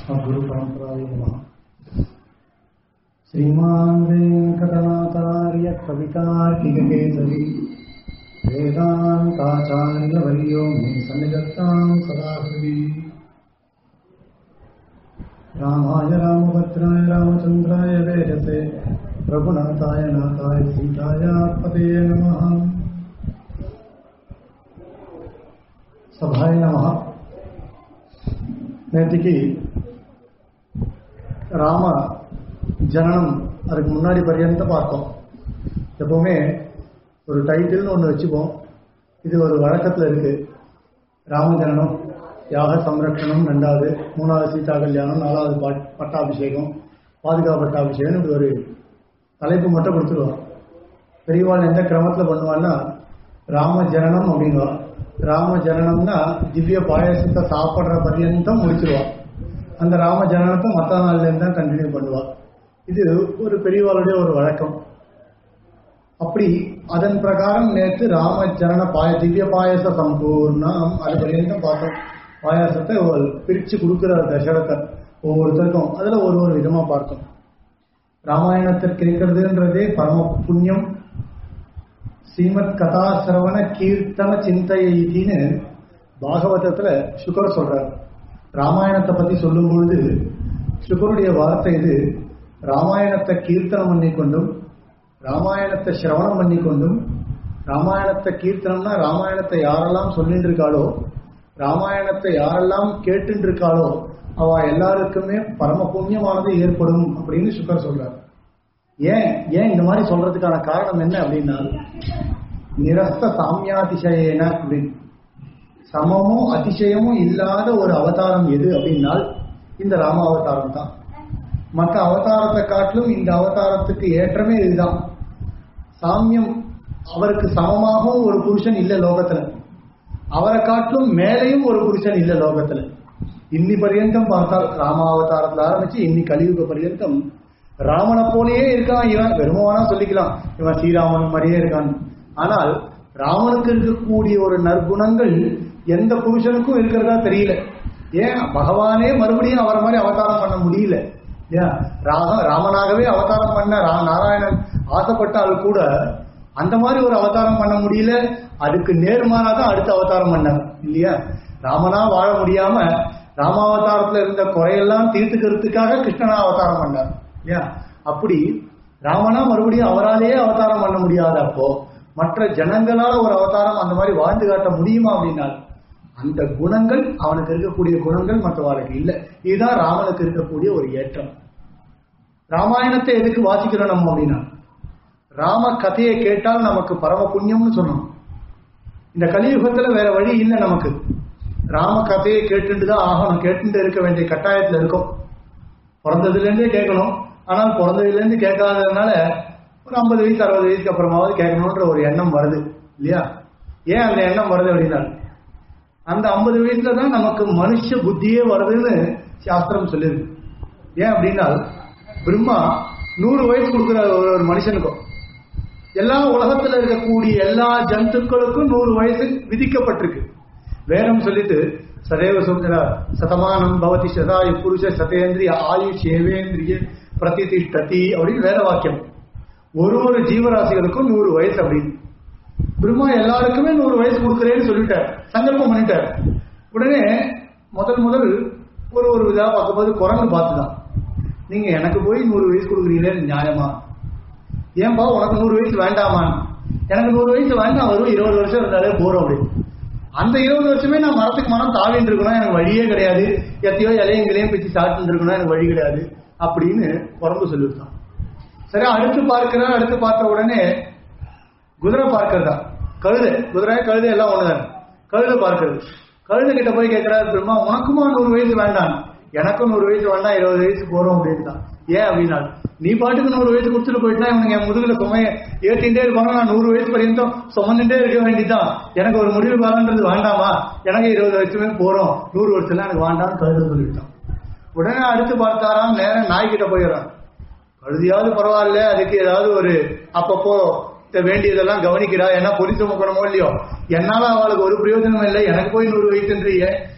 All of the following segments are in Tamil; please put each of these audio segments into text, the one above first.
गुरुपरम्पराय नमः श्रीमान् वेङ्कटनाथार्य कवितार्किककेसरी वेदान्ताचार्यवर्यो मे सन्निधत्तां सदा हृदि रामाय रामभद्राय रामचन्द्राय वेदसे रघुनाथाय नाथाय सीताय पते नमः சபாய நமஹா நேற்றுக்கு ராம ஜனனம் அதுக்கு முன்னாடி பரியந்த பார்த்தோம் எப்பவுமே ஒரு டைட்டில்னு ஒன்று வச்சுப்போம் இது ஒரு வழக்கத்தில் இருக்கு ராம ஜனனம் யாக சம்ரட்சணம் ரெண்டாவது மூணாவது சீதா கல்யாணம் நாலாவது பட் பட்டாபிஷேகம் பாதுகா பட்டாபிஷேகம் இப்படி ஒரு தலைப்பு மட்டும் கொடுத்துருவான் பெரியவாள் எந்த கிரமத்தில் பண்ணுவான்னா ராம ஜனனம் அப்படின்வா ராம ஜனனம்னா திவ்ய பாயசத்தை சாப்பிட்ற பர்யந்தம் முடிச்சிருவா அந்த ராம ஜனனத்தை மற்ற நாள்லேருந்து தான் கண்டினியூ பண்ணுவா இது ஒரு பெரியவாளுடைய ஒரு வழக்கம் அப்படி அதன் பிரகாரம் நேற்று ராம ஜனன பாய திவ்ய பாயச சம்பூர்ணம் அது பர்யந்தம் பார்த்தோம் பாயாசத்தை ஒரு பிரிச்சு கொடுக்குற தசரத்தை ஒவ்வொருத்தருக்கும் அதுல ஒரு ஒரு விதமா பார்த்தோம் ராமாயணத்திற்கு இருக்கிறதுன்றதே பரம புண்ணியம் ஸ்ரீமத் கதா சிரவண கீர்த்தன சிந்தையின்னு பாகவதத்துல சுகர் சொல்றார் ராமாயணத்தை பத்தி சொல்லும் பொழுது சுகருடைய வார்த்தை இது ராமாயணத்தை கீர்த்தனம் பண்ணி கொண்டும் ராமாயணத்தை சிரவணம் பண்ணி கொண்டும் ராமாயணத்தை கீர்த்தனம்னா ராமாயணத்தை யாரெல்லாம் சொல்லிட்டு இருக்காளோ ராமாயணத்தை யாரெல்லாம் கேட்டு இருக்காளோ அவ எல்லாருக்குமே பரம புண்ணியமானது ஏற்படும் அப்படின்னு சுகர் சொல்றார் ஏன் ஏன் இந்த மாதிரி சொல்றதுக்கான காரணம் என்ன அப்படின்னா நிரஸ்த சாமியாதிசயேன அப்படின்னு சமமும் அதிசயமும் இல்லாத ஒரு அவதாரம் எது அப்படின்னால் இந்த ராம அவதாரம் தான் மற்ற அவதாரத்தை காட்டிலும் இந்த அவதாரத்துக்கு ஏற்றமே இதுதான் சாமியம் அவருக்கு சமமாகவும் ஒரு புருஷன் இல்லை லோகத்துல அவரை காட்டிலும் மேலையும் ஒரு புருஷன் இல்லை லோகத்துல இன்னி பரியந்தம் பார்த்தால் ராமாவதாரத்துல ஆரம்பிச்சு இன்னி கலியுக பரியந்தம் ராமனை போலயே இருக்கான் இவன் வெறுமவானா சொல்லிக்கலாம் இவன் ஸ்ரீராமன் மாதிரியே இருக்கான் ஆனால் ராமனுக்கு இருக்கக்கூடிய ஒரு நற்குணங்கள் எந்த புருஷனுக்கும் இருக்கிறதா தெரியல ஏன் பகவானே மறுபடியும் அவரை மாதிரி அவதாரம் பண்ண முடியல ஏன் ராக ராமனாகவே அவதாரம் பண்ண ரா நாராயணன் ஆசைப்பட்டால் கூட அந்த மாதிரி ஒரு அவதாரம் பண்ண முடியல அதுக்கு நேர்மாறா தான் அடுத்த அவதாரம் பண்ணார் இல்லையா ராமனா வாழ முடியாம ராமாவதாரத்துல இருந்த குறையெல்லாம் தீர்த்துக்கிறதுக்காக கிருஷ்ணனா அவதாரம் பண்ணார் இல்லையா அப்படி ராமனா மறுபடியும் அவராலேயே அவதாரம் பண்ண முடியாத அப்போ மற்ற ஜனங்களால ஒரு அவதாரம் அந்த மாதிரி வாழ்ந்து காட்ட முடியுமா அப்படின்னா அந்த குணங்கள் அவனுக்கு இருக்கக்கூடிய குணங்கள் மற்றவர்களுக்கு இல்லை இதுதான் ராமனுக்கு இருக்கக்கூடிய ஒரு ஏற்றம் ராமாயணத்தை எதுக்கு வாசிக்கிறோம் நம்ம அப்படின்னா ராம கதையை கேட்டால் நமக்கு பரம புண்ணியம்னு சொன்னோம் இந்த கலியுகத்துல வேற வழி இல்லை நமக்கு ராம கதையை கேட்டுட்டு தான் ஆகணும் கேட்டுட்டு இருக்க வேண்டிய கட்டாயத்துல இருக்கும் பிறந்ததுலேருந்தே கேட்கணும் ஆனால் பிறந்ததுலேருந்து கேட்காததுனால ஒரு ஐம்பது வயசு அறுபது வயசுக்கு அப்புறமாவது கேட்கணுன்ற ஒரு எண்ணம் வருது இல்லையா ஏன் அந்த எண்ணம் வருது அப்படின்னா அந்த ஐம்பது வயசுல தான் நமக்கு மனுஷ புத்தியே வருதுன்னு சாஸ்திரம் சொல்லியிருக்கு ஏன் அப்படின்னா பிரம்மா நூறு வயசு கொடுக்குற ஒரு ஒரு மனுஷனுக்கும் எல்லா உலகத்துல இருக்கக்கூடிய எல்லா ஜந்துக்களுக்கும் நூறு வயசு விதிக்கப்பட்டிருக்கு வேதம் சொல்லிட்டு சதேவ சொல்கிறார் சதமானம் பவதி சதாயு புருஷ சதேந்திரிய ஆயுஷ் ஏவேந்திரிய பிரதிதிஷ்டதி அப்படின்னு வேத வாக்கியம் ஒரு ஒரு ஜீவராசிகளுக்கும் நூறு வயசு அப்படின்னு பிரம்மா எல்லாருக்குமே நூறு வயசு கொடுக்குறேன்னு சொல்லிட்டார் சங்கல்பம் பண்ணிட்டார் உடனே முதல் முதல் ஒரு ஒரு இதாக பார்க்கும்போது குரங்கு பார்த்துதான் நீங்க எனக்கு போய் நூறு வயசு கொடுக்குறீங்களே நியாயமா ஏன்பா உனக்கு நூறு வயசு வேண்டாமா எனக்கு நூறு வயசு வேண்டாம் வரும் இருபது வருஷம் இருந்தாலே போறோம் அப்படின்னு அந்த இருபது வருஷமே நான் மரத்துக்கு மரம் தாவின்னு இருக்கணும் எனக்கு வழியே கிடையாது எத்தையோ இலையங்களையும் பிச்சு சாப்பிட்டு இருக்கணும் எனக்கு வழி கிடையாது அப்படின்னு குரங்கு சொல்லிவிட்டான் சரி அடுத்து பார்க்கிறார் அடுத்து பார்த்த உடனே குதிரை பார்க்கறதா கழுதை குதிரை கழுதை எல்லாம் ஒண்ணுதான் கழுதை பார்க்கறது கழுதை கிட்ட போய் கேட்கிறாரு பெருமா உனக்குமா நூறு வயசு வேண்டாம் எனக்கும் நூறு வயசு வேண்டாம் இருபது வயசு போறோம் அப்படின்னு தான் ஏன் அப்படின்னா நீ பாட்டுக்கு நூறு வயசு கொடுத்துட்டு போயிட்டா இவனுங்க என் முதுகுல சுமைய ஏற்றிட்டே இருப்பாங்க நான் நூறு வயசு பர்யந்தம் சுமந்துட்டே இருக்க வேண்டியதான் எனக்கு ஒரு முடிவு காலன்றது வேண்டாமா எனக்கு இருபது வருஷமே போறோம் நூறு வருஷம் எனக்கு வேண்டாம்னு கழுத சொல்லிவிட்டான் உடனே அடுத்து பார்த்தாராம் நேரம் நாய்கிட்ட போயிடறான் கழுதியாவது பரவாயில்ல அதுக்கு ஏதாவது ஒரு அப்பப்போ வேண்டியதெல்லாம் கவனிக்கிறா ஏன்னா பொறி சுமக்கணுமோ இல்லையோ என்னால அவளுக்கு ஒரு பிரயோஜனம் இல்லை எனக்கு போய் நூறு வயசுன்றீங்க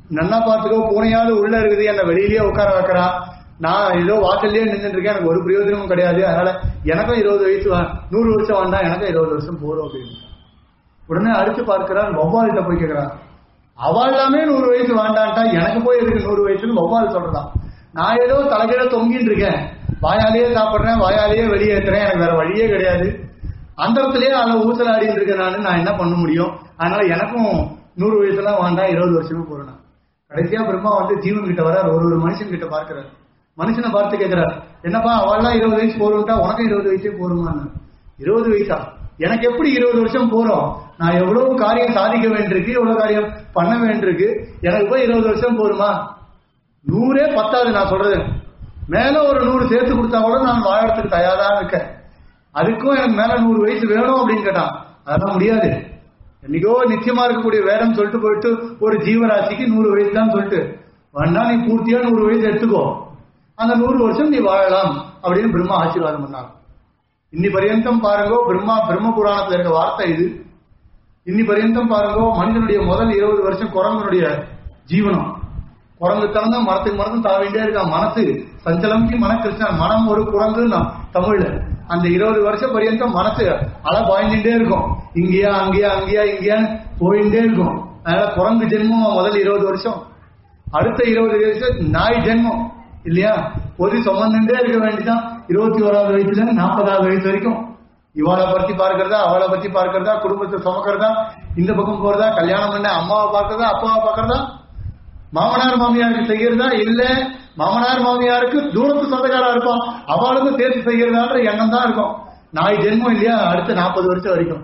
நன்னா பார்த்துக்கோ பூனையாவது உள்ள இருக்குது என்ன வெளியிலேயே உட்கார வைக்கிறான் நான் ஏதோ வாசல்லே நின்றுட்டு இருக்கேன் எனக்கு ஒரு பிரயோஜனமும் கிடையாது அதனால எனக்கும் இருபது வயசு வா- நூறு வருஷம் வேண்டாம் எனக்கும் இருபது வருஷம் போதும் அப்படின்னு உடனே அடுத்து பார்க்கிறான் வௌவால்கிட்ட போய் கேட்கிறான் அவள் எல்லாமே நூறு வயசு வேண்டான்ட்டா எனக்கு போய் எதுக்கு நூறு வயசுன்னு வௌவால் சொல்றதான் நான் ஏதோ தலைகீழ தொங்கிட்டு இருக்கேன் வாயாலேயே சாப்பிடுறேன் வாயாலேயே வெளியேற்றுறேன் எனக்கு வேற வழியே கிடையாது அந்தரத்திலேயே அதில் ஊசலாடிட்டு இருக்கேன் நான் நான் என்ன பண்ண முடியும் அதனால எனக்கும் நூறு வயசுலாம் வேண்டாம் இருபது வருஷமே போறேன் நான். கடைசியா பிரம்மா வந்து ஜீவன் கிட்ட வரார் ஒரு ஒரு மனுஷன் கிட்ட பார்க்கிறார் மனுஷனை பார்த்து கேட்கிறார் என்னப்பா அவள்லாம் இருபது வயசு போறோம்ட்டா உனக்கும் இருபது வயசே போருமான்னு இருபது வயசா எனக்கு எப்படி இருபது வருஷம் போறோம் நான் எவ்வளவு காரியம் சாதிக்க வேண்டியிருக்கு எவ்வளவு காரியம் பண்ண வேண்டியிருக்கு எனக்கு போய் இருபது வருஷம் போருமா நூறே பத்தாது நான் சொல்றது மேல ஒரு நூறு சேர்த்து கொடுத்தா கூட நான் வாழறதுக்கு தயாரா இருக்கேன் அதுக்கும் எனக்கு மேல நூறு வயசு வேணும் அப்படின்னு கேட்டான் அதெல்லாம் முடியாது என்னைக்கோ நிச்சயமா இருக்கக்கூடிய வேடம் சொல்லிட்டு போயிட்டு ஒரு ஜீவராசிக்கு நூறு வயசு தான் சொல்லிட்டு வேணா நீ பூர்த்தியா நூறு வயசு எடுத்துக்கோ அந்த நூறு வருஷம் நீ வாழலாம் அப்படின்னு பிரம்மா ஆசீர்வாதம் பண்ணாங்க இன்னி பரியந்தம் பாருங்கோ பிரம்மா பிரம்ம புராணத்துல இருக்க வார்த்தை இது இன்னி பரியந்தம் பாருங்கோ மனிதனுடைய முதல் இருபது வருஷம் குரங்கனுடைய ஜீவனம் குரங்குத்தனம் தான் மரத்துக்கு மரத்தும் தாவிண்டே இருக்கான் மனசு சஞ்சலம்க்கு மன கிருஷ்ணன் மனம் ஒரு குரங்குன்னா தமிழ்ல அந்த இருபது வருஷம் பரியந்தம் மனசு அலை பாய்ஞ்சுட்டே இருக்கும் இங்கேயா அங்கேயா அங்கேயா இங்கேயான்னு போயிட்டே இருக்கும் அதனால குரங்கு ஜென்மம் முதல் இருபது வருஷம் அடுத்த இருபது வருஷம் நாய் ஜென்மம் இல்லையா ஒரு சுமந்துட்டே இருக்க வேண்டியதான் இருபத்தி ஓராவது வயசுல இருந்து நாற்பதாவது வயசு வரைக்கும் இவளை பத்தி பார்க்கறதா அவளை பத்தி பார்க்கறதா குடும்பத்தை சுமக்கிறதா இந்த பக்கம் போறதா கல்யாணம் பண்ண அம்மாவை பார்க்கறதா அப்பாவை பார்க்கறதா மாமனார் மாமியாருக்கு செய்யறதா இல்ல மாமனார் மாமியாருக்கு தூரத்து சொந்தக்காரா இருப்பான் அவளுக்கும் சேர்த்து செய்யறதான்ற எண்ணம் தான் இருக்கும் நாய் ஜென்மம் இல்லையா அடுத்த நாற்பது வருஷம் வரைக்கும்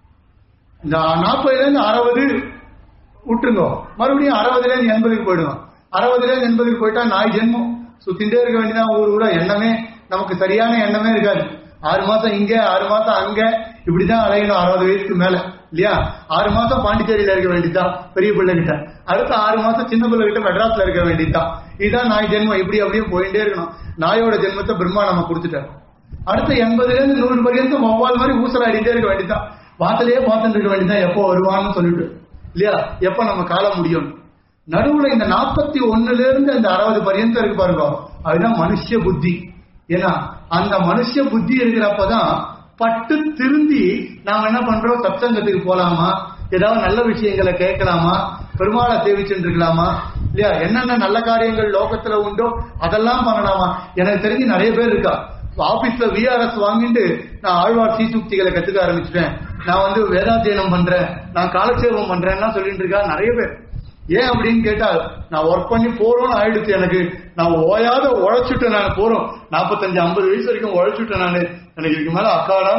இந்த நாற்பதுல இருந்து அறுபது விட்டுருங்க மறுபடியும் அறுபதுல இருந்து எண்பதுக்கு போயிடுவோம் அறுபதுல இருந்து எண்பதுக்கு போயிட்டா நாய் ஜென்மம் சுத்திட்டே இருக்க வேண்டியதான் ஊர் கூட எண்ணமே நமக்கு சரியான எண்ணமே இருக்காது ஆறு மாசம் இங்க ஆறு மாசம் அங்க இப்படிதான் அலையணும் அறுபது வயசுக்கு மேல இல்லையா ஆறு மாசம் பாண்டிச்சேரியில இருக்க வேண்டியதுதான் பெரிய பிள்ளை கிட்ட அடுத்த ஆறு மாசம் சின்ன பிள்ளை கிட்ட மெட்ராஸ்ல இருக்க வேண்டியதுதான் இதுதான் நாய் ஜென்மம் இப்படி அப்படியே போயிட்டே இருக்கணும் நாயோட ஜென்மத்தை பிரம்மா நம்ம கொடுத்துட்டார் அடுத்த எண்பதுல இருந்து நூறு பர்யந்தம் வௌவால் மாதிரி ஊசலாடிட்டே இருக்க வேண்டியதுதான் வாசலையே பார்த்துட்டு இருக்க வேண்டியதுதான் எப்போ வருவான்னு சொல்லிட்டு இல்லையா எப்ப நம்ம காலம் முடியும் நடுவுல இந்த நாற்பத்தி ஒண்ணுல இருந்து அந்த அறுபது பர்யந்தம் இருக்கு பாருங்க அதுதான் மனுஷ புத்தி ஏன்னா அந்த மனுஷ புத்தி இருக்கிறப்பதான் பட்டு திருந்தி நாம என்ன பண்றோம் சத்சங்கத்துக்கு போலாமா ஏதாவது நல்ல விஷயங்களை கேட்கலாமா பெருமாளை சேவிச்சுட்டு இருக்கலாமா இல்லையா என்னென்ன நல்ல காரியங்கள் லோகத்துல உண்டோ அதெல்லாம் பண்ணலாமா எனக்கு தெரிஞ்சு நிறைய பேர் இருக்கா ஆபீஸ்ல விஆர்எஸ் வாங்கிட்டு நான் ஆழ்வார் சீசுக்திகளை கத்துக்க ஆரம்பிச்சிட்டேன் நான் வந்து வேதாத்தியனம் பண்றேன் நான் காலட்சேபம் பண்றேன்னா சொல்லிட்டு இருக்கா நிறைய பேர் ஏன் அப்படின்னு கேட்டா நான் ஒர்க் பண்ணி போறோம்னு ஆயிடுச்சு எனக்கு நான் ஓயாத உழைச்சுட்டேன் நான் போறோம் நாற்பத்தஞ்சு ஐம்பது வயசு வரைக்கும் உழைச்சுட்டேன் நான் எனக்கு இதுக்கு மேல அக்காடா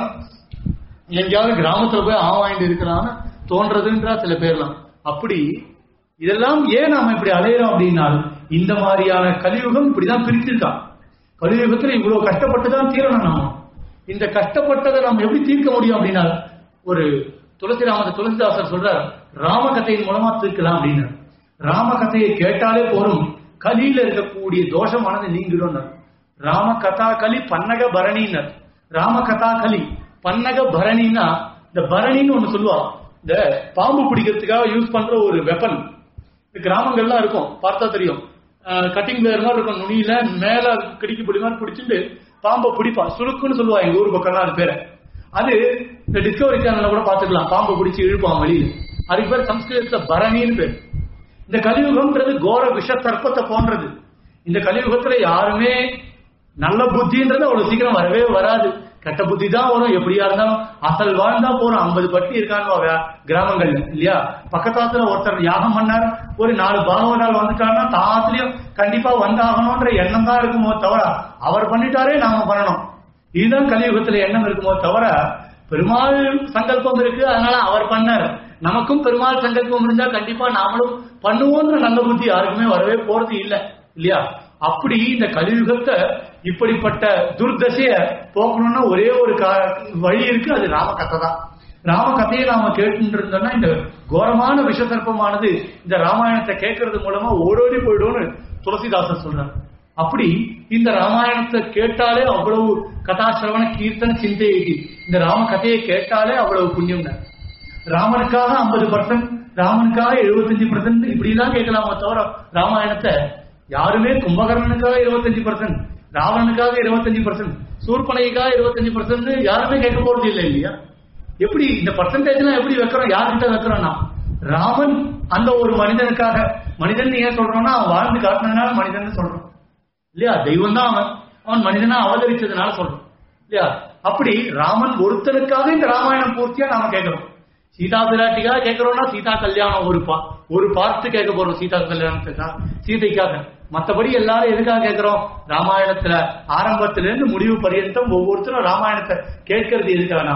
எங்கேயாவது கிராமத்துல போய் ஆ வாங்கிட்டு இருக்கலாம்னு தோன்றதுன்றா சில பேர்லாம் அப்படி இதெல்லாம் ஏன் நாம இப்படி அலையிறோம் அப்படின்னா இந்த மாதிரியான கலியுகம் இப்படிதான் பிரிச்சிருக்கான் கலியுகத்துல இவ்வளவு கஷ்டப்பட்டு தான் தீரணும் நாம இந்த கஷ்டப்பட்டதை நம்ம எப்படி தீர்க்க முடியும் அப்படின்னா ஒரு துளசி ராமத துளசிதாசர் சொல்றார் ராம கதையின் மூலமா தீர்க்கலாம் அப்படின்னு ராம கதையை கேட்டாலே போரும் கலியில இருக்கக்கூடிய தோஷமானது நீங்கிடும் ராம கதா கலி பன்னக பரணினர் ராம கதா கலி பன்னக பரணின்னா இந்த பரணின்னு ஒண்ணு சொல்லுவா இந்த பாம்பு பிடிக்கிறதுக்காக யூஸ் பண்ற ஒரு வெப்பன் கிராமங்கள்லாம் இருக்கும் பார்த்தா தெரியும் கட்டிங் பிளேயர் மாதிரி இருக்கும் நுனியில மேல கிடிக்கு பிடி மாதிரி பிடிச்சிட்டு பாம்பை பிடிப்பான் சுருக்குன்னு சொல்லுவா எங்க ஊர் பக்கம்லாம் அது பேரை அது இந்த டிஸ்கவரி சேனல்ல கூட பாத்துக்கலாம் பாம்பை பிடிச்சி இழுப்பான் வெளியில அதுக்கு பேர் சம்ஸ்கிருதத்துல பரணின்னு பேர் இந்த கலியுகம்ன்றது கோர விஷ சர்ப்பத்தை போன்றது இந்த கலியுகத்துல யாருமே நல்ல புத்தின்றது அவ்வளவு சீக்கிரம் வரவே வராது கெட்ட புத்தி தான் வரும் எப்படியா இருந்தாலும் அசல் வாழ்ந்தா போறோம் ஐம்பது பட்டி இருக்கான்னு கிராமங்கள்ல இல்லையா பக்கத்தாத்துல ஒருத்தர் யாகம் பண்ணார் ஒரு நாலு பாகவதால் வந்துட்டாருன்னா தாத்துலயும் கண்டிப்பா வந்தாகணும்ன்ற எண்ணம் தான் இருக்குமோ தவிர அவர் பண்ணிட்டாரே நாம பண்ணணும் இதுதான் கலியுகத்துல எண்ணம் இருக்குமோ தவிர பெருமாள் சங்கல்பம் இருக்கு அதனால அவர் பண்ணார் நமக்கும் பெருமாள் சங்கல்பம் இருந்தா கண்டிப்பா நாமளும் பண்ணுவோன்ற நல்ல புத்தி யாருக்குமே வரவே போறது இல்லை இல்லையா அப்படி இந்த கலியுகத்தை இப்படிப்பட்ட துர்தசைய போக்கணும்னா ஒரே ஒரு வழி இருக்கு அது ராமகதை தான் ராமகதையை நாம கேட்டு இருந்தோம்னா இந்த கோரமான விஷசர்ப்பமானது இந்த ராமாயணத்தை கேட்கறது மூலமா ஓடோடி போயிடும்னு துளசிதாசர் சொல்றாரு அப்படி இந்த ராமாயணத்தை கேட்டாலே அவ்வளவு கதாசிரவண கீர்த்தன சிந்தை இந்த ராம கதையை கேட்டாலே அவ்வளவு புண்ணியம் ராமனுக்காக ஐம்பது பர்சன்ட் ராமனுக்காக எழுபத்தஞ்சு பர்சன்ட் இப்படி எல்லாம் கேட்கலாமோ தவிர ராமாயணத்தை யாருமே கும்பகர்ணனுக்காக இருபத்தஞ்சு பர்சன்ட் ராவணனுக்காக இருபத்தஞ்சு பர்சன்ட் சூர்பனைக்காக இருபத்தஞ்சு பர்சன்ட் யாருமே கேட்க போறது இல்லை இல்லையா எப்படி இந்த பர்சன்டேஜ் எல்லாம் எப்படி வைக்கிறோம் யார்கிட்ட வைக்கிறோம்னா ராமன் அந்த ஒரு மனிதனுக்காக மனிதன் ஏன் சொல்றோம்னா அவன் வாழ்ந்து காட்டினதுனால மனிதன் சொல்றோம் இல்லையா தெய்வம் தான் அவன் அவன் மனிதனா அவதரிச்சதுனால சொல்றோம் இல்லையா அப்படி ராமன் ஒருத்தனுக்காக இந்த ராமாயணம் பூர்த்தியா நாம கேட்கிறோம் சீதா பிராட்டிக்காக கேட்கிறோம்னா சீதா கல்யாணம் ஒரு பா ஒரு பார்த்து கேட்க போறோம் சீதா கல்யாணத்துக்காக சீதைக்காக மத்தபடி எல்லாரும் எதுக்காக கேட்கிறோம் ராமாயணத்துல ஆரம்பத்துல இருந்து முடிவு பரியந்தம் ஒவ்வொருத்தரும் ராமாயணத்தை கேட்கறது எதுக்கானா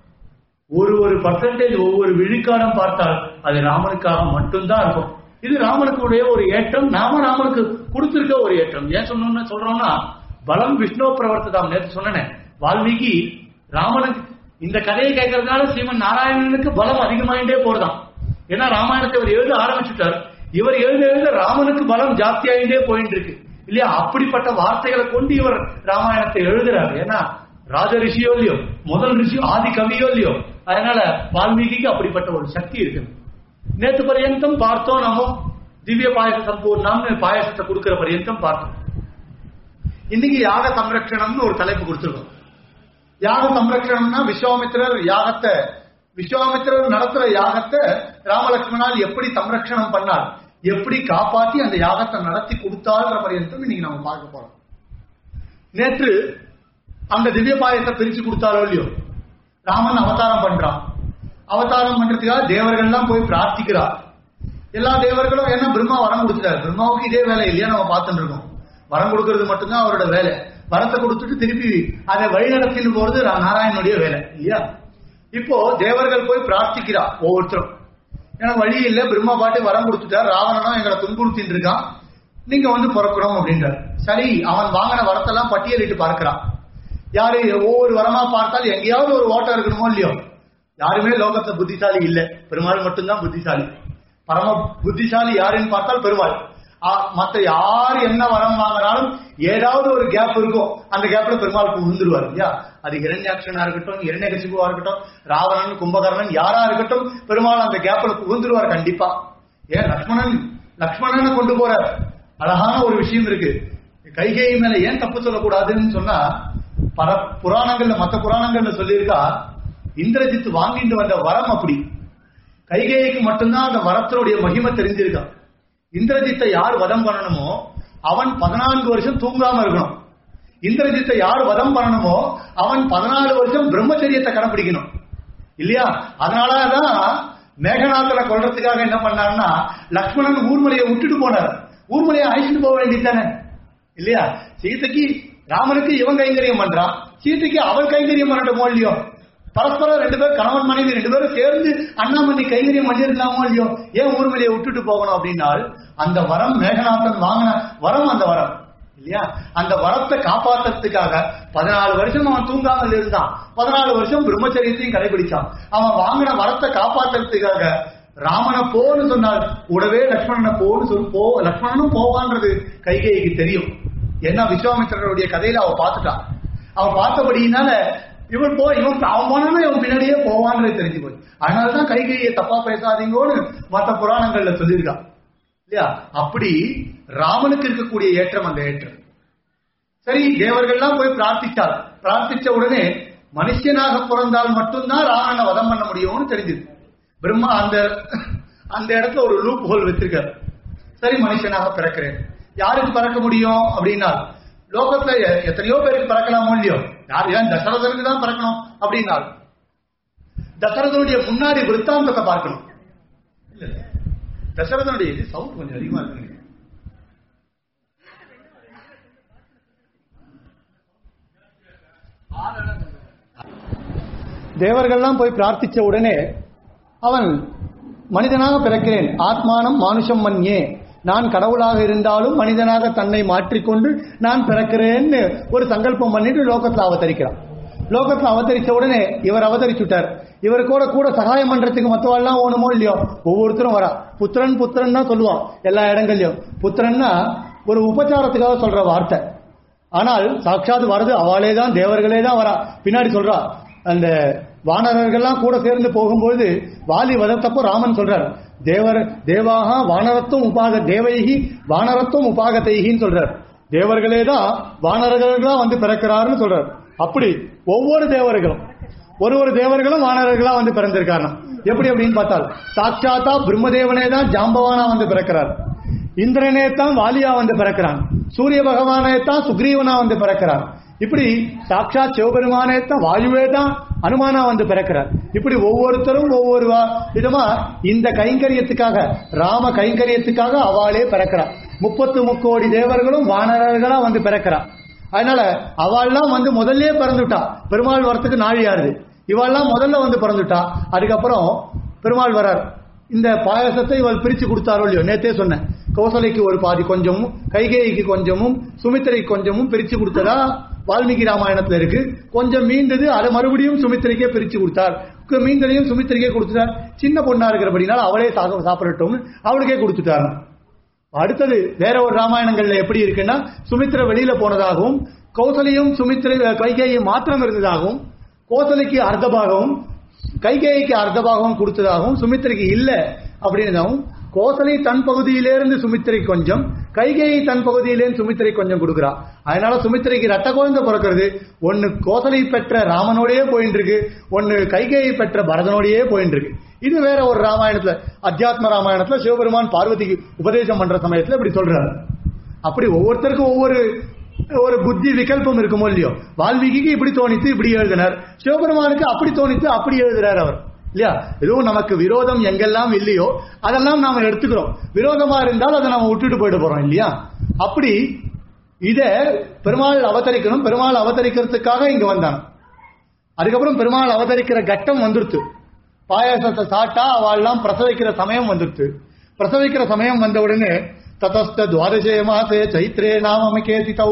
ஒரு ஒரு பர்சன்டேஜ் ஒவ்வொரு விழுக்காடம் பார்த்தால் அது ராமனுக்காக மட்டும்தான் இருக்கும் இது ராமனுக்குடைய ஒரு ஏற்றம் நாம ராமனுக்கு கொடுத்திருக்க ஒரு ஏற்றம் ஏன் சொன்னோம்னு சொல்றோம்னா பலம் விஷ்ணு பிரவர்த்ததாம் நேற்று சொன்னேன் வால்மீகி ராமனுக்கு இந்த கதையை கேட்கறதுனால ஸ்ரீமன் நாராயணனுக்கு பலம் அதிகமாயிட்டே போறதாம் ஏன்னா ராமாயணத்தை இவர் எழுத ஆரம்பிச்சுட்டார் இவர் எழுத எழுத ராமனுக்கு பலம் ஜாஸ்தியாயிட்டே போயிட்டு இருக்கு இல்லையா அப்படிப்பட்ட வார்த்தைகளை கொண்டு இவர் ராமாயணத்தை எழுதுறாரு ஏன்னா ராஜ ரிஷியோ இல்லையோ முதல் ரிஷியோ ஆதி கவியோ இல்லையோ அதனால வால்மீகிக்கு அப்படிப்பட்ட ஒரு சக்தி இருக்கு நேத்து பர்யந்தம் பார்த்தோம் நம்ம திவ்ய பாயச சம்பூர்ணம்னு பாயசத்தை கொடுக்கிற பர்யந்தம் பார்த்தோம் இன்னைக்கு யாக சம்ரட்சணம்னு ஒரு தலைப்பு கொடுத்துருக்கோம் யாக சம்ரட்சணம்னா விஸ்வாமித்திரர் யாகத்தை விஸ்வாமித்திரர் நடத்துற யாகத்தை ராமலட்சுமணால் எப்படி சம்ரட்சணம் பண்ணார் எப்படி காப்பாத்தி அந்த யாகத்தை நடத்தி கொடுத்தாருன்ற பர்யந்தம் இன்னைக்கு நம்ம பார்க்க போறோம் நேற்று அந்த திவ்ய பாயத்தை பிரிச்சு கொடுத்தாரோ இல்லையோ ராமன் அவதாரம் பண்றான் அவதாரம் பண்றதுக்காக தேவர்கள்லாம் போய் பிரார்த்திக்கிறார் எல்லா தேவர்களும் என்ன பிரம்மா வரம் கொடுத்துட்டாரு பிரம்மாவுக்கு இதே வேலை இல்லையா நம்ம பார்த்துட்டு இருக்கோம் வரம் கொடுக்கறது மட்டும்தான் அவரோட வேலை வரத்தை கொடுத்துட்டு திருப்பி அதை வழிநடத்தின்னு போறது ரா- நாராயணனுடைய வேலை இல்லையா இப்போ தேவர்கள் போய் பிரார்த்திக்கிறா ஒவ்வொருத்தரும் எனக்கு வழி இல்ல பிரம்மா பாட்டு வரம் கொடுத்துட்டார் ராவணனும் எங்களை துன்புறுத்தின்னு இருக்கான் நீங்க வந்து பிறக்கணும் அப்படின்றார் சரி அவன் வாங்கின வரத்தெல்லாம் பட்டியலிட்டு பார்க்கிறான் யாரு ஒவ்வொரு வரமா பார்த்தால் எங்கேயாவது ஒரு ஓட்டம் இருக்கணுமோ இல்லையோ யாருமே லோகத்துல புத்திசாலி இல்ல பெருமாள் மட்டும்தான் புத்திசாலி பரம புத்திசாலி யாருன்னு பார்த்தால் பெருமாள் ஆ, மத்த யார் என்ன வரம் வாங்கினாலும் ஏதாவது ஒரு கேப் இருக்கும் அந்த கேப்ல பெருமாள் விழுந்துருவார் இல்லையா அது இரண்யாட்சனா இருக்கட்டும் இரண்யகசிபுவா இருக்கட்டும் ராவணன் கும்பகர்ணன் யாரா இருக்கட்டும் பெருமாள் அந்த கேப்ல புகுந்துருவார் கண்டிப்பா ஏன் லக்ஷ்மணன் லக்ஷ்மணனை கொண்டு போறார் அழகான ஒரு விஷயம் இருக்கு கைகை மேல ஏன் தப்பு சொல்லக்கூடாதுன்னு சொன்னா பர புராணங்கள்ல மத்த புராணங்கள்ல சொல்லியிருக்கா இந்திரஜித் வாங்கிட்டு வந்த வரம் அப்படி கைகேயிக்கு மட்டும்தான் அந்த வரத்தினுடைய மகிமை தெரிஞ்சிருக்கான் இந்திரஜித்தை யார் வதம் பண்ணணுமோ அவன் பதினான்கு வருஷம் தூங்காம இருக்கணும் இந்திரஜித்தை யார் வதம் பண்ணணுமோ அவன் பதினாலு வருஷம் பிரம்மச்சரியத்தை கடைபிடிக்கணும் இல்லையா அதனாலதான் மேகநாதனை கொல்றதுக்காக என்ன பண்ணாருன்னா லக்ஷ்மணன் ஊர்மலையை விட்டுட்டு போனார் ஊர்மலையை அழைச்சிட்டு போக வேண்டியதானே இல்லையா சீதைக்கு ராமனுக்கு இவன் கைங்கரியம் பண்றான் சீதைக்கு அவள் கைங்கரியம் பண்ணட்டுமோ இல்லையோ பரஸ்பரம் ரெண்டு பேரும் கணவன் மனைவி ரெண்டு பேரும் சேர்ந்து அண்ணாமணி கைங்கரியம் பண்ணிருக்கலாமோ இல்லையோ ஏன் ஊர்மலையை விட்டுட்டு போகணும் அப்படின்னால் அந்த வரம் மேகநாதன் வாங்கின வரம் அந்த வரம் இல்லையா அந்த வரத்தை காப்பாத்துறதுக்காக பதினாலு வருஷம் அவன் தூங்காமல் இருந்தான் பதினாலு வருஷம் பிரம்மச்சரியத்தையும் கடைபிடிச்சான் அவன் வாங்கின வரத்தை காப்பாத்துறதுக்காக ராமனை போன்னு சொன்னால் கூடவே லக்ஷ்மணனை போன்னு சொல்லி போ லக்ஷ்மணனும் போவான்றது கைகேயிக்கு தெரியும் ஏன்னா விஸ்வாமித்திரருடைய கதையில அவ பார்த்துட்டான் அவன் பார்த்தபடியினால இவன் போ இவன் அவன் போனாலும் இவன் பின்னாடியே போவான்றது தெரிஞ்சு போய் அதனாலதான் கைகையை தப்பா பேசாதீங்கன்னு மற்ற புராணங்கள்ல சொல்லியிருக்கான் இல்லையா அப்படி ராமனுக்கு இருக்கக்கூடிய ஏற்றம் அந்த ஏற்றம் சரி தேவர்கள்லாம் போய் பிரார்த்திச்சார் பிரார்த்திச்ச உடனே மனுஷனாக பிறந்தால் மட்டும்தான் ராவணனை வதம் பண்ண முடியும்னு தெரிஞ்சது பிரம்மா அந்த அந்த இடத்துல ஒரு லூப் ஹோல் வச்சிருக்காரு சரி மனுஷனாக பிறக்கிறேன் யாருக்கு பிறக்க முடியும் அப்படின்னா லோகத்துல எ- எத்தனையோ பேருக்கு பிறக்கலாமோ இல்லையோ யார் ஏன் தசரதனுக்கு தான் பிறக்கணும் அப்படின்னா தசரதனுடைய முன்னாடி விருத்தாந்தத்தை பார்க்கணும் இல்ல இல்ல. தசரதனுடைய இது சவுண்ட் கொஞ்சம் அதிகமா இருக்குங்க தேவர்கள்லாம் போய் பிரார்த்திச்ச உடனே அவன் மனிதனாக பிறக்கிறேன் ஆத்மானம் மானுஷம் மன்யே நான் கடவுளாக இருந்தாலும் மனிதனாக தன்னை மாற்றிக்கொண்டு நான் பிறக்கிறேன்னு ஒரு சங்கல்பம் பண்ணிட்டு லோகத்துல அவதரிக்கிறான் லோகத்துல அவதரிச்ச உடனே இவர் அவதரிச்சுட்டார் இவர் கூட கூட சகாயம் பண்றதுக்கு மத்தவாள்லாம் ஓணுமோ இல்லையோ ஒவ்வொருத்தரும் வரா புத்திரன் புத்திரன் தான் சொல்லுவான் எல்லா இடங்கள்லயும் புத்திரன்னா ஒரு உபச்சாரத்துக்காக சொல்ற வார்த்தை ஆனால் சாட்சாத் வரது அவளே தான் தேவர்களே தான் வரா பின்னாடி சொல்றா அந்த வானரர்கள்லாம் கூட சேர்ந்து போகும்போது வாலி வதத்தப்போ ராமன் சொல்றார் தேவர் தேவாக வானரத்துவம் உபாக தேவைகி வானரத்துவம் உபாகதைகின்னு சொல்றார் தேவர்களே தான் வானரர்களா வந்து பிறக்கிறாருன்னு சொல்றார் அப்படி ஒவ்வொரு தேவர்களும் ஒரு ஒரு தேவர்களும் வானரர்களா வந்து பிறந்திருக்காங்க எப்படி அப்படின்னு பார்த்தால் சாட்சாத்தா பிரம்மதேவனே தான் ஜாம்பவானா வந்து பிறக்கிறார் இந்திரனே தான் வாலியா வந்து பிறக்கிறான் சூரிய பகவானே தான் சுக்ரீவனா வந்து பிறக்கிறார் இப்படி சாட்சாத் சிவபெருமானே தான் வாயுவே தான் அனுமானா வந்து பிறக்கிறார் இப்படி ஒவ்வொருத்தரும் ஒவ்வொரு வா- விதமா இந்த கைங்கரியத்துக்காக ராம கைங்கரியத்துக்காக அவளே பிறக்கிறார் முப்பத்து முக்கோடி தேவர்களும் வானரர்களா வந்து பிறக்கிறார் அதனால அவள்லாம் வந்து முதல்லயே பிறந்துட்டா பெருமாள் வரத்துக்கு நாழியாருது இவள்லாம் முதல்ல வந்து பிறந்துட்டா அதுக்கப்புறம் பெருமாள் வரார் இந்த பாயசத்தை இவள் பிரிச்சு கொடுத்தாரோ இல்லையோ நேத்தே சொன்னேன் கௌசலைக்கு ஒரு பாதி கொஞ்சமும் கைகேயிக்கு கொஞ்சமும் சுமித்திரைக்கு கொஞ்சமும் பிரிச்சு கொடுத்ததா வால்மீகி ராமாயணத்துல இருக்கு கொஞ்சம் மீண்டது அதை மறுபடியும் சுமித்திரைக்கே பிரிச்சு கொடுத்தார் கு- மீந்ததையும் சுமித்திரைக்கே கொடுத்துட்டார் சின்ன பொண்ணா இருக்கிறபடினால அவளே சாக சாப்பிடட்டும் அவளுக்கே கொடுத்துட்டார் அடுத்தது வேற ஒரு ராமாயணங்கள்ல எப்படி இருக்குன்னா சுமித்திர வெளியில போனதாகவும் கௌசலையும் சுமித்திரை கைகேயும் மாத்திரம் இருந்ததாகவும் கோசலைக்கு அர்த்த பாகமும் கைகேயிக்கு அர்த்த பாகமும் கொடுத்ததாகவும் சுமித்திரைக்கு இல்ல அப்படின்னதாகவும் கோசலை தன் பகுதியிலிருந்து சுமித்திரை கொஞ்சம் கைகேயி தன் பகுதியிலேருந்து சுமித்திரை கொஞ்சம் கொடுக்குறா அதனால சுமித்திரைக்கு ரத்த குழந்தை பிறக்கிறது ஒன்னு கோசலை பெற்ற ராமனோடயே போயிட்டு இருக்கு ஒன்னு கைகேயி பெற்ற பரதனோடயே போயிட்டு இருக்கு இது வேற ஒரு ராமாயணத்துல அத்தியாத்ம ராமாயணத்துல சிவபெருமான் பார்வதிக்கு உபதேசம் பண்ற சமயத்துல இப்படி சொல்றாரு அப்படி ஒவ்வொருத்தருக்கும் ஒவ்வொரு ஒரு புத்தி விகல்பம் இருக்குமோ இல்லையோ வால்மீகிக்கு இப்படி தோணித்து இப்படி எழுதினார் சிவபெருமானுக்கு அப்படி தோணித்து அப்படி எழுதுறார் அவர் இல்லையா எதுவும் நமக்கு விரோதம் எங்கெல்லாம் இல்லையோ அதெல்லாம் நாம எடுத்துக்கிறோம் விரோதமா இருந்தால் அதை நாம விட்டுட்டு போயிட்டு போறோம் இல்லையா அப்படி இத பெருமாள் அவதரிக்கணும் பெருமாள் அவதரிக்கிறதுக்காக இங்க வந்தான் அதுக்கப்புறம் பெருமாள் அவதரிக்கிற கட்டம் வந்துருத்து பாயாசத்தை சாட்டா அவள்லாம் பிரசவிக்கிற சமயம் வந்துருத்து பிரசவிக்கிற சமயம் வந்த உடனே ததஸ்த துவாதசே மாசே சைத்ரே நாம கேசிதௌ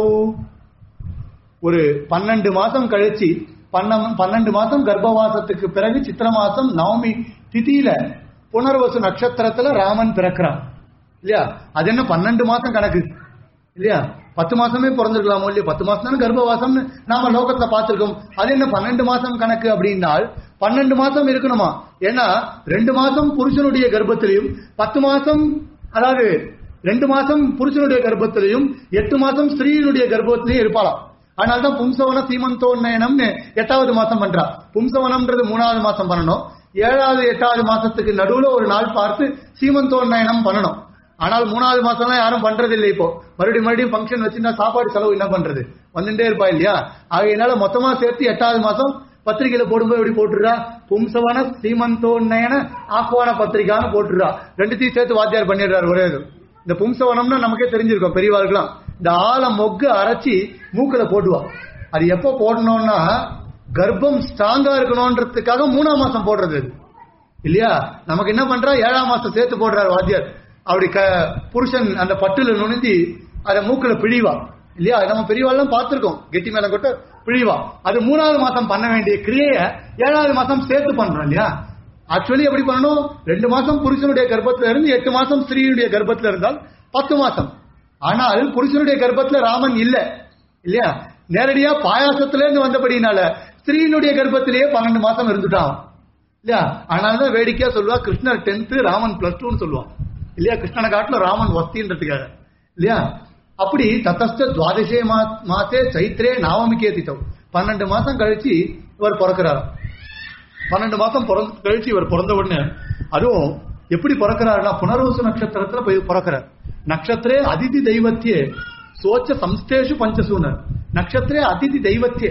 ஒரு பன்னெண்டு மாசம் கழிச்சு பன்னம் பன்னெண்டு மாசம் கர்ப்பவாசத்துக்கு பிறகு சித்திர மாசம் நவமி திதியில புனர்வசு நட்சத்திரத்துல ராமன் பிறக்கிறான் இல்லையா அது என்ன பன்னெண்டு மாசம் கணக்கு இல்லையா பத்து மாசமே பிறந்திருக்கலாமோ இல்லையா பத்து மாசம் தானே கர்ப்பவாசம்னு நாம லோகத்துல பார்த்திருக்கோம் அது என்ன பன்னெண்டு மாசம் கணக்கு அப்படின்னால் பன்னெண்டு மாசம் இருக்கணுமா ஏன்னா ரெண்டு மாசம் புருஷனுடைய கர்ப்பத்திலையும் பத்து மாசம் அதாவது ரெண்டு மாசம் புருஷனுடைய கர்ப்பத்திலையும் எட்டு மாசம் ஸ்திரீனுடைய கர்ப்பத்திலையும் இருப்பாளாம் அதனால்தான் பும்சவன சீமந்தோன்னயனம்னு எட்டாவது மாசம் பண்றா பும்சவனம்ன்றது மூணாவது மாசம் பண்ணணும் ஏழாவது எட்டாவது மாசத்துக்கு நடுவுல ஒரு நாள் பார்த்து சீமந்தோன்னயனம் பண்ணணும் ஆனால் மூணாவது மாசம்லாம் யாரும் பண்றது இல்லை இப்போ மறுபடியும் மறுபடியும் ஃபங்க்ஷன் வச்சுன்னா சாப்பாடு செலவு என்ன பண்றது வந்துட்டே இருப்பா இல்லையா ஆகையினால மொத்தமா சேர்த்து எட்டாவது மாசம் பத்திரிகையில போடும்போது எப்படி போட்டுடுறா பும்சவன சீமந்தோன்னயன ஆக்குவான பத்திரிகான்னு போட்டுடுறா ரெண்டுத்தையும் சேர்த்து வாத்தியார் பண்ணிடுறாரு ஒரே இது இந்த பும்சவனம்னா நமக்கே தெரிஞ்சிருக்கும் பெரியவாளுக்கெல்லாம் இந்த ஆளை மொக்கு அரைச்சி மூக்குல போட்டுவா அது எப்போ போடணும்னா கர்ப்பம் ஸ்ட்ராங்கா இருக்கணும்ன்றதுக்காக மூணாம் மாசம் போடுறது அது. இல்லையா நமக்கு என்ன பண்றா ஏழாம் மாசம் சேர்த்து போடுறாரு வாத்தியார் அப்படி க புருஷன் அந்த பட்டுல நுழைஞ்சி அதை மூக்குல பிழிவா இல்லையா நம்ம பெரியவாள்லாம் பார்த்திருக்கோம் கெட்டி மேல கொட்ட பிழிவா அது மூணாவது மாசம் பண்ண வேண்டிய கிரியைய ஏழாவது மாசம் சேர்த்து பண்றோம் இல்லையா ஆக்சுவலி எப்படி பண்ணணும் ரெண்டு மாசம் புருஷனுடைய கர்ப்பத்துல இருந்து எட்டு மாசம் ஸ்திரீனுடைய கர்ப்பத்துல இருந்தால் பத்து மாசம் ஆனால் புருஷனுடைய கர்ப்பத்துல ராமன் இல்ல இல்லையா நேரடியா பாயாசத்துல இருந்து வந்தபடினால ஸ்திரீனுடைய கர்ப்பத்திலேயே பன்னெண்டு மாசம் இருந்துட்டான் இல்லையா ஆனால்தான் வேடிக்கையா சொல்லுவா கிருஷ்ணர் டென்த் ராமன் பிளஸ் டூன்னு சொல்லுவான் இல்லையா கிருஷ்ணனை காட்டுல ராமன் வஸ்தின்றதுக்காக இல்லையா அப்படி தத்தஸ்த துவாதசே மா- மாசே சைத்ரே நாவமிக்கே திட்டம் பன்னெண்டு மாசம் கழிச்சு இவர் பிறக்கிறார் பன்னெண்டு மாசம் பிறந்த கழிச்சு இவர் பிறந்த உடனே அதுவும் எப்படி பிறக்கிறாருன்னா புனர்வசு நட்சத்திரத்துல போய் பிறக்கிறார் நட்சத்திரே அதிதி தெய்வத்தியே சோச்ச சம்ஸ்தேஷு பஞ்சசூனர் நட்சத்திரே அதிதி தெய்வத்தியே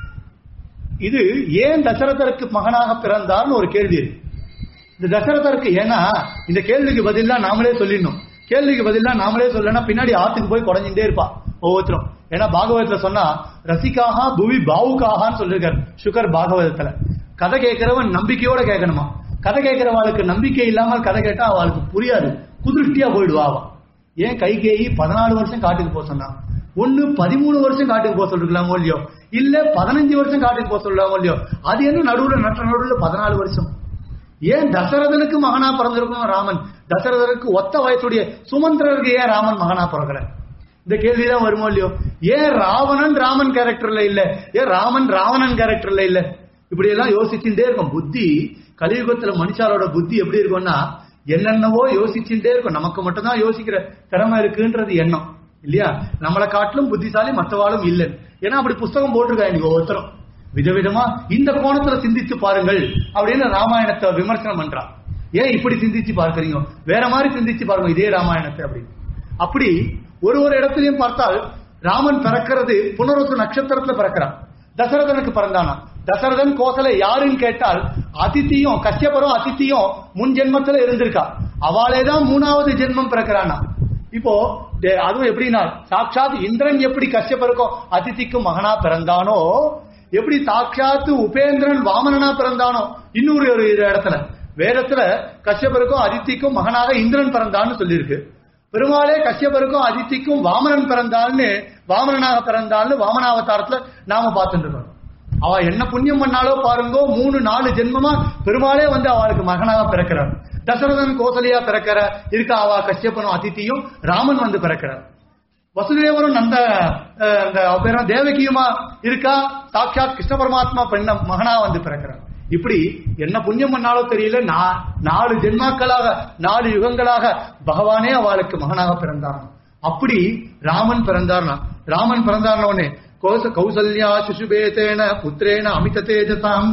இது ஏன் தசரதருக்கு மகனாக பிறந்தார்னு ஒரு கேள்வி இருக்கு இந்த தசரதருக்கு ஏன்னா இந்த கேள்விக்கு பதிலா நாமளே சொல்லிடணும் கேள்விக்கு பதிலா நாமளே சொல்லனா பின்னாடி ஆத்துக்கு போய் குறைஞ்சிட்டே இருப்பா ஒவ்வொருத்தரும் ஏன்னா பாகவதத்துல சொன்னா ரசிகாஹா புவி பாவுகாகான்னு சொல்லியிருக்காரு சுகர் பாகவதத்துல கதை கேட்கிறவன் நம்பிக்கையோட கேட்கணுமா கதை கேட்கிறவாளுக்கு நம்பிக்கை இல்லாமல் கதை கேட்டா அவளுக்கு புரியாது குதிருஷ்டியா போயிடுவா அவ ஏன் கைகேயி பதினாலு வருஷம் காட்டுக்கு போக சொன்னா ஒண்ணு பதிமூணு வருஷம் காட்டுக்கு போக சொல்லிருக்கலாமோ இல்லையோ இல்ல பதினஞ்சு வருஷம் காட்டுக்கு போக சொல்லலாமோ இல்லையோ அது என்ன நடுவுல நட்ட நடுவுல பதினாலு வருஷம் ஏன் தசரதனுக்கு மகனா பிறந்திருக்கணும் ராமன் தசரதனுக்கு ஒத்த வயசுடைய சுமந்திரருக்கு ஏன் ராமன் மகனா பிறக்கல இந்த கேள்விதான் வருமோ இல்லையோ ஏன் ராவணன் ராமன் கேரக்டர்ல இல்ல ஏன் ராமன் ராவணன் கேரக்டர்ல இல்ல இப்படி எல்லாம் யோசிச்சுட்டே இருக்கும் புத்தி கலியுகத்துல மனுஷாரோட புத்தி எப்படி இருக்கும்னா என்னென்னவோ யோசிச்சுட்டே இருக்கும் நமக்கு மட்டும்தான் யோசிக்கிற திறமை இருக்குன்றது எண்ணம் இல்லையா நம்மளை காட்டிலும் புத்திசாலி மற்றவாளும் இல்லை ஏன்னா அப்படி புஸ்தகம் போட்டிருக்காங்க இன்னைக்கு ஒவ்வொருத்தரும் விதவிதமா இந்த கோணத்துல சிந்தித்து பாருங்கள் அப்படின்னு ராமாயணத்தை விமர்சனம் பண்றான் ஏன் இப்படி சிந்திச்சு பார்க்கறீங்க வேற மாதிரி சிந்திச்சு பாருங்க இதே ராமாயணத்தை அப்படின்னு அப்படி ஒரு ஒரு இடத்துலயும் பார்த்தால் ராமன் பிறக்கிறது புனரொரு நட்சத்திரத்துல பிறக்கிறான் தசரதனுக்கு பிறந்தானா தசரதன் கோசலை யாருன்னு கேட்டால் அதித்தியும் கஷ்யபரும் அதித்தியும் முன் ஜென்மத்துல இருந்திருக்கா அவளே தான் மூணாவது ஜென்மம் பிறக்கிறானா இப்போ தே- அதுவும் எப்படின்னா சாட்சாத் இந்திரன் எப்படி கஷ்யபருக்கும் அதித்திக்கும் மகனா பிறந்தானோ எப்படி சாட்சாத் உபேந்திரன் வாமனனா பிறந்தானோ இன்னொரு ஒரு இரு இடத்துல வேதத்துல கஷ்யபருக்கும் அதித்திக்கும் மகனாக இந்திரன் பிறந்தான்னு சொல்லியிருக்கு பெருமாளே கஷ்யபருக்கும் அதித்திக்கும் வாமனன் பிறந்தான்னு வாமனனாக பிறந்தான்னு வாமனாவதாரத்துல நாம பார்த்துட்டு இருக்கோம் அவ என்ன புண்ணியம் பண்ணாலோ பாருங்க மூணு நாலு ஜென்மமா பெருமாளே வந்து அவளுக்கு மகனாக பிறக்கிறார் தசரதன் கோசலையா பிறக்கிற இருக்கா அவ கஷ்யப்பனும் அதித்தியும் ராமன் வந்து பிறக்கிறார் வசுதேவரும் நந்த அஹ், அந்த அவ பேரும் தேவகியுமா இருக்கா சாட்சாத் கிருஷ்ண பரமாத்மா பெண்ண மகனா வந்து பிறக்கிறார் இப்படி என்ன புண்ணியம் பண்ணாலோ தெரியல நா- நாலு ஜென்மாக்களாக நாலு யுகங்களாக பகவானே அவளுக்கு மகனாக பிறந்தாராம் அப்படி ராமன் பிறந்தார்னா ராமன் பிறந்தார்ன உடனே கோச கௌசல்யா சுசுபேதேன புத்திரேன அமித தேஜசாம்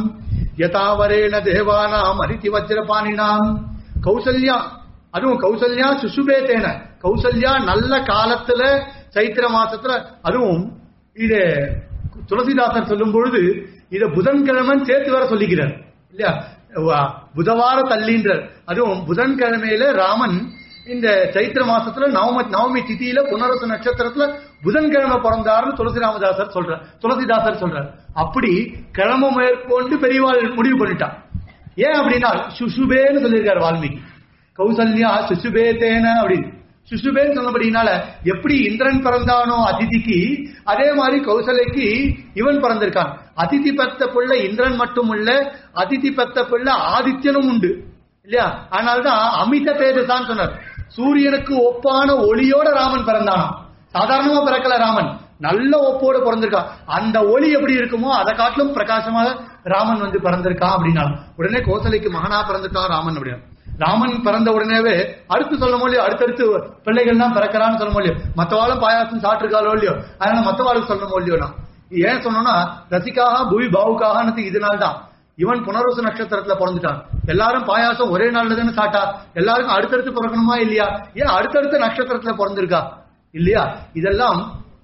யதாவரேன தேவானாம் அரிதி வஜ்ரபாணினாம் கௌசல்யா அதுவும் கௌசல்யா சுசுபேதேன கௌசல்யா நல்ல காலத்துல சைத்திர மாசத்துல அதுவும் இது துளசிதாசர் சொல்லும் பொழுது இத புதன்கிழமன் சேர்த்து வர சொல்லிக்கிறார் இல்லையா வ- புதவார தள்ளின்றார் அதுவும் புதன்கிழமையில ராமன் இந்த சைத்திர மாசத்துல நவம நவமி திதியில புனரசு நட்சத்திரத்துல புதன்கிழமை பிறந்தாருன்னு துளசி ராமதாசர் சொல்றார் துளசிதாசர் சொல்றார் அப்படி கிழமை மேற்கொண்டு பெரியவாள் முடிவு பண்ணிட்டான் ஏன் அப்படின்னா சுசுபேன்னு சொல்லியிருக்காரு வால்மீகி கௌசல்யா சுசுபேதேன அப்படின்னு சுசுபேன்னு சொன்னபடினால எப்படி இந்திரன் பிறந்தானோ அதிதிக்கு அதே மாதிரி கௌசலைக்கு இவன் பிறந்திருக்கான் அதிதி பெத்த பிள்ளை இந்திரன் மட்டும் இல்ல அதிதி பெத்த பிள்ளை ஆதித்யனும் உண்டு இல்லையா அதனால்தான் அமித தேஜசான்னு சொன்னார் சூரியனுக்கு ஒப்பான ஒளியோட ராமன் பிறந்தானாம் சாதாரணமா பிறக்கல ராமன் நல்ல ஒப்போட பிறந்திருக்கான் அந்த ஒளி எப்படி இருக்குமோ அதை காட்டிலும் பிரகாசமாக ராமன் வந்து பிறந்திருக்கான் அப்படின்னா உடனே கோசலைக்கு மகனா பிறந்திருக்கான் ராமன் அப்படின்னா ராமன் பிறந்த உடனேவே அடுத்து சொல்ல முடியும் அடுத்தடுத்து பிள்ளைகள்லாம் பிறக்கிறான்னு சொல்ல முடியும் மத்தவாளும் பாயாசம் சாப்பிட்டுருக்காளோ இல்லையோ அதனால மத்தவாளுக்கு சொல்ல முடியும் நான் ஏன் சொன்னோம்னா ரசிக்காக புவி பாவுக்காக இதனால்தான் இவன் புனர்வசு நட்சத்திரத்துல பிறந்துட்டான் எல்லாரும் பாயாசம் ஒரே நாள்ல தானே சாட்டா எல்லாருக்கும் அடுத்தடுத்து பிறக்கணுமா இல்லையா ஏன் அடுத்தடுத்த நட்சத்திரத்துல பிறந்திருக்கா இல்லையா இதெல்லாம்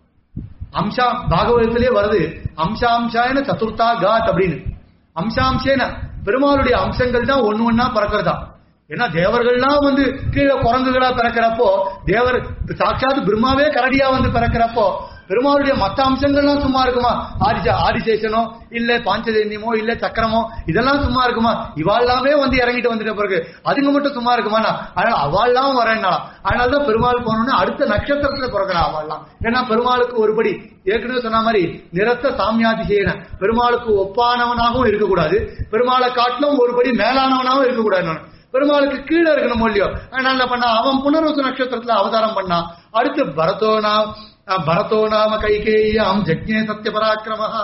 அம்சா பாகவதத்திலே வருது அம்சாம்சாயன சதுர்த்தா காத் அப்படின்னு அம்சாம்சேன பெருமாளுடைய அம்சங்கள் தான் ஒண்ணு ஒண்ணா பிறக்கிறதா ஏன்னா தேவர்கள்லாம் வந்து கீழே குரங்குகளா பிறக்கிறப்போ தேவர் சாட்சாத் பிரம்மாவே கரடியா வந்து பிறக்கிறப்போ பெருமாளுடைய மத்த அம்சங்கள்லாம் சும்மா இருக்குமா ஆதிச ஆதிசேஷனோ இல்ல பாஞ்சஜன்யமோ இல்ல சக்கரமோ இதெல்லாம் சும்மா இருக்குமா இவாள்லாமே வந்து இறங்கிட்டு வந்துட்ட பிறகு அதுங்க மட்டும் சும்மா இருக்குமாண்ணா அதனால அவாள்லாம் வரேன்னாலாம் அதனாலதான் பெருமாள் போனோம்னா அடுத்த நட்சத்திரத்துல பிறக்கிறா அவாள்லாம் ஏன்னா பெருமாளுக்கு ஒருபடி ஏற்கனவே சொன்ன மாதிரி நிறத்த சாமியாதிசேன பெருமாளுக்கு ஒப்பானவனாகவும் இருக்கக்கூடாது பெருமாளை காட்டிலும் ஒருபடி மேலானவனாகவும் இருக்கக்கூடாது பெருமாளுக்கு கீழே இருக்கணும் இல்லையோ அதனால என்ன பண்ணா அவன் புனர்வசு நட்சத்திரத்துல அவதாரம் பண்ணான் அடுத்து பரதோனா பரதோ நாம கைகேயாம் ஜக்ஞே சத்ய பராக்கிரமஹா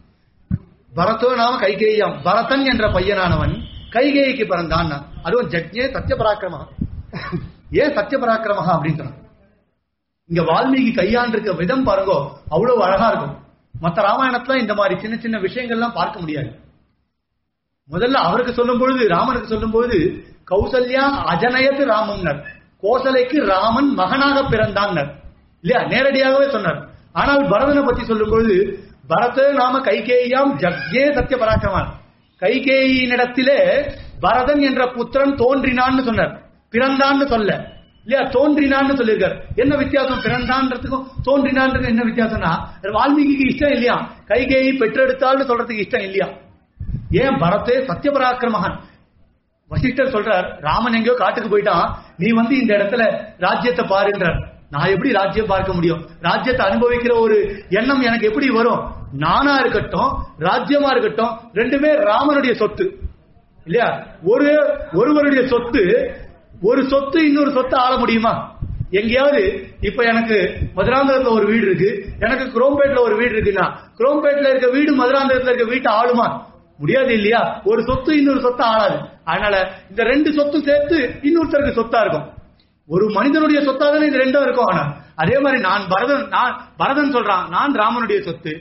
பரதோ நாம கைகேயாம் பரதன் என்ற பையனானவன் கைகேயிக்கு பிறந்தான் அதுவும் ஜக்ஞே சத்ய பராக்கிரமஹா ஏன் சத்ய பராக்கிரமஹா அப்படின்னு சொன்னான் இங்க வால்மீகி கையாண்டிருக்க விதம் பாருங்க அவ்வளவு அழகா இருக்கும் மத்த ராமாயணத்துல இந்த மாதிரி சின்ன சின்ன விஷயங்கள்லாம் பார்க்க முடியாது முதல்ல அவருக்கு சொல்லும் பொழுது ராமனுக்கு சொல்லும் பொழுது கௌசல்யா அஜனயத்து ராமம்னர் கோசலைக்கு ராமன் மகனாக பிறந்தான்னர் இல்லையா நேரடியாகவே சொன்னார் ஆனால் பரதனை பத்தி சொல்லும் பொழுது பரத நாம கைகேயாம் ஜக்யே சத்ய பராக்கிரமான் கைகேயினிடத்திலே பரதன் என்ற புத்திரன் தோன்றினான்னு சொன்னார் பிறந்தான்னு சொல்ல இல்லையா தோன்றினான்னு சொல்லியிருக்காரு என்ன வித்தியாசம் பிறந்தான்றதுக்கும் தோன்றினான்றது என்ன வித்தியாசம்னா வால்மீகிக்கு இஷ்டம் இல்லையா கைகேயி பெற்றெடுத்தாள்னு சொல்றதுக்கு இஷ்டம் இல்லையா ஏன் பரதே சத்யபராக்கிரமகன் வசிஷ்டர் சொல்றார் ராமன் எங்கேயோ காட்டுக்கு போயிட்டான் நீ வந்து இந்த இடத்துல ராஜ்யத்தை பாருன்றார் நான் எப்படி ராஜ்யம் பார்க்க முடியும் ராஜ்யத்தை அனுபவிக்கிற ஒரு எண்ணம் எனக்கு எப்படி வரும் நானா இருக்கட்டும் ராஜ்யமா இருக்கட்டும் ரெண்டுமே ராமனுடைய சொத்து இல்லையா ஒரு ஒருவருடைய சொத்து ஒரு சொத்து இன்னொரு சொத்து ஆள முடியுமா எங்கேயாவது இப்ப எனக்கு மதுராந்தகத்துல ஒரு வீடு இருக்கு எனக்கு குரோம்பேட்ல ஒரு வீடு இருக்குன்னா குரோம்பேட்ல இருக்க வீடு மதுராந்தகத்துல இருக்க வீட்டை ஆளுமா முடியாது இல்லையா ஒரு சொத்து இன்னொரு சொத்து ஆளாது அதனால இந்த ரெண்டு சொத்தும் சேர்த்து இன்னொருத்தருக்கு சொத்தா இருக்கும் ஒரு மனிதனுடைய சொத்தா தானே இது ரெண்டும் இருக்கும் ஆனா அதே மாதிரி நான் பரதன் நான் பரதன் சொல்றான் நான் ராமனுடைய சொத்து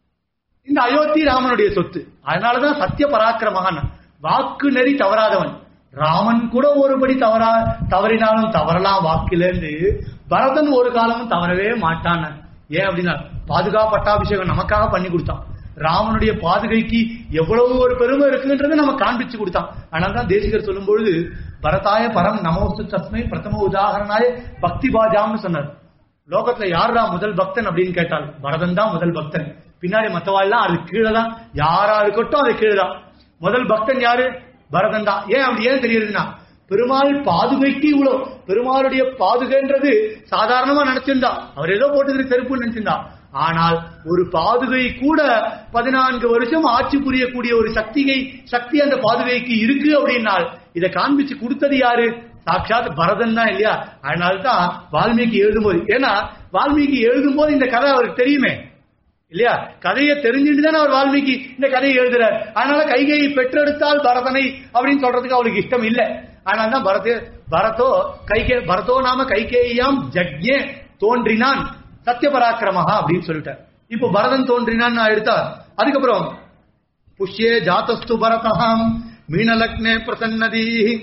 இந்த அயோத்தி ராமனுடைய சொத்து அதனாலதான் சத்திய பராக்கிரமகன் வாக்கு நெறி தவறாதவன் ராமன் கூட ஒருபடி தவறா தவறினாலும் தவறலாம் வாக்கிலேருந்து பரதன் ஒரு காலமும் தவறவே மாட்டான் ஏன் அப்படின்னா பாதுகா பட்டாபிஷேகம் நமக்காக பண்ணி கொடுத்தான் ராமனுடைய பாதுகைக்கு எவ்வளவு ஒரு பெருமை இருக்குன்றதை நம்ம காண்பிச்சு கொடுத்தான் அதனால தான் தேசிகர் சொல்லும் பொழுது பரதாய பரம் நமோஸ்து தஸ்மை பிரதம உதாகரணாய பக்தி பாஜாம்னு சொன்னார் லோகத்துல யாரா முதல் பக்தன் அப்படின்னு கேட்டால் பரதன் தான் முதல் பக்தன் பின்னாடி மத்தவாள்லாம் அது கீழே தான் யாரா இருக்கட்டும் அது கீழே தான் முதல் பக்தன் யாரு பரதன் தான் ஏன் அப்படி ஏன் தெரியுதுன்னா பெருமாள் பாதுகைக்கு இவ்வளவு பெருமாளுடைய பாதுகைன்றது சாதாரணமா நினைச்சிருந்தா அவர் ஏதோ போட்டுக்கிற செருப்புன்னு நினைச்சிருந்தா ஆனால் ஒரு பாதுகை கூட பதினான்கு வருஷம் ஆட்சி புரியக்கூடிய ஒரு சக்திகை சக்தி அந்த பாதுகைக்கு இருக்கு அப்படின்னால் இதை காண்பிச்சு கொடுத்தது யாரு சாட்சாத் பரதன் தான் இல்லையா அதனால்தான் வால்மீகி எழுதும்போது ஏன்னா வால்மீகி எழுதும் போது இந்த கதை அவருக்கு தெரியுமே இல்லையா கதையை தெரிஞ்சுட்டு தானே அவர் வால்மீகி இந்த கதையை எழுதுறார் அதனால கைகையை பெற்றெடுத்தால் பரதனை அப்படின்னு சொல்றதுக்கு அவளுக்கு இஷ்டம் இல்லை அதனால தான் பரத பரதோ கைகே பரதோ நாம கைகேயாம் ஜக்ஞே தோன்றினான் சத்யபராக்கிரமஹா அப்படின்னு சொல்லிட்டார் இப்போ பரதன் தோன்றினான்னு நான் எடுத்தா அதுக்கப்புறம் புஷ்யே ஜாதஸ்து பரதஹாம் மீனலக்னே பிரசன்னதி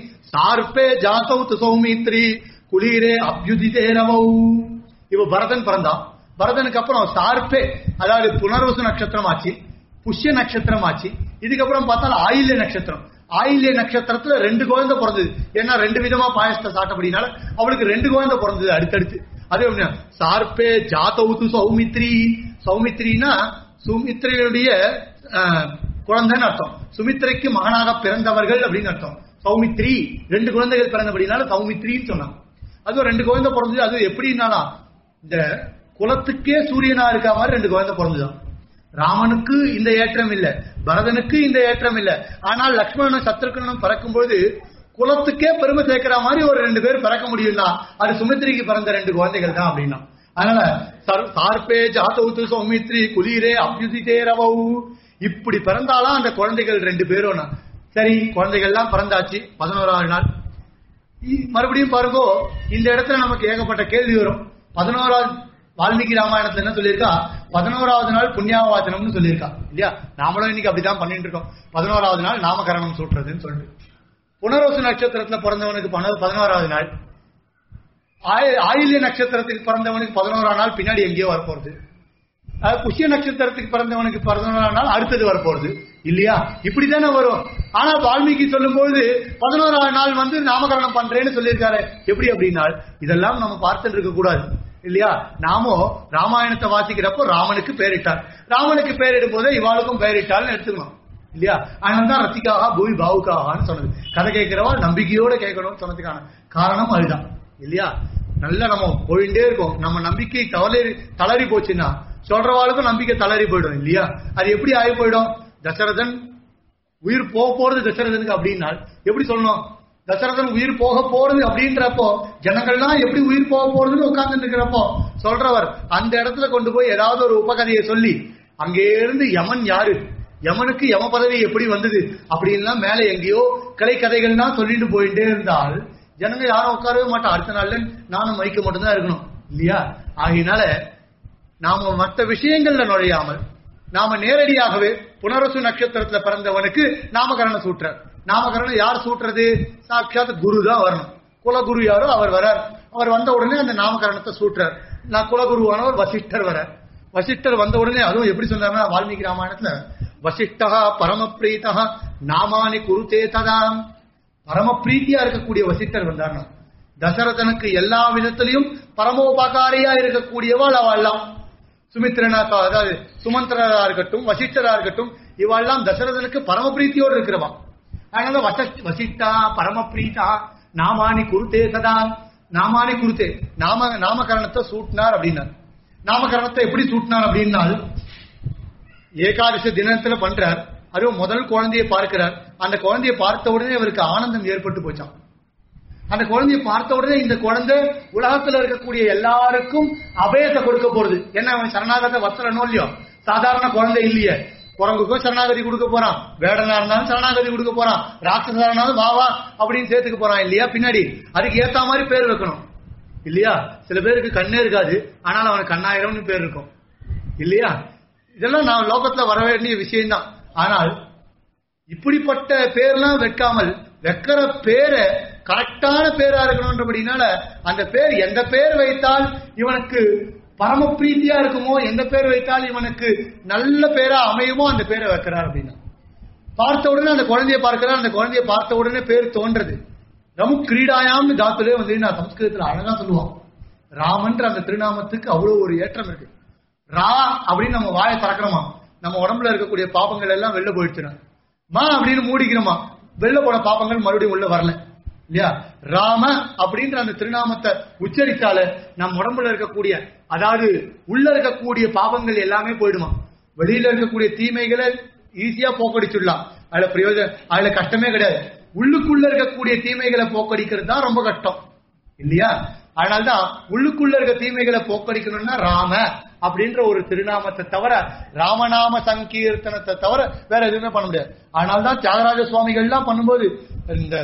சார்பே ஜாதௌ து சௌமித்ரி குளீரே அபியுதிதே ரவௌ இப்போ பரதன் பிறந்தான் பரதனுக்கு அப்புறம் சார்பே அதாவது புனர்வசு நட்சத்திரம் ஆச்சு புஷ்ய நட்சத்திரம் ஆச்சு இதுக்கப்புறம் பார்த்தா ஆயில்ய நட்சத்திரம் ஆயில்ய நட்சத்திரத்துல ரெண்டு குழந்தை பிறந்தது ஏன்னா ரெண்டு விதமா பாயசத்தை சாட்டபடினால அவளுக்கு ரெண்டு குழந்தை பிறந்தது அடுத்தடுத்து அதே ஒண்ணு சார்பே ஜாதவுத்து சௌமித்ரி சௌமித்ரினா சுமித்ரையுடைய அஹ், குழந்தைன்னு அர்த்தம் சுமித்ரைக்கு மகனாக பிறந்தவர்கள் அப்படின்னு அர்த்தம் சௌமித்ரி ரெண்டு குழந்தைகள் பிறந்தபடினால சௌமித்ரின்னு சொன்னான் அதுவும் ரெண்டு குழந்தை பிறந்தது அது எப்படின்னாலா இந்த குலத்துக்கே சூரியனா இருக்க மாதிரி ரெண்டு குழந்தை பிறந்துதான் ராமனுக்கு இந்த ஏற்றம் இல்ல பரதனுக்கு இந்த ஏற்றம் இல்ல ஆனால் லக்ஷ்மணனும் சத்ருக்கனும் பிறக்கும் பொழுது குலத்துக்கே பெருமை சேர்க்கிற மாதிரி ஒரு ரெண்டு பேர் பிறக்க முடியும்னா அது சுமித்ரிக்கு பிறந்த ரெண்டு குழந்தைகள் தான் அப்படின்னா அதனால சர்- சார்பே ஜாதவுத்து சௌமித்ரி குலீரே அபியுதிதே ரவௌ இப்படி பிறந்தாலாம் அந்த குழந்தைகள் ரெண்டு பேரும் சரி குழந்தைகள்லாம் பிறந்தாச்சு பதினோராவது நாள் இ- மறுபடியும் பாருங்க இந்த இடத்துல நமக்கு ஏகப்பட்ட கேள்வி வரும் பதினோராவது வால்மீகி ராமாயணத்துல என்ன சொல்லியிருக்கா பதினோராவது நாள் புண்ணியாவாச்சனம்னு சொல்லியிருக்கா இல்லையா நாமளும் இன்னைக்கு அப்படிதான் பண்ணிட்டு இருக்கோம் பதினோராவது நாள் நாமகரணம் சூட்டுறதுன்னு சொல்லிட்டு புனரோசு நட்சத்திரத்துல பிறந்தவனுக்கு பன- பதினோராவது நாள் ஆய- ஆயில்ய நட்சத்திரத்துக்கு பிறந்தவனுக்கு பதினோராம் நாள் பின்னாடி எங்கேயோ வரப்போறது அஹ் புஷ்ய நட்சத்திரத்துக்கு பிறந்தவனுக்கு பதினோராம் நாள் அடுத்தது வரப்போறது இல்லையா இப்படித்தானே வரும் ஆனா வால்மீகி சொல்லும்போது பதினோராம் நாள் வந்து நாமகரணம் பண்றேன்னு சொல்லியிருக்காரு எப்படி அப்படின்னா இதெல்லாம் நம்ம பார்த்துட்டு இருக்க கூடாது இல்லையா நாமோ ராமாயணத்தை வாசிக்கிறப்போ ராமனுக்கு பேரிட்டார் ராமனுக்கு பேரிடும் போதே இவாளுக்கும் பேரிட்டாள்னு எடுத்துக்கணும் இல்லையா அதனால தான் ரத்திகாகா பூமி பாவுக்காகான்னு சொன்னது கதை கேட்கிறவா நம்பிக்கையோட கேட்கணும்னு சொன்னதுக்கான காரணம் அதுதான் இல்லையா நல்லா நம்ம போயிட்டே இருக்கோம் நம்ம நம்பிக்கை தளரி தளறி போச்சுன்னா சொல்றவாளுக்கும் நம்பிக்கை தளறி போயிடும் இல்லையா அது எப்படி ஆகி போயிடும் தசரதன் உயிர் போக போறது தசரதனுக்கு அப்படின்னா எப்படி சொல்லணும் தசரதன் உயிர் போக போறது அப்படின்றப்போ ஜனங்கள்லாம் எப்படி உயிர் போக போறதுன்னு உட்கார்ந்து இருக்கிறப்போ சொல்றவர் அந்த இடத்துல கொண்டு போய் ஏதாவது ஒரு உபகதையை சொல்லி அங்கே இருந்து யமன் யாரு யமனுக்கு யம பதவி எப்படி வந்தது அப்படின்லாம் மேல எங்கேயோ கலை கதைகள்லாம் சொல்லிட்டு போயிட்டே இருந்தால் ஜனங்க யாரும் உட்காரவே மாட்டோம் அடுத்த நாள்ல நானும் மைக்க மட்டும்தான் இருக்கணும் இல்லையா ஆகையினால நாம மற்ற விஷயங்கள்ல நுழையாமல் நாம நேரடியாகவே புனரசு நட்சத்திரத்துல பிறந்தவனுக்கு நாமகரணம் சூட்டுறார் நாமகரணம் யார் சூட்டுறது சாட்சாத் குரு தான் வரணும் குலகுரு யாரோ அவர் வரார் அவர் வந்த உடனே அந்த நாமகரணத்தை சூட்டுறார் நான் குலகுருவானவர் வசிஷ்டர் வரார் வசிஷ்டர் வந்த உடனே அதுவும் எப்படி சொன்னார்னா வால்மீகி ராமாயணத்துல வசிஷ்டா பரமபிரீதா நாமானி குருதே ததாம் பரம பிரீத்தியா இருக்கக்கூடிய வசிஷ்டர் வந்தார்னா தசரதனுக்கு எல்லா விதத்திலையும் பரமோபகாரியா இருக்கக்கூடியவாள் அவள்லாம் சுமித்ரனா அதாவது சுமந்திரரா இருக்கட்டும் வசிஷ்டரா இருக்கட்டும் இவாள்லாம் தசரதனுக்கு பரம பிரீத்தியோடு இருக்கிறவா அதனால வச- வசிஷ்டா பரமபிரீதா நாமானி குருத்தே சதா நாமானி குருத்தே நாம நாமகரணத்தை சூட்டினார் அப்படின்னார் நாமகரணத்தை எப்படி சூட்டினார் அப்படின்னால் ஏகாதசி தினத்துல பண்றார் அதுவும் முதல் குழந்தையை பார்க்கிறார் அந்த குழந்தையை பார்த்த உடனே அவருக்கு ஆனந்தம் ஏற்பட்டு போச்சான் அந்த குழந்தையை பார்த்த உடனே இந்த குழந்தை உலகத்துல இருக்கக்கூடிய எல்லாருக்கும் அபயத்தை கொடுக்க போறது என்ன அவன் சரணாகத வஸ்திரனோ இல்லையோ சாதாரண குழந்தை இல்லையே குரங்குக்கும் சரணாகதி கொடுக்க போறான் வேடனா இருந்தாலும் சரணாகதி கொடுக்க போறான் ராட்சசா இருந்தாலும் வா வா அப்படின்னு சேர்த்துக்க போறான் இல்லையா பின்னாடி அதுக்கு ஏத்த மாதிரி பேர் வைக்கணும் இல்லையா சில பேருக்கு கண்ணே இருக்காது ஆனால் அவனுக்கு கண்ணாயிரம்னு பேர் இருக்கும் இல்லையா இதெல்லாம் நான் லோகத்துல வர வேண்டிய விஷயம்தான் ஆனால் இப்படிப்பட்ட பேர்லாம் வைக்காமல் வைக்கிற பேரை கரெக்டான பேரா இருக்கணும்ன்றபடினால அந்த பேர் எந்த பேர் வைத்தால் இவனுக்கு பரம பிரீத்தியா இருக்குமோ எந்த பேர் வைத்தால் இவனுக்கு நல்ல பேரா அமையுமோ அந்த பேரை வைக்கிறார் அப்படின்னா பார்த்த உடனே அந்த குழந்தைய பார்க்கிறார் அந்த குழந்தைய பார்த்த உடனே பேர் தோன்றது நமு கிரீடாயாம்னு தாத்துலே வந்து நான் சம்ஸ்கிருதத்துல அழகா சொல்லுவோம் ராமன்ற அந்த திருநாமத்துக்கு அவ்வளவு ஒரு ஏற்றம் இருக்கு ரா அப்படின்னு நம்ம வாயை திறக்கிறோமா நம்ம உடம்புல இருக்கக்கூடிய பாப்பங்கள் எல்லாம் வெளில போயிடுச்சுனா மா அப்படின்னு மூடிக்கிறோமா வெளில போன பாப்பங்கள் மறுபடியும் உள்ள வரல இல்லையா ராம அப்படின்ற அந்த திருநாமத்தை உச்சரித்தால நம் உடம்புல இருக்கக்கூடிய அதாவது உள்ள இருக்கக்கூடிய பாவங்கள் எல்லாமே போயிடுமா வெளியில இருக்கக்கூடிய தீமைகளை ஈஸியா போக்கடிச்சுடலாம் அதுல பிரயோஜனம் அதுல கஷ்டமே கிடையாது உள்ளுக்குள்ள இருக்கக்கூடிய தீமைகளை போக்கடிக்கிறது தான் ரொம்ப கஷ்டம் இல்லையா அதனால்தான் உள்ளுக்குள்ள இருக்க தீமைகளை போக்கடிக்கணும்னா ராம அப்படின்ற ஒரு திருநாமத்தை தவிர ராமநாம சங்கீர்த்தனத்தை தவிர வேற எதுவுமே பண்ண முடியாது அதனால்தான் தியாகராஜ சுவாமிகள்லாம் பண்ணும்போது இந்த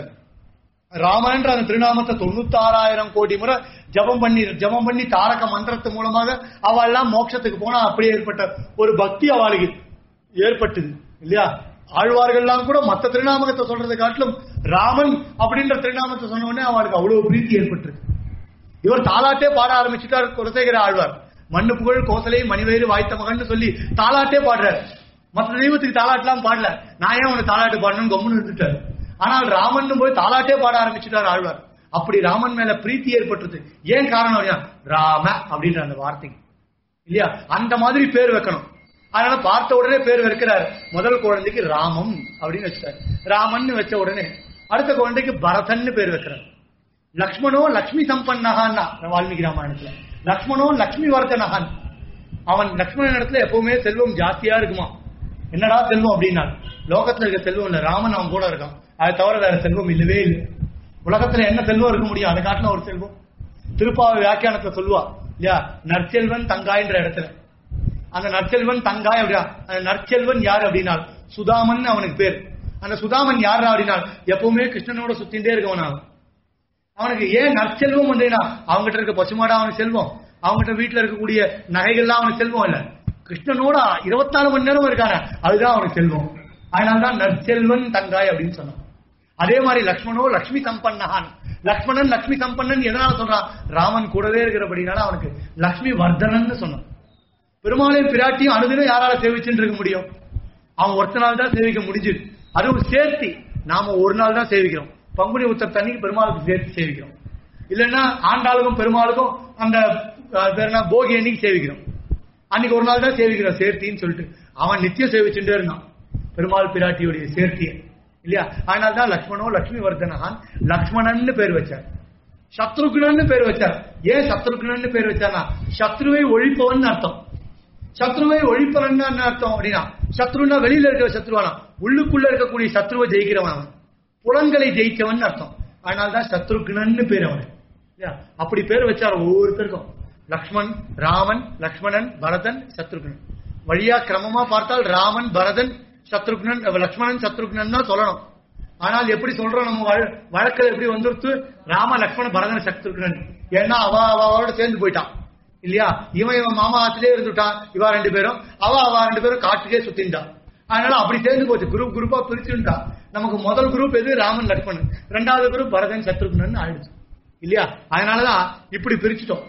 ராமன்ற அந்த திருநாமத்தை தொண்ணூத்தாறாயிரம் கோடி முறை ஜபம் பண்ணி ஜபம் பண்ணி தாரக மந்திரத்து மூலமாக அவெல்லாம் மோட்சத்துக்கு போனா அப்படியே ஏற்பட்ட ஒரு பக்தி அவளுக்கு ஏற்பட்டது இல்லையா ஆழ்வார்கள்லாம் கூட மத்த திருநாமகத்தை சொல்றதை காட்டிலும் ராமன் அப்படின்ற திருநாமத்தை சொன்ன உடனே அவளுக்கு அவ்வளவு பிரீத்தி ஏற்பட்டிருக்கு இவர் தாலாட்டே பாட ஆரம்பிச்சுட்டார் குலசேகர ஆழ்வார் மண்ணு புகழ் கோசலை மணிவேறு வாய்த்த மகன் சொல்லி தாலாட்டே பாடுறார் மற்ற தெய்வத்துக்கு தாலாட்டெல்லாம் பாடல நான் ஏன் உனக்கு தாலாட்டு பாடணும்னு கம்முன்னு இருந்துட்டார் ஆனால் ராமன் போய் தாலாட்டே பாட ஆரம்பிச்சுட்டார் ஆழ்வார் அப்படி ராமன் மேல பிரீத்தி ஏற்பட்டது ஏன் காரணம் அப்படின்னா ராம அப்படின்ற அந்த வார்த்தைக்கு இல்லையா அந்த மாதிரி பேர் வைக்கணும் அதனால பார்த்த உடனே பேர் வைக்கிறார் முதல் குழந்தைக்கு ராமம் அப்படின்னு வச்சார் ராமன் வச்ச உடனே அடுத்த குழந்தைக்கு பரதன்னு பேர் வைக்கிறார் லக்ஷ்மணோ லக்ஷ்மி சம்பன்னகான்னா வால்மீகி ராமாயணத்துல லக்ஷ்மணோ லக்ஷ்மி வர்தனகான் அவன் லக்ஷ்மணன் இடத்துல எப்பவுமே செல்வம் ஜாஸ்தியா இருக்குமா என்னடா செல்வம் அப்படின்னா லோகத்துல இருக்க செல்வம் இல்ல ராமன் அவன் கூட இருக்கான் அதை தவிர வேற செல்வம் இல்லவே இல்லை உலகத்துல என்ன செல்வம் இருக்க முடியும் அதை காட்டின ஒரு செல்வம் திருப்பாவை வியாக்கியானத்தை சொல்லுவா இல்லையா நற்செல்வன் தங்காய்ன்ற இடத்துல அந்த நற்செல்வன் தங்காய் அப்படியா அந்த நற்செல்வன் யார் அப்படின்னா சுதாமன் அவனுக்கு பேர் அந்த சுதாமன் யார் அப்படின்னா எப்பவுமே கிருஷ்ணனோட சுத்தின்றே இருக்கவன் அவன் அவனுக்கு ஏன் நற்செல்வம் வந்தேன்னா அவங்ககிட்ட இருக்க பசுமாடா அவனுக்கு செல்வம் அவங்ககிட்ட வீட்டுல இருக்கக்கூடிய நகைகள்லாம் அவனுக்கு செல்வம் இல்ல கிருஷ்ணனோட இருபத்தி நாலு மணி நேரம் இருக்கான அதுதான் அவனுக்கு செல்வம் அதனால்தான் நற்செல்வன் தங்காய் அப்படின்னு சொன்னான் அதே மாதிரி லக்ஷ்மணோ லக்ஷ்மி சம்பன்னஹான் லக்ஷ்மணன் லக்ஷ்மி சம்பன்னன் எதனால சொல்றான் ராமன் கூடவே இருக்கிறபடினால அவனுக்கு லக்ஷ்மி வர்தனன்னு சொன்னான் பெருமாளையும் பிராட்டியும் அனுதினம் யாரால சேவிச்சுட்டு இருக்க முடியும் அவன் ஒருத்த நாள் தான் சேவிக்க முடிஞ்சுது அதுவும் சேர்த்தி நாம ஒரு நாள் தான் சேவிக்கிறோம் பங்குனி உத்தர தண்ணிக்கு பெருமாளுக்கு சேர்த்து சேவிக்கிறோம் இல்லைன்னா ஆண்டாளுக்கும் பெருமாளுக்கும் அந்த அஹ், பேர் என்ன போகி அன்னைக்கு சேவிக்கிறோம் அன்னைக்கு ஒரு நாள் தான் சேவிக்கிறோம் சேர்த்தின்னு சொல்லிட்டு அவன் நித்தியம் சேவிச்சுட்டே இருந்தான் பெருமாள் பிராட்டியுடைய சேர்த்தியை இல்லையா அதனால தான் லக்ஷ்மணோ லக்ஷ்மி வர்தனஹான் லக்ஷ்மணன்னு பேர் வச்சார் சத்ருகுணன்னு பேர் வச்சார் ஏன் சத்ருகுணன்னு பேர் வச்சார்னா சத்ருவை ஒழிப்பவன் அர்த்தம் சத்ருவை ஒழிப்பவன் என்ன அர்த்தம் அப்படின்னா சத்ருன்னா வெளியில இருக்கிற சத்ருவானா உள்ளுக்குள்ள இருக்கக்கூடிய சத்ருவை ஜெயிக்கிறவன் அவன் புலன்களை ஜெயிச்சவன் அர்த்தம் அதனால்தான் சத்ருகுணன்னு பேர் அவன் இல்லையா? அப்படி பேர் வச்சார் ஒவ்வொருத்தருக்கும் லக்ஷ்மண் ராமன் லக்ஷ்மணன் பரதன் சத்ருகுணன் வழியா கிரமமா பார்த்தால் ராமன் பரதன் சத்ருகுணன் லக்ஷ்மணன் சத்ருகுணன் தான் சொல்லணும் ஆனால் எப்படி சொல்றோம் நம்ம வழ- வழக்கில் எப்படி வந்துருத்து ராம லக்ஷ்மண பரதன் சத்ருகுணன் ஏன்னா அவ அவ அவளோட சேர்ந்து போயிட்டான் இல்லையா இவன் இவன் மாமா ஆத்திலே இருந்துட்டான் இவா ரெண்டு பேரும் அவ அவ ரெண்டு பேரும் காட்டுக்கே சுத்தின்ட்டான் அதனால அப்படி சேர்ந்து போச்சு குரூப் குரூப்பா பிரிச்சுட்டா நமக்கு முதல் குரூப் எது ராமன் லக்ஷ்மணன் ரெண்டாவது குரூப் பரதன் சத்ருகுணன் ஆயிடுச்சு இல்லையா அதனாலதான் இப்படி பிரிச்சுட்டோம்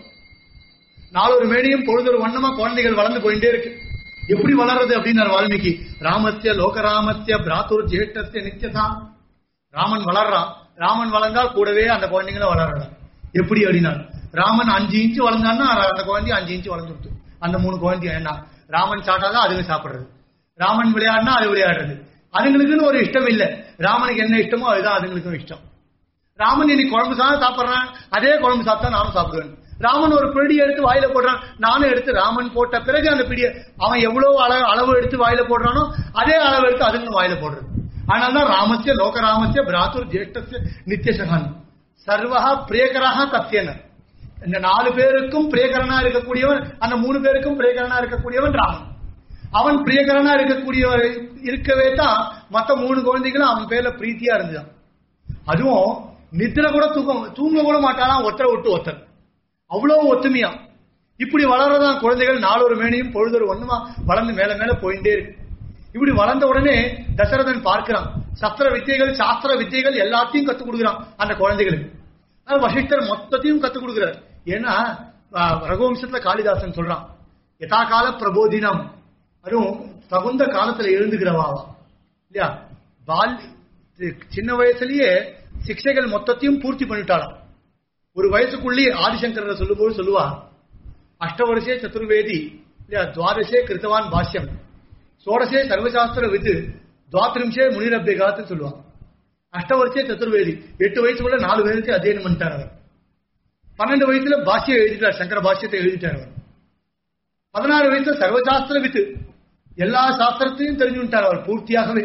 நாலொரு மேனியும் பொழுதொரு வண்ணமா குழந்தைகள் வளர்ந்து போயிட்டே இருக்கு எப்படி வளர்றது அப்படின்னாரு வால்மீகி ராமஸ்ய லோகராமஸ்ய பிராத்துர் ஜேஷ்டஸ்ய நித்யதா ராமன் வளர்றான் ராமன் வளர்ந்தால் கூடவே அந்த குழந்தைங்களும் வளர்றான் எப்படி அப்படின்னா ராமன் அஞ்சு இன்ச்சு வளர்ந்தான்னா அந்த குழந்தை அஞ்சு இன்ச்சு வளர்ந்துருச்சு அந்த மூணு குழந்தையும் என்ன ராமன் சாப்பிட்டாதான் அதுங்க சாப்பிடுறது ராமன் விளையாடினா அது விளையாடுறது அதுங்களுக்குன்னு ஒரு இஷ்டம் இல்ல ராமனுக்கு என்ன இஷ்டமோ அதுதான் அதுங்களுக்கும் இஷ்டம் ராமன் இன்னைக்கு குழம்பு சாதம் சாப்பிடுறான் அதே குழம்பு சாப்பிட்டா நானும் சாப்பிடுவேன் ராமன் ஒரு பிடி எடுத்து வாயில போடுறான் நானும் எடுத்து ராமன் போட்ட பிறகு அந்த பிடிய அவன் எவ்வளவு அளவு அளவு எடுத்து வாயில போடுறானோ அதே அளவு எடுத்து அதுங்களும் வாயில போடுறது ஆனால்தான் ராமஸ்ய லோகராமஸ்ய பிராத்துர் ஜேஷ்டஸ்ய நித்தியசகன் சர்வஹா பிரியகராக தத்தியன இந்த நாலு பேருக்கும் பிரியகரனா இருக்கக்கூடியவன் அந்த மூணு பேருக்கும் பிரியகரனா இருக்கக்கூடியவன் ராமன் அவன் பிரியகரனா இருக்கக்கூடிய இருக்கவே தான் மத்த மூணு குழந்தைகளும் அவன் பேர்ல பிரீத்தியா இருந்துதான் அதுவும் நித்திர கூட தூக்கம் தூங்க கூட மாட்டானா ஒத்தரை விட்டு ஒத்தர் அவ்வளவு ஒத்துமையா இப்படி வளர்றதான் குழந்தைகள் நாளொரு மேனையும் பொழுதொரு ஒண்ணுமா வளர்ந்து மேல மேல போயிட்டே இருக்கு இப்படி வளர்ந்த உடனே தசரதன் பார்க்கிறான் சஸ்திர வித்தைகள் சாஸ்திர வித்தைகள் எல்லாத்தையும் கத்துக் கொடுக்குறான் அந்த குழந்தைகளுக்கு ஆனா வசிஷ்டர் மொத்தத்தையும் கத்துக் கொடுக்குறார் ஏன்னா ஆஹ், ரகுவம்சத்துல காளிதாசன் சொல்றான் யதா கால பிரபோதினம் அதுவும் தகுந்த காலத்துல எழுந்துகிறவாவா இல்லையா பால் சின்ன வயசுலயே சிக்ஷைகள் மொத்தத்தையும் பூர்த்தி பண்ணிட்டாளாம் ஒரு வயசுக்குள்ளேயே ஆதிசங்கர சொல்லும்போது சொல்லுவா அஷ்டவருஷே சதுர்வேதி இல்லையா துவாதசே கிருத்தவான் பாஷ்யம் சோடசே சர்வசாஸ்திர வித்து துவாத்திரிம்சே முனிரபியகாத்துன்னு சொல்லுவான் அஷ்டவருஷே சதுர்வேதி எட்டு வயசுக்குள்ள நாலு வயசுக்கு அध्यயனம் பண்ணிட்டார் அவர் பன்னெண்டு வயசுல பாஷ்யம் எழுதிட்டார் சங்கர பாஷ்யத்தை எழுதிட்டார் அவர் பதினாறு வயசுல சர்வசாஸ்திர வித்து எல்லா சாஸ்திரத்தையும் தெரிஞ்சுட்டார் அவர் பூர்த்தியாகவே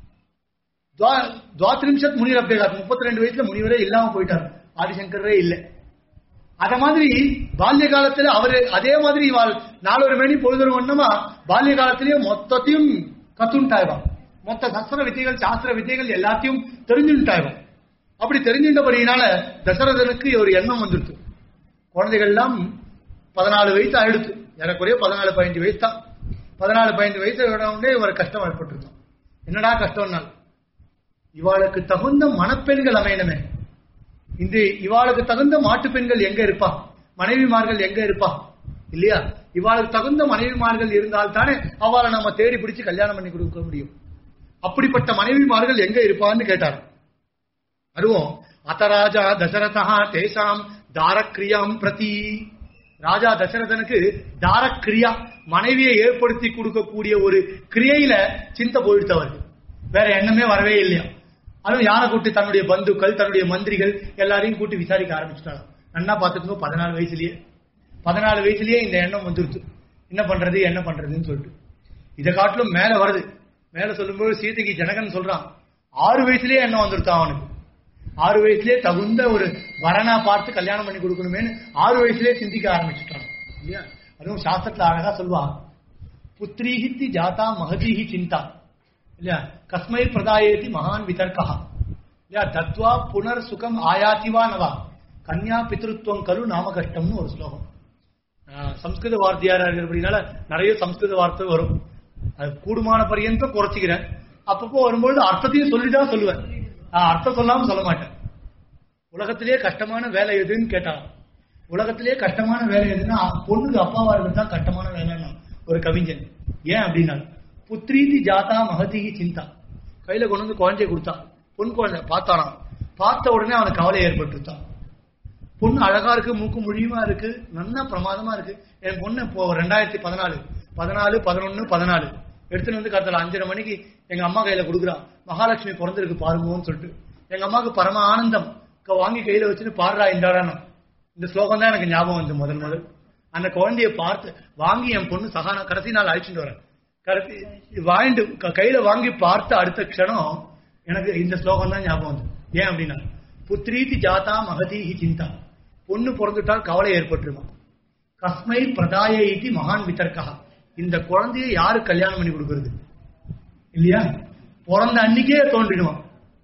துவா- துவாத்ரிம்சத் முனிவர் அப்டேகாத் முப்பத்தி ரெண்டு வயசுல முனிவரே இல்லாம போயிட்டார் ஆதிசங்கரே இல்லை அத மாதிரி பால்ய காலத்துல அவரு அதே மாதிரி இவாள் நாலொரு மணி பொழுதொரு வண்ணமா பால்ய காலத்திலேயே மொத்தத்தையும் கத்துண்டாய்வான் மொத்த சஸ்திர வித்தைகள் சாஸ்திர வித்தைகள் எல்லாத்தையும் தெரிஞ்சுட்டாய்வான் அப்படி தெரிஞ்சின்றபடியினால தசரதனுக்கு ஒரு எண்ணம் வந்துருச்சு குழந்தைகள் எல்லாம் பதினாலு வயசு ஆயிடுச்சு எனக்குரிய பதினாலு பதினஞ்சு வயசு தான் பதினாலு பதினஞ்சு வயசு உடனே ஒரு கஷ்டம் ஏற்பட்டிருக்கும் என்னடா கஷ்டம்னால் இவாளுக்கு தகுந்த மணப்பெண்கள் அமையணுமே இந்த இவாளுக்கு தகுந்த மாட்டு பெண்கள் எங்க இருப்பா மனைவிமார்கள் எங்க இருப்பா இல்லையா இவாளுக்கு தகுந்த மனைவிமார்கள் இருந்தால் தானே அவளை நம்ம தேடி பிடிச்சு கல்யாணம் பண்ணி கொடுக்க முடியும் அப்படிப்பட்ட மனைவிமார்கள் எங்க இருப்பான்னு கேட்டார் அதுவும் அத்தராஜா தசரதா தேசாம் தாரக்ரியாம் பிரதி ராஜா தசரதனுக்கு தாரக்ரியா மனைவியை ஏற்படுத்தி கொடுக்கக்கூடிய ஒரு கிரியையில சிந்தை போயிடுத்து அவருக்கு வேற எண்ணமே வரவே இல்லையா அதுவும் யாரை கூட்டி தன்னுடைய பந்துக்கள் தன்னுடைய மந்திரிகள் எல்லாரையும் கூட்டி விசாரிக்க ஆரம்பிச்சுட்டாங்க நன்னா பார்த்துக்கோ பதினாலு வயசுலயே பதினாலு வயசுலயே இந்த எண்ணம் வந்துருச்சு என்ன பண்றது என்ன பண்றதுன்னு சொல்லிட்டு இதை காட்டிலும் மேல வருது மேல சொல்லும்போது சீதைக்கு ஜனகன் சொல்றான் ஆறு வயசுலயே எண்ணம் வந்துருத்தான் அவனுக்கு ஆறு வயசுலயே தகுந்த ஒரு வரனா பார்த்து கல்யாணம் பண்ணி கொடுக்கணுமேனு ஆறு வயசுலயே சிந்திக்க ஆரம்பிச்சுட்டான் இல்லையா அதுவும் சாஸ்திரத்துல அழகா சொல்லுவா புத்திரீஹித்தி ஜாதா மகதீஹி சிந்தா இல்லையா கஸ்மை பிரதாயேதி மகான் விதர்க்கா இல்லையா தத்வா புனர் சுகம் ஆயாதிவா நவா கன்யா பித்ருத்வம் கரு நாம கஷ்டம்னு ஒரு ஸ்லோகம் ஆஹ் சம்ஸ்கிருத வார்த்தையாரா இருக்கிறபடினால நிறைய சம்ஸ்கிருத வார்த்தை வரும் அது கூடுமான பரியந்தம் குறைச்சிக்கிறேன் அப்பப்போ வரும்பொழுது அர்த்தத்தையும் சொல்லிதான் சொல்லுவேன் ஆஹ் அர்த்தம் சொல்லாம சொல்ல மாட்டேன் உலகத்திலேயே கஷ்டமான வேலை எதுன்னு கேட்டான் உலகத்திலேயே கஷ்டமான வேலை எதுன்னா பொண்ணுக்கு அப்பாவா இருக்கிறது தான் கஷ்டமான வேலைன்னா ஒரு கவிஞன் ஏன் அப்படின்னா புத்ரீதி ஜாதா மகதிகி சிந்தா கையில கொண்டு வந்து குழந்தைய கொடுத்தான் பொன் குழந்தை பார்த்தானாம் பார்த்த உடனே அவனுக்கு கவலை ஏற்பட்டுருத்தான் பொண்ணு அழகா இருக்கு மூக்கு முழியுமா இருக்கு நல்லா பிரமாதமா இருக்கு என் பொண்ணு இப்போ ரெண்டாயிரத்தி பதினாலு பதினாலு பதினொன்னு பதினாலு எடுத்துட்டு வந்து காத்தல அஞ்சரை மணிக்கு எங்க அம்மா கையில கொடுக்குறான் மகாலட்சுமி பிறந்திருக்கு பாருங்கன்னு சொல்லிட்டு எங்க அம்மாவுக்கு பரம ஆனந்தம் க- வாங்கி கையில வச்சுட்டு பாடுறா இந்தாடான்னு இந்த ஸ்லோகம் தான் எனக்கு ஞாபகம் வந்து முதல் முதல் அந்த குழந்தைய பார்த்து வாங்கி என் பொண்ணு சகான கடைசி நாள் அழைச்சிட்டு வரேன் கடைசி வாங்கிட்டு க- கையில வாங்கி பார்த்த அடுத்த க்ஷணம் எனக்கு இந்த ஸ்லோகம் தான் ஞாபகம் வந்து ஏன் அப்படின்னா புத்ரீதி ஜாதா மகதீஹி சிந்தா பொண்ணு பிறந்துட்டால் கவலை ஏற்பட்டுருமா கஸ்மை பிரதாய இதி மகான் விதர்க்கா இந்த குழந்தைய யாரு கல்யாணம் பண்ணி கொடுக்கறது இல்லையா பிறந்த அன்னைக்கே தோன்றிடுவான்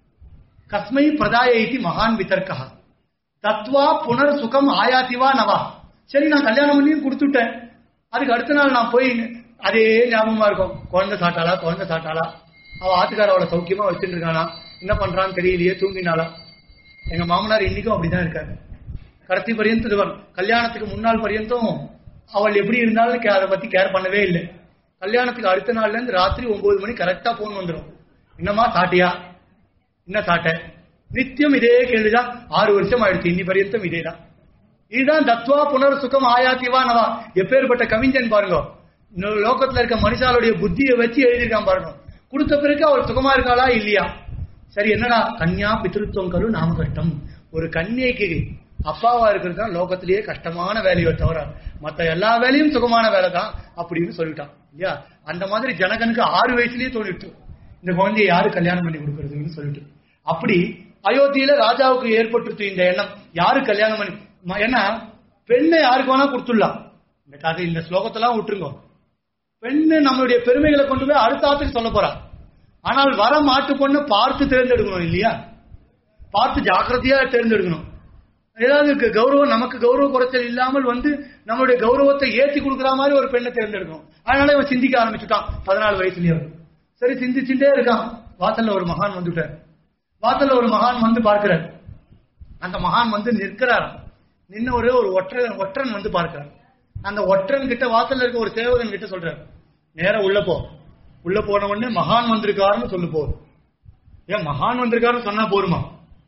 கஸ்மை பிரதாய இதி மகான் விதர்க்கா தத்வா புனர் சுகம் ஆயாதிவா நவா சரி நான் கல்யாணம் பண்ணியும் கொடுத்துட்டேன் அதுக்கு அடுத்த நாள் நான் போய் அதே ஞாபகமா இருக்கும் குழந்தை சாட்டாளா குழந்தை சாட்டாளா அவ ஆத்துக்கார அவளை சௌக்கியமா வச்சுட்டு இருக்கானா என்ன பண்றான்னு தெரியலையே தூங்கினாளா எங்க மாமனார் இன்னைக்கும் அப்படிதான் இருக்காரு கடைசி பரியந்தம் இதுவரை கல்யாணத்துக்கு முன்னாள் பரியந்தம் அவள் எப்படி இருந்தாலும் கே- அதை பத்தி கேர் பண்ணவே இல்லை கல்யாணத்துக்கு அடுத்த நாள்ல இருந்து ராத்திரி ஒன்பது மணி கரெக்டா போன் வந்துடும் என்னம்மா சாட்டியா என்ன சாட்ட நித்தியம் இதே கேள்விதான் ஆறு வருஷம் ஆயிடுச்சு இன்னி பரியந்தம் இதேதான் இதுதான் தத்வா புனர் சுகம் ஆயாத்திவா நவா எப்பேற்பட்ட கவிஞன் பாருங்க இந்த லோகத்துல இருக்க மனுஷாளுடைய புத்தியை வச்சு எழுதியிருக்கான் பாருங்க கொடுத்த பிறகு அவள் சுகமா இருக்காளா இல்லையா சரி என்னடா கன்யா பித்ருத்துவம் கரு நாம கஷ்டம் ஒரு கன்னியைக்கு அப்பாவா இருக்கிறது தான் லோகத்திலேயே கஷ்டமான வேலையை தவிர மத்த எல்லா வேலையும் சுகமான வேலை தான் அப்படின்னு சொல்லிட்டான் இல்லையா அந்த மாதிரி ஜனகனுக்கு ஆறு வயசுலயே தோணிட்டு இந்த குழந்தையை யாரு கல்யாணம் பண்ணி கொடுக்கறதுன்னு சொல்லிட்டு அப்படி அயோத்தியில ராஜாவுக்கு ஏற்பட்டுருச்சு இந்த எண்ணம் யாரு கல்யாணம் பண்ணி ம- ஏன்னா பெண்ணை யாருக்கு வேணா கொடுத்துடலாம் இந்த கதை இந்த ஸ்லோகத்தெல்லாம் விட்டுருங்க பெண்ணு நம்மளுடைய பெருமைகளை கொண்டு போய் அடுத்த ஆத்துக்கு சொல்ல போறா ஆனால் வர மாட்டு பொண்ணு பார்த்து தேர்ந்தெடுக்கணும் இல்லையா பார்த்து ஜாக்கிரதையா தேர்ந்தெடுக்கணும் ஏதாவது க- கௌரவம் நமக்கு கௌரவ குறைச்சல் இல்லாமல் வந்து நம்மளுடைய கௌரவத்தை ஏத்தி கொடுக்குற மாதிரி ஒரு பெண்ணை தேர்ந்தெடுக்கணும் அதனால இவன் சிந்திக்க ஆரம்பிச்சுட்டான் பதினாலு வயசுலயே சரி சிந்திச்சுட்டே இருக்கான் வாசல்ல ஒரு மகான் வந்துட்டார் வாசல்ல ஒரு மகான் வந்து பார்க்கிறார் அந்த மகான் வந்து நிற்கிறாராம் நின்ன ஒரே ஒரு ஒற்றன் ஒற்றன் வந்து பார்க்கிறார் அந்த ஒற்றன் கிட்ட வாசல்ல இருக்க ஒரு சேவகன் கிட்ட சொல்றாரு நேரா உள்ள போ உள்ள போன உடனே மகான் வந்திருக்காருன்னு சொல்லு போதும் ஏன் மகான் வந்திருக்காருன்னு சொன்னா போருமா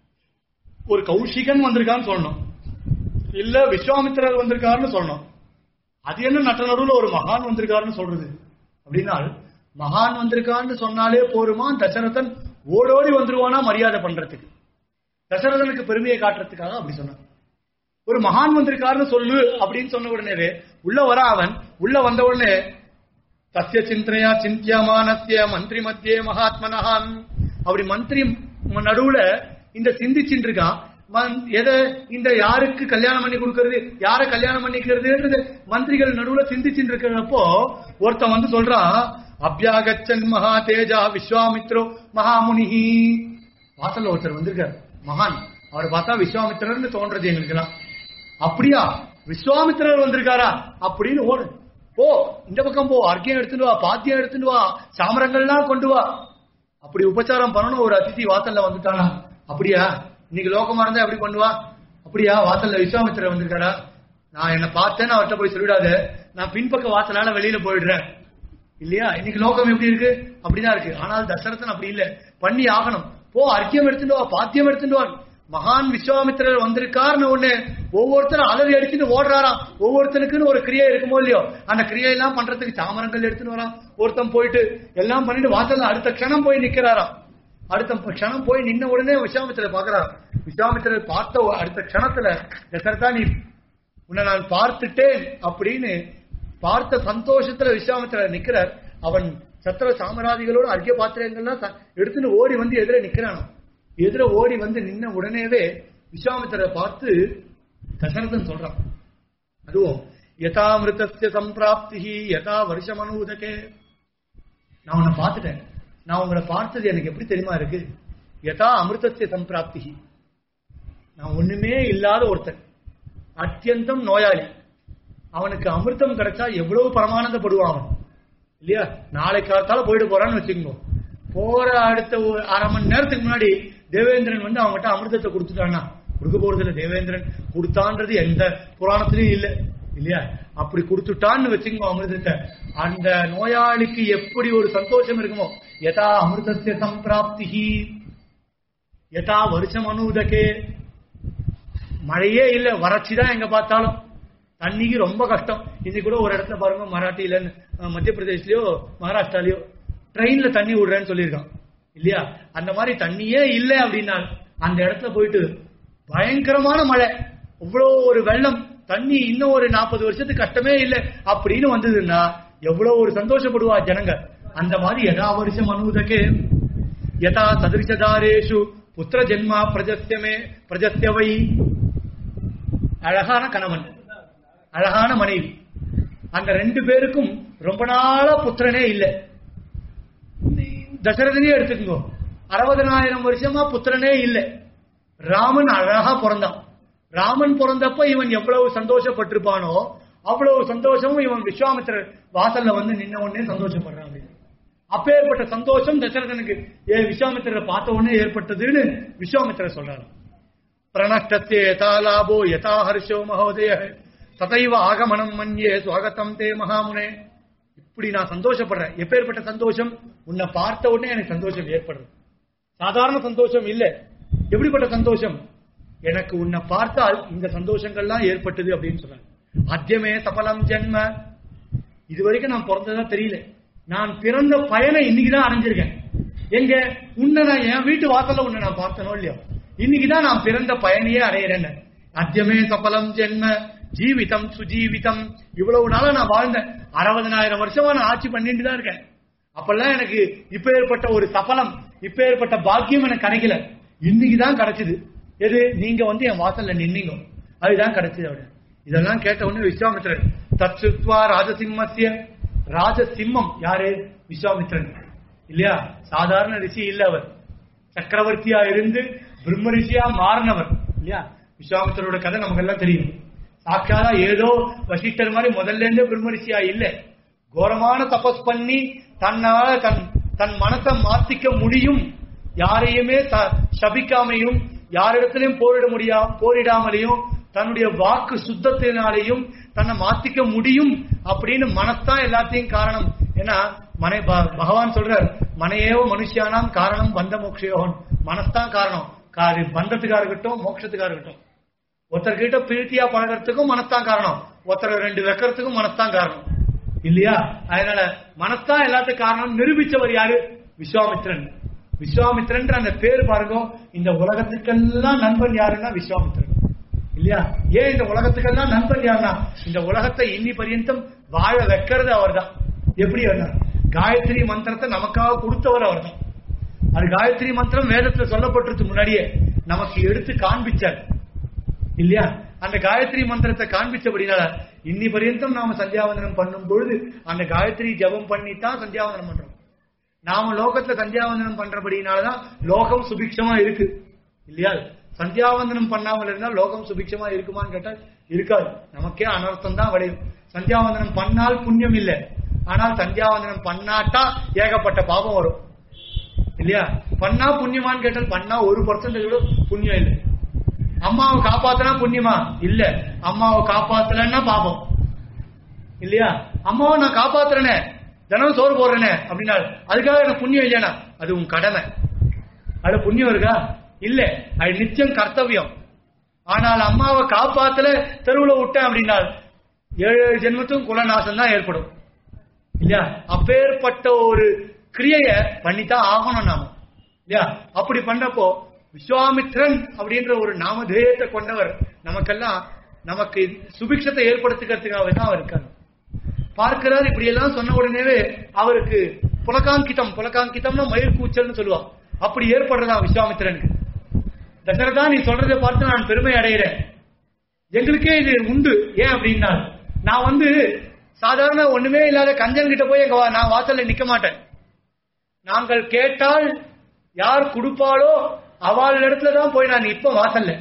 ஒரு கௌஷிகன் வந்திருக்கான்னு சொல்லணும் இல்ல விஸ்வாமித்திரர் வந்திருக்காருன்னு சொல்லணும் அது என்ன நட்ட நடுவுல ஒரு மகான் வந்திருக்காருன்னு சொல்றது அப்படின்னா மகான் வந்திருக்கான்னு சொன்னாலே போருமா தசரதன் ஓடோடி வந்துருவானா மரியாதை பண்றதுக்கு தசரதனுக்கு பெருமையை காட்டுறதுக்காக அப்படி சொன்னான் ஒரு மகான் வந்திருக்காருன்னு சொல்லு அப்படின்னு சொன்ன உடனே உள்ள வர அவன் உள்ள வந்த உடனே தஸ்ய சிந்தனையா சிந்தியமானஸ்ய மந்திரி மத்தியே மகாத்மனஹான் அப்படி மந்திரி ம- நடுவுல இந்த சிந்திச்சுட்டு இருக்கான் மன்- எதை இந்த யாருக்கு கல்யாணம் பண்ணி கொடுக்கறது யார கல்யாணம் பண்ணிக்கிறதுன்றது மந்திரிகள் நடுவுல சிந்திச்சுட்டு இருக்கிறப்போ ஒருத்தன் வந்து சொல்றான் அபியாகச்சன் மகா தேஜா விஸ்வாமித்ரோ மகாமுனிஹி வாசல்ல ஒருத்தர் வந்திருக்காரு மகான் அவரை பார்த்தா விஸ்வாமித்திரர்னு தோன்றது எங்களுக்கெல்லாம் அப்படியா விஸ்வாமித்திரர் வந்திருக்காரா அப்படின்னு ஓடு போ இந்த பக்கம் போ அர்க்கியம் எடுத்துட்டு வா பாத்தியம் எடுத்துட்டு வா சாமரங்கள்லாம் கொண்டு வா அப்படி உபச்சாரம் பண்ணணும் ஒரு அதிதி வாசல்ல வந்துட்டானா அப்படியா இன்னைக்கு லோகமா இருந்தா எப்படி பண்ணுவா அப்படியா வாசல்ல விஸ்வாமித்திரர் வந்திருக்காரா நான் என்ன பார்த்தேன்னு அவர்கிட்ட போய் சொல்லிடாத நான் பின்பக்க வாசலால வெளியில போயிடுறேன் இல்லையா இன்னைக்கு லோகம் எப்படி இருக்கு அப்படிதான் இருக்கு ஆனால் தசரதன் அப்படி இல்ல பண்ணி ஆகணும் போ அர்க்கியம் எடுத்துட்டு வா பாத்தியம் எடுத்துட்டு வா மகான் விஸ்வாமித்திரர் வந்திருக்காருன்னு ஒண்ணு ஒவ்வொருத்தரும் அலறி அடிச்சுட்டு ஓடுறாராம் ஒவ்வொருத்தனுக்குன்னு ஒரு கிரியை இருக்குமோ இல்லையோ அந்த கிரியையெல்லாம் பண்றதுக்கு சாமரங்கள் எடுத்துட்டு வரான் ஒருத்தன் போயிட்டு எல்லாம் பண்ணிட்டு வாசல்ல அடுத்த க்ஷணம் போய் நிக்கிறாராம் அடுத்த க்ஷணம் போய் நின்ன உடனே விஸ்வாமித்திரர் பாக்குறாரு விஸ்வாமித்திரர் பார்த்த ஒ- அடுத்த க்ஷணத்துல தசரதா நீ உன்னை நான் பார்த்துட்டேன் அப்படின்னு பார்த்த சந்தோஷத்துல விஸ்வாமித்திரர் நிக்கிறார் அவன் சத்திர சாமராதிகளோட அர்க்கிய பாத்திரங்கள்லாம் ச- எடுத்துன்னு ஓடி வந்து எதிர நிக்கிறான் எதிர ஓடி வந்து நின்ன உடனேவே விஸ்வாமித்திரரை பார்த்து தசரதன் சொல்றான் அதுவும் யதா மிருதஸ்ய சம்பிராப்தி யதா வருஷமனூதகே நான் உன்னை பார்த்துட்டேன் நான் உங்களை பார்த்தது எனக்கு எப்படி தெரியுமா இருக்கு யதா அமிர்தஸ்ய சம்பிராப்தி நான் ஒண்ணுமே இல்லாத ஒருத்தன் அத்தியந்தம் நோயாளி அவனுக்கு அமிர்தம் கிடைச்சா எவ்வளவு பரமானந்தப்படுவான் அவன் இல்லையா நாளை காலத்தால போயிட்டு போறான்னு வச்சுக்கோங்க போற அடுத்த ஒரு அரை மணி நேரத்துக்கு முன்னாடி தேவேந்திரன் வந்து அவங்ககிட்ட அமிர்தத்தை கொடுத்துட்டான்னா கொடுக்க போறது இல்ல தேவேந்திரன் கொடுத்தான்றது எந்த புராணத்திலயும் இல்ல இல்லையா அப்படி கொடுத்துட்டான்னு வச்சுக்கோங்க அமிர்தத்தை அந்த நோயாளிக்கு எப்படி ஒரு சந்தோஷம் இருக்குமோ யதா அமிர்தஸ்ய சம்பிராப்தி யதா வருஷம் அனுதகே மழையே இல்ல வறட்சி தான் எங்க பார்த்தாலும் தண்ணிக்கு ரொம்ப கஷ்டம் இன்னைக்கு கூட ஒரு இடத்துல பாருங்க மராட்டியில அஹ், மத்திய பிரதேஷ்லயோ மகாராஷ்டிராலயோ ட்ரெயின்ல தண்ணி விடுறேன்னு சொல்லியிருக்கான் இல்லையா அந்த மாதிரி தண்ணியே இல்லை அப்படின்னா அந்த இடத்துல போயிட்டு பயங்கரமான மழை அவ்வளோ ஒரு வெள்ளம் தண்ணி இன்னும் ஒரு நாற்பது வருஷத்துக்கு கஷ்டமே இல்லை அப்படின்னு வந்ததுன்னா எவ்வளவு ஒரு சந்தோஷப்படுவா ஜனங்க அந்த மாதிரி எதா வருஷம் அனுதகே யதா சதிருஷதாரேஷு புத்திர ஜென்மா பிரஜஸ்யமே பிரஜஸ்யவை அழகான கணவன் அழகான மனைவி அந்த ரெண்டு பேருக்கும் ரொம்ப நாளா புத்திரனே இல்லை தசரதனையே எடுத்துக்கோ அறுபதனாயிரம் வருஷமா புத்திரனே இல்லை ராமன் அழகா பிறந்தான் ராமன் பிறந்தப்ப இவன் எவ்வளவு சந்தோஷப்பட்டிருப்பானோ அவ்வளவு சந்தோஷமும் இவன் விஸ்வாமித்திரர் வாசல்ல வந்து நின்ன உடனே சந்தோஷப்படுறான் அப்படின்னு. அப்பேற்பட்ட சந்தோஷம் தசரதனுக்கு ஏ விஸ்வாமித்திரரை பார்த்த உடனே ஏற்பட்டதுன்னு விஸ்வாமித்திரர் சொல்றாரு பிரணஷ்டத்தே யதா லாபோ யதா ஹர்ஷோ மகோதய ததைவ ஆகமனம் மன்யே சுவாகத்தம் தே மகாமுனே இப்படி நான் சந்தோஷப்படுறேன் எப்பேற்பட்ட சந்தோஷம் உன்னை பார்த்த உடனே எனக்கு சந்தோஷம் ஏற்படுறது சாதாரண சந்தோஷம் இல்ல எப்படிப்பட்ட சந்தோஷம் எனக்கு உன்னை பார்த்தால் இந்த சந்தோஷங்கள்லாம் ஏற்பட்டது அப்படின்னு சொல்றாங்க அத்தியமே சபலம் ஜென்ம இது வரைக்கும் நான் பிறந்ததா தெரியல நான் பிறந்த பயனை இன்னைக்குதான் அடைஞ்சிருக்கேன் எங்க உன்னை நான் என் வீட்டு வாசல்ல உன்னை நான் பார்த்தனோ இல்லையோ இன்னைக்குதான் நான் பிறந்த பயனையே அடையிறேன் அத்தியமே சபலம் ஜென்ம ஜீவிதம் சுஜீவிதம் இவ்வளவு நாளா நான் வாழ்ந்தேன் அறுபதனாயிரம் வருஷமா நான் ஆட்சி பண்ணிட்டு தான் இருக்கேன் அப்பெல்லாம் எனக்கு இப்ப ஏற்பட்ட ஒரு சபலம் இப்ப ஏற்பட்ட பாக்கியம் எனக்கு கிடைக்கல இன்னைக்குதான் கிடைச்சது எது நீங்க வந்து என் வாசல்ல நின்னீங்க அதுதான் கிடைச்சது அவரு இதெல்லாம் கேட்ட உடனே விஸ்வாமித்திரர் தச்சுத்வா ராஜசிம்மசிய ராஜ சிம்மம் யாரு விஸ்வாமித்ரன் இல்லையா சாதாரண ரிஷி இல்ல அவர் சக்கரவர்த்தியா இருந்து பிரம்ம ரிஷியா மாறினவர் இல்லையா விஸ்வாமித்திரோட கதை நமக்கு எல்லாம் தெரியும் சாட்சாதா ஏதோ வசிஷ்டர் மாதிரி முதல்ல இருந்தே பிரம்ம ரிஷியா இல்ல கோரமான தபஸ் பண்ணி தன்னால தன் தன் மனசை மாத்திக்க முடியும் யாரையுமே த- சபிக்காமையும் யாரிடத்திலையும் போரிட முடியா போரிடாமலையும் தன்னுடைய வாக்கு சுத்தத்தினாலையும் தன்னை மாத்திக்க முடியும் அப்படின்னு மனத்தான் எல்லாத்தையும் காரணம் ஏன்னா மனை ப- பகவான் சொல்றார் மனையேவோ மனுஷியானாம் காரணம் பந்த மோக்ஷயோகன் மனஸ்தான் காரணம் காரி பந்தத்துக்கா இருக்கட்டும் மோட்சத்துக்கா இருக்கட்டும் ஒருத்தர்கிட்ட பிரீத்தியா பழகிறதுக்கும் மனஸ்தான் காரணம் ஒருத்தர் ரெண்டு வைக்கிறதுக்கும் மனஸ்தான் காரணம் இல்லையா அதனால மனஸ்தான் எல்லாத்துக்கும் காரணம் நிரூபிச்சவர் யாரு விஸ்வாமித்ரன் விஸ்வாமித்ரன்ற அந்த பேர் பாருங்க இந்த உலகத்துக்கெல்லாம் நண்பன் யாருன்னா விஸ்வாமித்ரன் இல்லையா ஏன் இந்த உலகத்துக்கெல்லாம் நண்பன் யாருன்னா இந்த உலகத்தை இன்னி பரியந்தம் வாழ வைக்கிறது அவர்தான் எப்படி அவர் காயத்ரி மந்திரத்தை நமக்காக கொடுத்தவர் அவர்தான் அது காயத்ரி மந்திரம் வேதத்துல சொல்லப்பட்டிருக்கு முன்னாடியே நமக்கு எடுத்து காண்பிச்சார் இல்லையா அந்த காயத்ரி மந்திரத்தை காண்பிச்சபடினால இன்னி பரியந்தம் நாம சந்தியாவந்தனம் பண்ணும் பொழுது அந்த காயத்ரி ஜபம் பண்ணி தான் சந்தியாவந்தனம் பண்றோம் நாம லோகத்துல சந்தியாவந்தனம் பண்றபடினாலதான் லோகம் சுபிக்ஷமா இருக்கு இல்லையா சந்தியாவந்தனம் பண்ணாமல் இருந்தால் லோகம் சுபிக்ஷமா இருக்குமான்னு கேட்டா இருக்காது நமக்கே அனர்த்தம் தான் விளையும் சந்தியாவந்தனம் பண்ணால் புண்ணியம் இல்லை ஆனால் சந்தியாவந்தனம் பண்ணாட்டா ஏகப்பட்ட பாபம் வரும் இல்லையா பண்ணா புண்ணியமான்னு கேட்டால் பண்ணா ஒரு பர்சன்டேஜ் கூட புண்ணியம் இல்லை அம்மாவை காப்பாத்தினா புண்ணியமா இல்ல அம்மாவை காப்பாத்தலன்னா பாபம் இல்லையா அம்மாவை நான் காப்பாத்துறேனே தினம் சோறு போடுறேனே அப்படின்னா அதுக்காக எனக்கு புண்ணியம் இல்லையானா அது உன் கடமை அது புண்ணியம் இருக்கா இல்ல அது நிச்சயம் கர்த்தவியம் ஆனால் அம்மாவை காப்பாத்தல தெருவுல விட்டேன் அப்படின்னா ஏழு ஏழு ஜென்மத்துக்கும் குலநாசம் தான் ஏற்படும் இல்லையா அப்பேற்பட்ட ஒரு கிரியைய பண்ணித்தான் ஆகணும் நாம இல்லையா அப்படி பண்றப்போ விஸ்வாமித்ரன் அப்படின்ற ஒரு நாமதேயத்தை கொண்டவர் நமக்கெல்லாம் நமக்கு சுபிக்ஷத்தை ஏற்படுத்திக்கிறதுக்காக தான் அவர் இருக்காரு பார்க்கிறார் இப்படி எல்லாம் சொன்ன உடனேவே அவருக்கு புலகாங்கிதம் புலகாங்கிதம்னா மயில் கூச்சல்னு சொல்லுவா அப்படி ஏற்படுறதா விஸ்வாமித்திரனுக்கு தசரதா நீ சொல்றதை பார்த்து நான் பெருமை அடைகிறேன் எங்களுக்கே இது உண்டு ஏன் அப்படின்னா நான் வந்து சாதாரண ஒண்ணுமே இல்லாத கஞ்சன் கிட்ட போய் எங்க வா- நான் வாசல்ல நிக்க மாட்டேன் நாங்கள் கேட்டால் யார் கொடுப்பாளோ அவள் இடத்துல தான் போய் நான் இப்ப வாசல்ல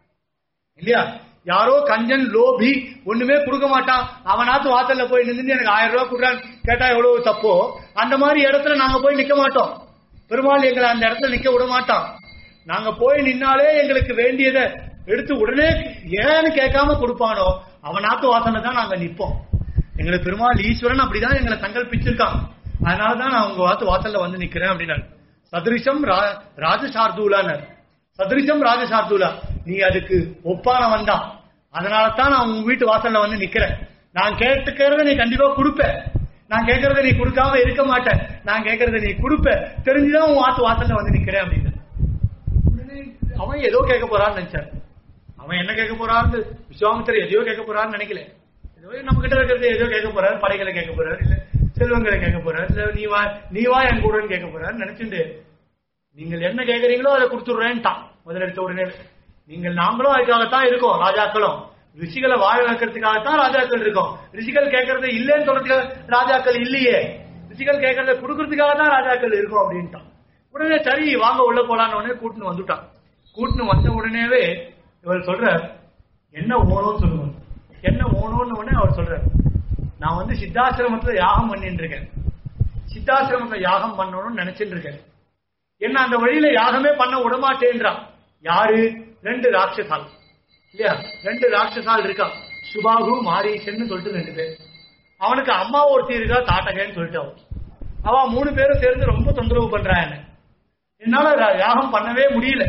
இல்லையா யாரோ கஞ்சன் லோபி ஒண்ணுமே கொடுக்க மாட்டான் அவனாத்து வாசல்ல போய் நின்று எனக்கு ஆயிரம் ரூபாய் கொடுறான்னு கேட்டா எவ்வளவு தப்போ அந்த மாதிரி இடத்துல நாங்க போய் நிக்க மாட்டோம் பெருமாள் எங்களை அந்த இடத்துல நிக்க விட மாட்டான் நாங்க போய் நின்னாலே எங்களுக்கு வேண்டியதை எடுத்து உடனே ஏன்னு கேட்காம கொடுப்பானோ அவனாத்து வாசல்ல தான் நாங்க நிப்போம் எங்களுக்கு பெருமாள் ஈஸ்வரன் அப்படிதான் எங்களை சங்கல்பிச்சிருக்கான் அதனாலதான் நான் உங்க வாத்து வாசல்ல வந்து நிக்கிறேன் அப்படின்னாரு சதிருஷம் ரா- ராஜசார்தூலானர் சதிருஷம் ராஜசார்தூலா நீ அதுக்கு ஒப்பானவன் தான் அதனால தான் நான் உங்க வீட்டு வாசல்ல வந்து நிக்கிறேன் நான் கேட்டுக்கிறத நீ கண்டிப்பா கொடுப்ப நான் கேட்கறத நீ கொடுக்காம இருக்க மாட்டேன் நான் கேட்கறத நீ கொடுப்ப தெரிஞ்சுதான் உன் வாத்து வாசல்ல வந்து நிக்கிறேன் அப்படின்னு உடனே அவன் ஏதோ கேட்க போறான்னு நினைச்சார் அவன் என்ன கேட்க போறான்னு விஸ்வாமித்திரர் எதையோ கேட்க போறான்னு நினைக்கல ஏதோ நம்ம கிட்ட இருக்கிறது ஏதோ கேட்க போறாரு படைகளை கேட்க போறாரு இல்ல செல்வங்களை கேட்க போறாரு இல்ல நீ வா நீ வா என் கூடன்னு கேட்க போறாரு நினைச்சுட்டு நீங்கள் என்ன கேட்கறீங்களோ அதை கொடுத்துடுறேன்ட்டான் முதல்ல எடுத்த உடனே நீங்கள் நாங்களும் அதுக்காகத்தான் இருக்கோம் ராஜாக்களும் ரிஷிகளை வாழ வைக்கிறதுக்காகத்தான் ராஜாக்கள் இருக்கோம் ரிஷிகள் கேட்கறது இல்லைன்னு சொல்றதுக்காக ராஜாக்கள் இல்லையே ரிஷிகள் கேட்கறத கொடுக்கறதுக்காக தான் ராஜாக்கள் இருக்கோம் அப்படின்ட்டான் உடனே சரி வாங்க உள்ள போலான்னு உடனே கூட்டுன்னு வந்துட்டான் கூட்டுன்னு வந்த உடனேவே இவர் சொல்றார் என்ன ஓணும்னு சொல்லுங்க என்ன ஓணும்னு உடனே அவர் சொல்றார் நான் வந்து சித்தாசிரமத்துல யாகம் பண்ணிட்டு இருக்கேன் சித்தாசிரமத்துல யாகம் பண்ணணும்னு நினைச்சிட்டு இருக்கேன் என்ன அந்த வழியில யாகமே பண்ண விடமாட்டேன்றான் யாரு ரெண்டு ராட்சசால் இல்லையா ரெண்டு ராட்சசால் இருக்கா சுபாகு மாரீசன்னு சொல்லிட்டு ரெண்டு பேர் அவனுக்கு அம்மா ஒருத்தி இருக்கா தாட்டகன்னு சொல்லிட்டு அவன் அவன் மூணு பேரும் சேர்ந்து ரொம்ப தொந்தரவு பண்றான் என்ன என்னால ர- யாகம் பண்ணவே முடியல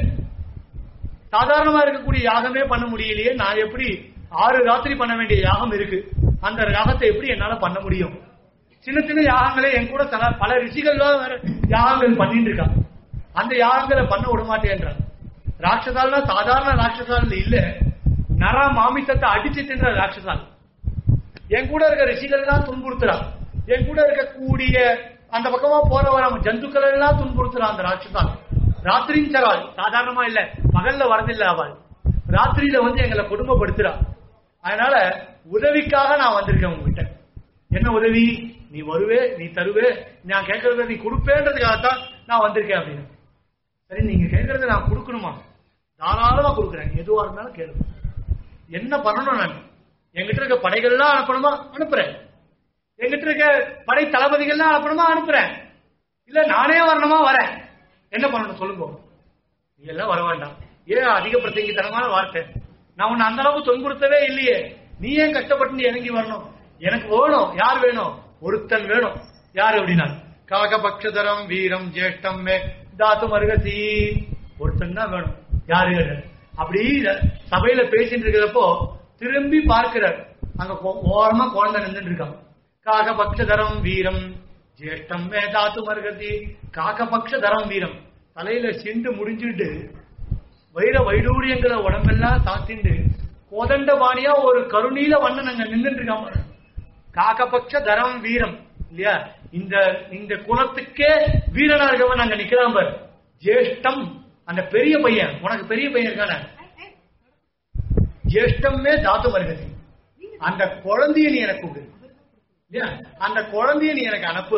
சாதாரணமா இருக்கக்கூடிய யாகமே பண்ண முடியலையே நான் எப்படி ஆறு ராத்திரி பண்ண வேண்டிய யாகம் இருக்கு அந்த யாகத்தை எப்படி என்னால பண்ண முடியும் சின்ன சின்ன யாகங்களே என் கூட சில பல ரிஷிகள்லாம் வேற யாகங்கள் பண்ணிட்டு இருக்காங்க அந்த யாகங்களை பண்ண விட மாட்டேன்றான் ராட்சசால்னா சாதாரண ராட்சசால் இல்ல நர மாமிசத்தை அடிச்சு தின்ற ராட்சசால் என் கூட இருக்க ரிஷிகள் எல்லாம் துன்புறுத்துறான் என் கூட இருக்கக்கூடிய அந்த பக்கமா போற வர ஜந்துக்கள் எல்லாம் துன்புறுத்துறான் அந்த ராட்சசால் ராத்திரியும் சரால் சாதாரணமா இல்ல பகல்ல வரதில்லை அவள் ராத்திரியில வந்து எங்களை கொடுமைப்படுத்துறா அதனால உதவிக்காக நான் வந்திருக்கேன் உங்ககிட்ட என்ன உதவி நீ வருவே நீ தருவே நான் கேட்கறத நீ கொடுப்பேன்றதுக்காகத்தான் நான் வந்திருக்கேன் அப்படின்னு சரி நீங்க கேட்கறத நான் கொடுக்கணுமா தாராளமா கொடுக்குறேன் எதுவா இருந்தாலும் கேளு என்ன பண்ணணும் நான் என்கிட்ட இருக்க படைகள்லாம் அனுப்பணுமா அனுப்புறேன் என்கிட்ட இருக்க படை தளபதிகள்லாம் அனுப்பணுமா அனுப்புறேன் இல்ல நானே வரணுமா வரேன் என்ன பண்ணணும் சொல்லுங்க நீ எல்லாம் வர வேண்டாம் ஏன் அதிக பிரசங்கித்தனமான வார்த்தை நான் உன்னை அந்த அளவுக்கு துன்புறுத்தவே இல்லையே நீ ஏன் கஷ்டப்பட்டு நீ இறங்கி வரணும் எனக்கு வேணும் யார் வேணும் ஒருத்தன் வேணும் யார் அப்படின்னா காகபக்ஷதரம் வீரம் ஜேஷ்டம் மே தாத்து மருகசி ஒருத்தன் தான் வேணும் யாரு அப்படி சபையில பேசிட்டு இருக்கிறப்போ திரும்பி பார்க்கிறார் அங்க கோ- ஓரமா குழந்தை நின்றுட்டு இருக்கான் காகபக்ஷதரம் வீரம் ஜேஷ்டம் மே தாத்து மருகசி காகபக்ஷதரம் வீரம் தலையில சிண்டு முடிஞ்சுட்டு வைர வைடூரியங்களை உடம்பெல்லாம் சாத்திண்டு கோதண்ட பாணியா ஒரு கருணீல வண்ணன் அங்க நின்றுட்டு இருக்கான் பாரு. காகபக்ஷ தரம் வீரம் இல்லையா இந்த இந்த குலத்துக்கே வீரனா இருக்கவன் அங்க நிக்கிறான் பாரு ஜேஷ்டம் அந்த பெரிய பையன் உனக்கு பெரிய பையன் இருக்கானே ஜேஷ்டமே தாத்து வருகிறது அந்த குழந்தைய நீ எனக்கு கொடு இல்லையா அந்த குழந்தைய நீ எனக்கு அனுப்பு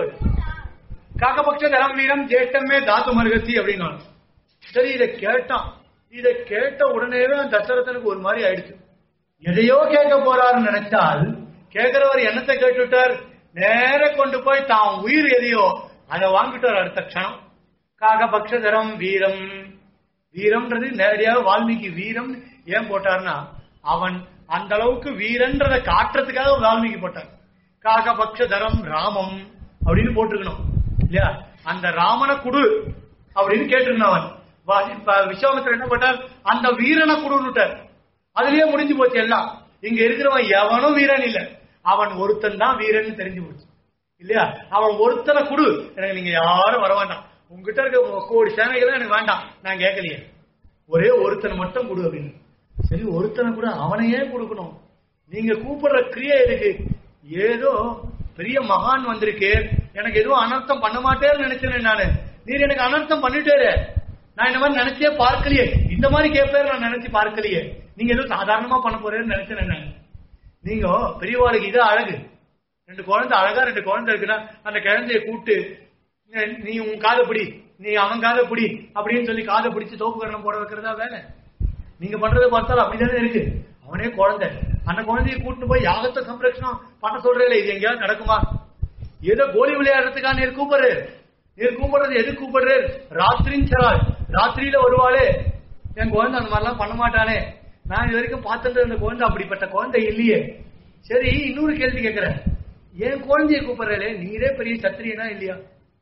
காகபக்ஷ தரம் வீரம் ஜேஷ்டமே தாத்து மருகசி அப்படின்னு சரி இதை கேட்டான் இதை கேட்ட உடனேவே அந்த தசரதனுக்கு ஒரு மாதிரி ஆயிடுச்சு எதையோ கேட்க போறாருன்னு நினைச்சால் கேட்கிறவர் என்னத்தை கேட்டுட்டார் நேர கொண்டு போய் தான் உயிர் எதையோ அதை வாங்கிட்டார் அடுத்த க்ஷணம் காகபக்ஷதரம் வீரம் வீரம்ன்றது நேரடியாக வால்மீகி வீரம் ஏன் போட்டார்னா அவன் அந்த அளவுக்கு வீரன்றதை காட்டுறதுக்காக வால்மீகி போட்டார் காகபக்ஷதரம் ராமம் அப்படின்னு போட்டுக்கணும் இல்லையா அந்த ராமனை குடு அப்படின்னு கேட்டிருந்தான் அவன் வா- இப்ப விஸ்வாமித்திரர் என்ன பண்ணார் அந்த வீரனை குடுன்னுட்டார் அதுலயே முடிஞ்சு போச்சு எல்லாம் இங்க இருக்கிறவன் எவனும் வீரன் இல்ல அவன் ஒருத்தன் தான் வீரன் தெரிஞ்சு போச்சு இல்லையா அவன் ஒருத்தனை குடு எனக்கு நீங்க யாரும் வர வேண்டாம் உங்ககிட்ட இருக்க கோடி சேனைகள் எனக்கு வேண்டாம் நான் கேட்கலையே ஒரே ஒருத்தனை மட்டும் கொடு அப்படின்னு சரி ஒருத்தனை கூட அவனையே கொடுக்கணும் நீங்க கூப்பிடுற கிரியை எதுக்கு ஏதோ பெரிய மகான் வந்திருக்கு எனக்கு எதுவும் அனர்த்தம் பண்ண மாட்டேன்னு நினைச்சேன் நானு நீர் எனக்கு அனர்த்தம் பண்ணிட்டேரு நான் இந்த மாதிரி நினைச்சே பார்க்கலையே இந்த மாதிரி கேட்பேர் நான் நினைச்சு பார்க்கலையே நீங்க ஏதோ சாதாரணமா பண்ண போறேன்னு நினைச்சேன் நான் நீங்க பெரியவாளுக்கு இது அழகு ரெண்டு குழந்தை அழகா ரெண்டு குழந்தை இருக்குன்னா அந்த குழந்தைய கூப்பிட்டு நீ- நீ உன் காதை பிடி நீ அவன் காதை பிடி அப்படின்னு சொல்லி காதை பிடிச்சு தோப்பு கரணம் போட வைக்கிறதா வேலை நீங்க பண்றதை பார்த்தாலும் அப்படிதானே இருக்கு அவனே குழந்தை அந்த குழந்தைய கூட்டிட்டு போய் யாகத்தை சம்ரட்சணம் பண்ண சொல்றேன் இது எங்கேயாவது நடக்குமா ஏதோ கோலி விளையாடுறதுக்கா நீர் கூப்பிடுற நீர் கூப்பிடுறது எது கூப்பிடுற ராத்திரின்னு சொல்லால் ராத்திரியில வருவாளே என் குழந்தை அந்த மாதிரிலாம் பண்ண மாட்டானே நான் இது வரைக்கும் பார்த்துட்டு அந்த குழந்தை அப்படிப்பட்ட குழந்தை இல்லையே சரி இன்னொரு கேள்வி கேட்கிறேன் என் குழந்தைய கூப்பிடுறே நீரே பெரிய சத்திரியனா இல்லையா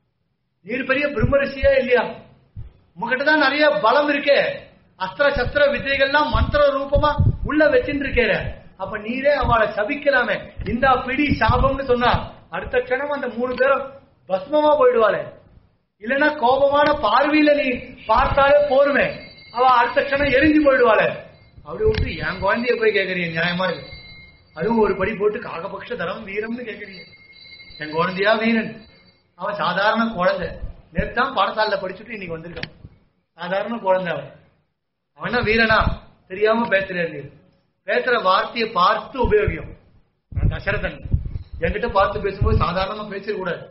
நீர் பெரிய பிரம்மரிஷியா இல்லையா உங்ககிட்ட தான் நிறைய பலம் இருக்கே அஸ்திர சஸ்திர வித்தைகள்லாம் மந்திர ரூபமா உள்ள வச்சுட்டு இருக்கேற அப்ப நீரே அவளை சபிக்கலாமே இந்த பிடி சாபம்னு சொன்னா அடுத்த க்ஷணம் அந்த மூணு பேரும் பஸ்மமா போயிடுவாளே இல்லைன்னா கோபமான பார்வையில நீ பார்த்தாலே போருமே அவ அடுத்த க்ஷணம் எரிஞ்சு போயிடுவாளே அப்படி விட்டு என் குழந்தைய போய் கேக்குறீங்க நியாயமா இருக்கு அதுவும் ஒரு படி போட்டு காகபக்ஷ தரம் வீரம்னு கேக்குறீங்க என் குழந்தையா வீரன் அவன் சாதாரண குழந்தை நேற்று தான் பாடசாலைல படிச்சுட்டு இன்னைக்கு வந்திருக்கான் சாதாரண குழந்தை அவன் அவன் என்ன வீரனா தெரியாம பேசுறாரு பேசுற வார்த்தையை பார்த்து உபயோகியம் நான் தசரதன் என்கிட்ட பார்த்து பேசும்போது சாதாரணமா பேசக்கூடாது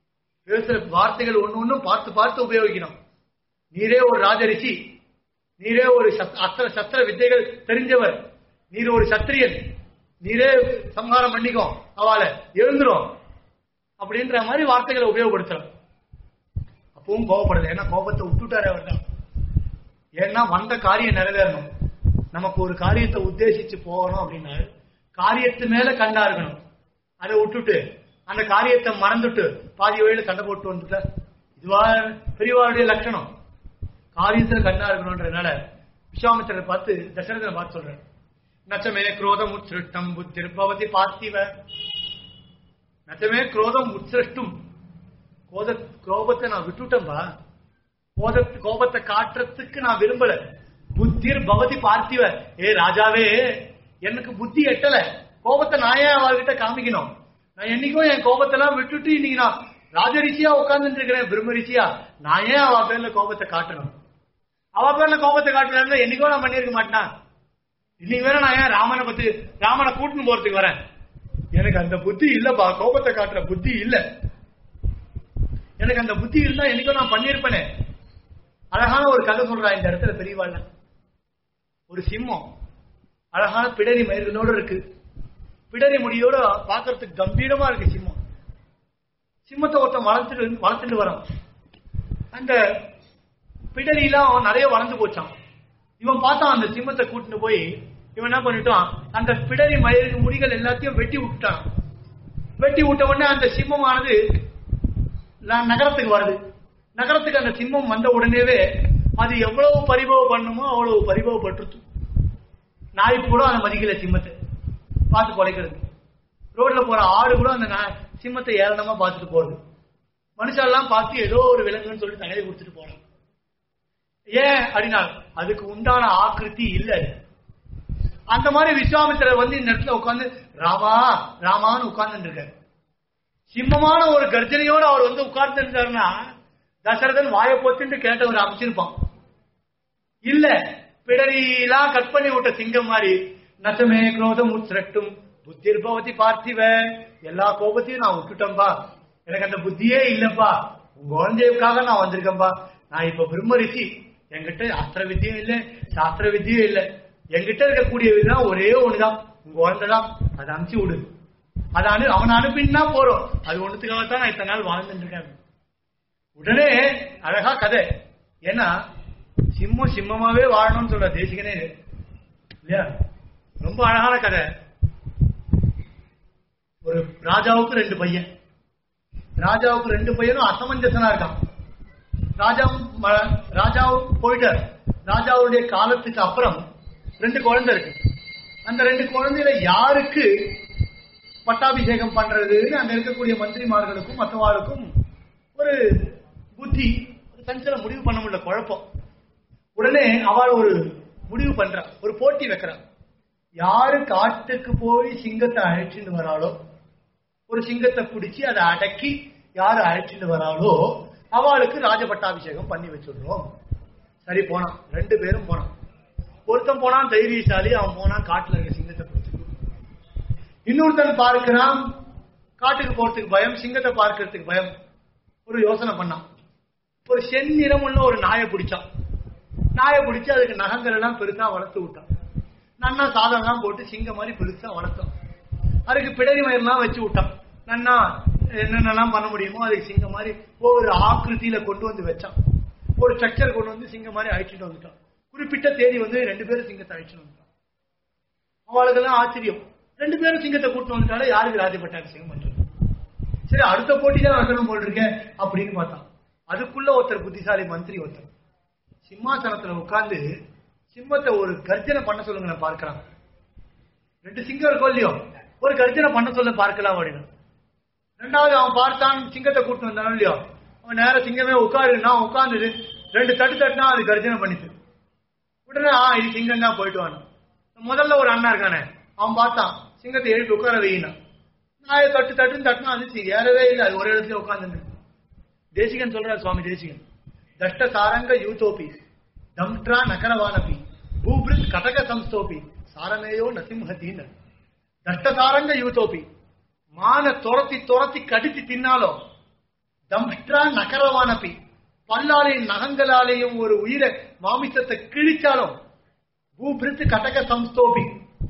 பேசுற வார்த்தைகள் ஒண்ணு ஒண்ணும் பார்த்து பார்த்து உபயோகிக்கணும் நீரே ஒரு ராஜரிஷி நீரே ஒரு சத்- அஸ்திர சஸ்திர வித்தைகள் தெரிஞ்சவர் நீர் ஒரு சத்திரியன் நீரே சம்ஹாரம் பண்ணிக்கோ அவளை எழுந்துரும் அப்படின்ற மாதிரி வார்த்தைகளை உபயோகப்படுத்துறோம் அப்பவும் கோவப்படல ஏன்னா கோபத்தை விட்டுட்டாரு அவர் தான் ஏன்னா வந்த காரியம் நிறைவேறணும் நமக்கு ஒரு காரியத்தை உத்தேசிச்சு போகணும் அப்படின்னா காரியத்து மேல கண்ணா இருக்கணும் அதை விட்டுட்டு அந்த காரியத்தை மறந்துட்டு பாதி வழியில சண்டை போட்டு வந்துட்ட இதுவா பெரியவாளுடைய லட்சணம் காரியத்துல கண்ணா இருக்கணும்ன்றதுனால விஸ்வாமித்திரரை பார்த்து தசரதனை பார்த்து சொல்றேன் நச்சமே குரோதம் உத்ருஷ்டம் புத்திர் பவதி பார்த்திவ நச்சமே குரோதம் உத்சிருஷ்டும் கோத கோபத்தை நான் விட்டுட்டேன்பா கோத கோபத்தை காட்டுறதுக்கு நான் விரும்பல புத்திர் பவதி பார்த்திவ ஏ ராஜாவே எனக்கு புத்தி எட்டல கோபத்தை நான் ஏன் அவர்கிட்ட காமிக்கணும் நான் என்னைக்கும் என் கோபத்தெல்லாம் விட்டுட்டு இன்னைக்கு நான் ராஜரிஷியா உட்கார்ந்துட்டு இருக்கிறேன் பிரம்ம ரிஷியா நான் ஏன் அவ பேர்ல கோபத்தை காட்டணும் அவ பேர்ல கோபத்தை காட்டுறேன் என்னைக்கோ நான் பண்ணிருக்க மாட்டேன் இன்னைக்கு வேற நான் ஏன் ராமனை பத்தி ராமனை கூட்டின்னு போறதுக்கு வரேன் எனக்கு அந்த புத்தி இல்லப்பா கோபத்தை காட்டுற புத்தி இல்ல எனக்கு அந்த புத்தி இருந்தா என்னைக்கும் நான் பண்ணியிருப்பேனே அழகான ஒரு கதை சொல்றா இந்த இடத்துல பெரியவாள் ஒரு சிம்மம் அழகான பிடரி மயிர்களோட இருக்கு பிடரி முடியோட பார்க்கறதுக்கு கம்பீரமா இருக்கு சிம்மம் சிம்மத்தை ஒருத்தன் வளர்த்துட்டு வளர்த்துட்டு வரான் அந்த பிடரிலாம் நிறைய வளர்ந்து போச்சான் இவன் பார்த்தான் அந்த சிம்மத்தை கூட்டிட்டு போய் இவன் என்ன பண்ணிட்டான் அந்த பிடரி மயிருக்கு முடிகள் எல்லாத்தையும் வெட்டி விட்டுட்டான் வெட்டி விட்ட உடனே அந்த சிம்மமானது ந- நகரத்துக்கு வருது நகரத்துக்கு அந்த சிம்மம் வந்த உடனேவே அது எவ்வளவு பரிபவம் பண்ணுமோ அவ்வளவு பரிபவப்பட்டுருச்சு நாய் கூட அந்த மதிக்கல சிம்மத்தை பார்த்து குலைக்கிறது ரோட்ல போற ஆடு கூட அந்த நா- சிம்மத்தை ஏளனமா பார்த்துட்டு போறது மனுஷெல்லாம் பார்த்து ஏதோ ஒரு விலங்குன்னு சொல்லிட்டு தகவல் கொடுத்துட்டு போறான் ஏன் அப்படின்னா அதுக்கு உண்டான ஆக்கிருதி இல்ல அது. அந்த மாதிரி விஸ்வாமித்திரர் வந்து இந்த இடத்துல உட்கார்ந்து ராமா ராமான்னு உட்கார்ந்து இருக்காரு சிம்மமான ஒரு கர்ஜனையோட அவர் வந்து உட்கார்ந்து இருந்தாருன்னா தசரதன் வாயை பொத்துட்டு கேட்டவர் அமைச்சிருப்பான் இல்ல பிடரியெல்லாம் கட் பண்ணி விட்ட சிங்கம் மாதிரி நசமே குரோதம் உத்ரட்டும் புத்திர் பவதி பார்த்திவ எல்லா கோபத்தையும் நான் விட்டுட்டேன்பா எனக்கு அந்த புத்தியே இல்லப்பா உங்க குழந்தைக்காக நான் வந்திருக்கேன்பா நான் இப்ப பிரம்ம ரிஷி என்கிட்ட அஸ்திர வித்தியும் இல்ல சாஸ்திர வித்தியும் இல்ல என்கிட்ட இருக்கக்கூடிய விதம் ஒரே ஒண்ணுதான் உங்க குழந்தைதான் அதை அனுப்பிச்சு விடு அதை அனு அவனை அனுப்பினா போறோம் அது ஒண்ணுத்துக்காகத்தான் நான் இத்தனை நாள் வாழ்ந்துட்டு இருக்கேன் உடனே அழகா கதை ஏன்னா சிம்மம் சிம்மமாவே வாழணும்னு சொல்ற தேசிகனே இது. இல்லையா ரொம்ப அழகான கதை ஒரு ராஜாவுக்கு ரெண்டு பையன் ராஜாவுக்கு ரெண்டு பையனும் அசமஞ்சசனா இருக்கான் ராஜா ம- ராஜாவும் போயிட்டார் ராஜாவுடைய காலத்துக்கு அப்புறம் ரெண்டு குழந்தை இருக்கு அந்த ரெண்டு குழந்தையில யாருக்கு பட்டாபிஷேகம் பண்றதுன்னு அங்க இருக்கக்கூடிய மந்திரிமார்களுக்கும் மற்றவாளுக்கும் ஒரு புத்தி ஒரு சஞ்சல முடிவு பண்ண முடியல குழப்பம் உடனே அவள் ஒரு முடிவு பண்றா ஒரு போட்டி வைக்கிறா யாரு காட்டுக்கு போய் சிங்கத்தை அழைச்சிட்டு வராளோ ஒரு சிங்கத்தை பிடிச்சி அதை அடக்கி யாரு அழைச்சிட்டு வராளோ அவளுக்கு ராஜ பட்டாபிஷேகம் பண்ணி வச்சிடுறோம் சரி போனான் ரெண்டு பேரும் போனான் ஒருத்தன் போனான் தைரியசாலி அவன் போனான் காட்டுல இருக்க சிங்கத்தை பிடிச்சி இன்னொருத்தன் பார்க்கிறான் காட்டுக்கு போறதுக்கு பயம் சிங்கத்தை பார்க்கறதுக்கு பயம் ஒரு யோசனை பண்ணான் ஒரு செந்நிறம் உள்ள ஒரு நாயை பிடிச்சான் நாயை பிடிச்சு அதுக்கு நகங்கள் எல்லாம் பெருசா வளர்த்து விட்டான் நன்னா சாதம்லாம் போட்டு சிங்கம் மாதிரி பெருசா வளர்த்தான் அதுக்கு பிடரி மயிரெல்லாம் வச்சு விட்டான் நன்னா என்னென்னலாம் பண்ண முடியுமோ அதுக்கு சிங்கம் மாதிரி ஒவ்வொரு ஆக்கிருத்தியில கொண்டு வந்து வச்சான் ஒரு ஸ்ட்ரக்சர் கொண்டு வந்து சிங்கம் மாதிரி அழைச்சிட்டு வந்துட்டான் குறிப்பிட்ட தேதி வந்து ரெண்டு பேரும் சிங்கத்தை அழைச்சிட்டு வந்துட்டான் அவளுக்கெல்லாம் ஆச்சரியம் ரெண்டு பேரும் சிங்கத்தை கூட்டு வந்துட்டாலே யாருக்கு ராஜபட்டாபிஷேகம் பண்றது சரி அடுத்த போட்டி தான் வைக்கணும் போல் இருக்கேன் அப்படின்னு பார்த்தான் அதுக்குள்ள ஒருத்தர் புத்திசாலி மந்திரி ஒருத்தர் சிம்மாசனத்துல உட்கார்ந்து சிம்மத்தை ஒரு கர்ஜனை பண்ண சொல்லுங்க நான் பார்க்கலாம் ரெண்டு சிங்கம் இருக்கோ இல்லையோ ஒரு கர்ஜனை பண்ண சொல்ல பார்க்கலாம் அப்படின்னு ரெண்டாவது அவன் பார்த்தான் சிங்கத்தை கூட்டு வந்தானோ இல்லையோ அவன் நேரம் சிங்கமே உட்காரு நான் உட்கார்ந்துது ரெண்டு தட்டு தட்டுனா அது கர்ஜனை பண்ணிச்சு உடனே ஆ இது சிங்கம் தான் போயிட்டு வாங்க முதல்ல ஒரு அண்ணா இருக்கானே அவன் பார்த்தான் சிங்கத்தை எழுப்பி உட்கார வையினா நான் தட்டு தட்டுன்னு தட்டினா அது சி- ஏறவே இல்லை அது ஒரு இடத்துல உட்கார்ந்து தேசிகன் சொல்றார் சுவாமி தேசிகன் தஷ்ட சாரங்க யூதோபி தம்ட்ரா நகரவானபி பூபிருத் கதக சம்ஸ்தோபி சாரமேயோ நசிம்ஹத்தின்னு தஷ்ட சாரங்க யூதோபி மான துரத்தி துரத்தி கடிச்சு தின்னாலும் தம்ஷ்டா நகரவானபி பல்லாலையும் நகங்களாலேயும் ஒரு உயிரை மாமிசத்தை கிழிச்சாலும் பூபிருத்து கட்டக சம்ஸ்தோபி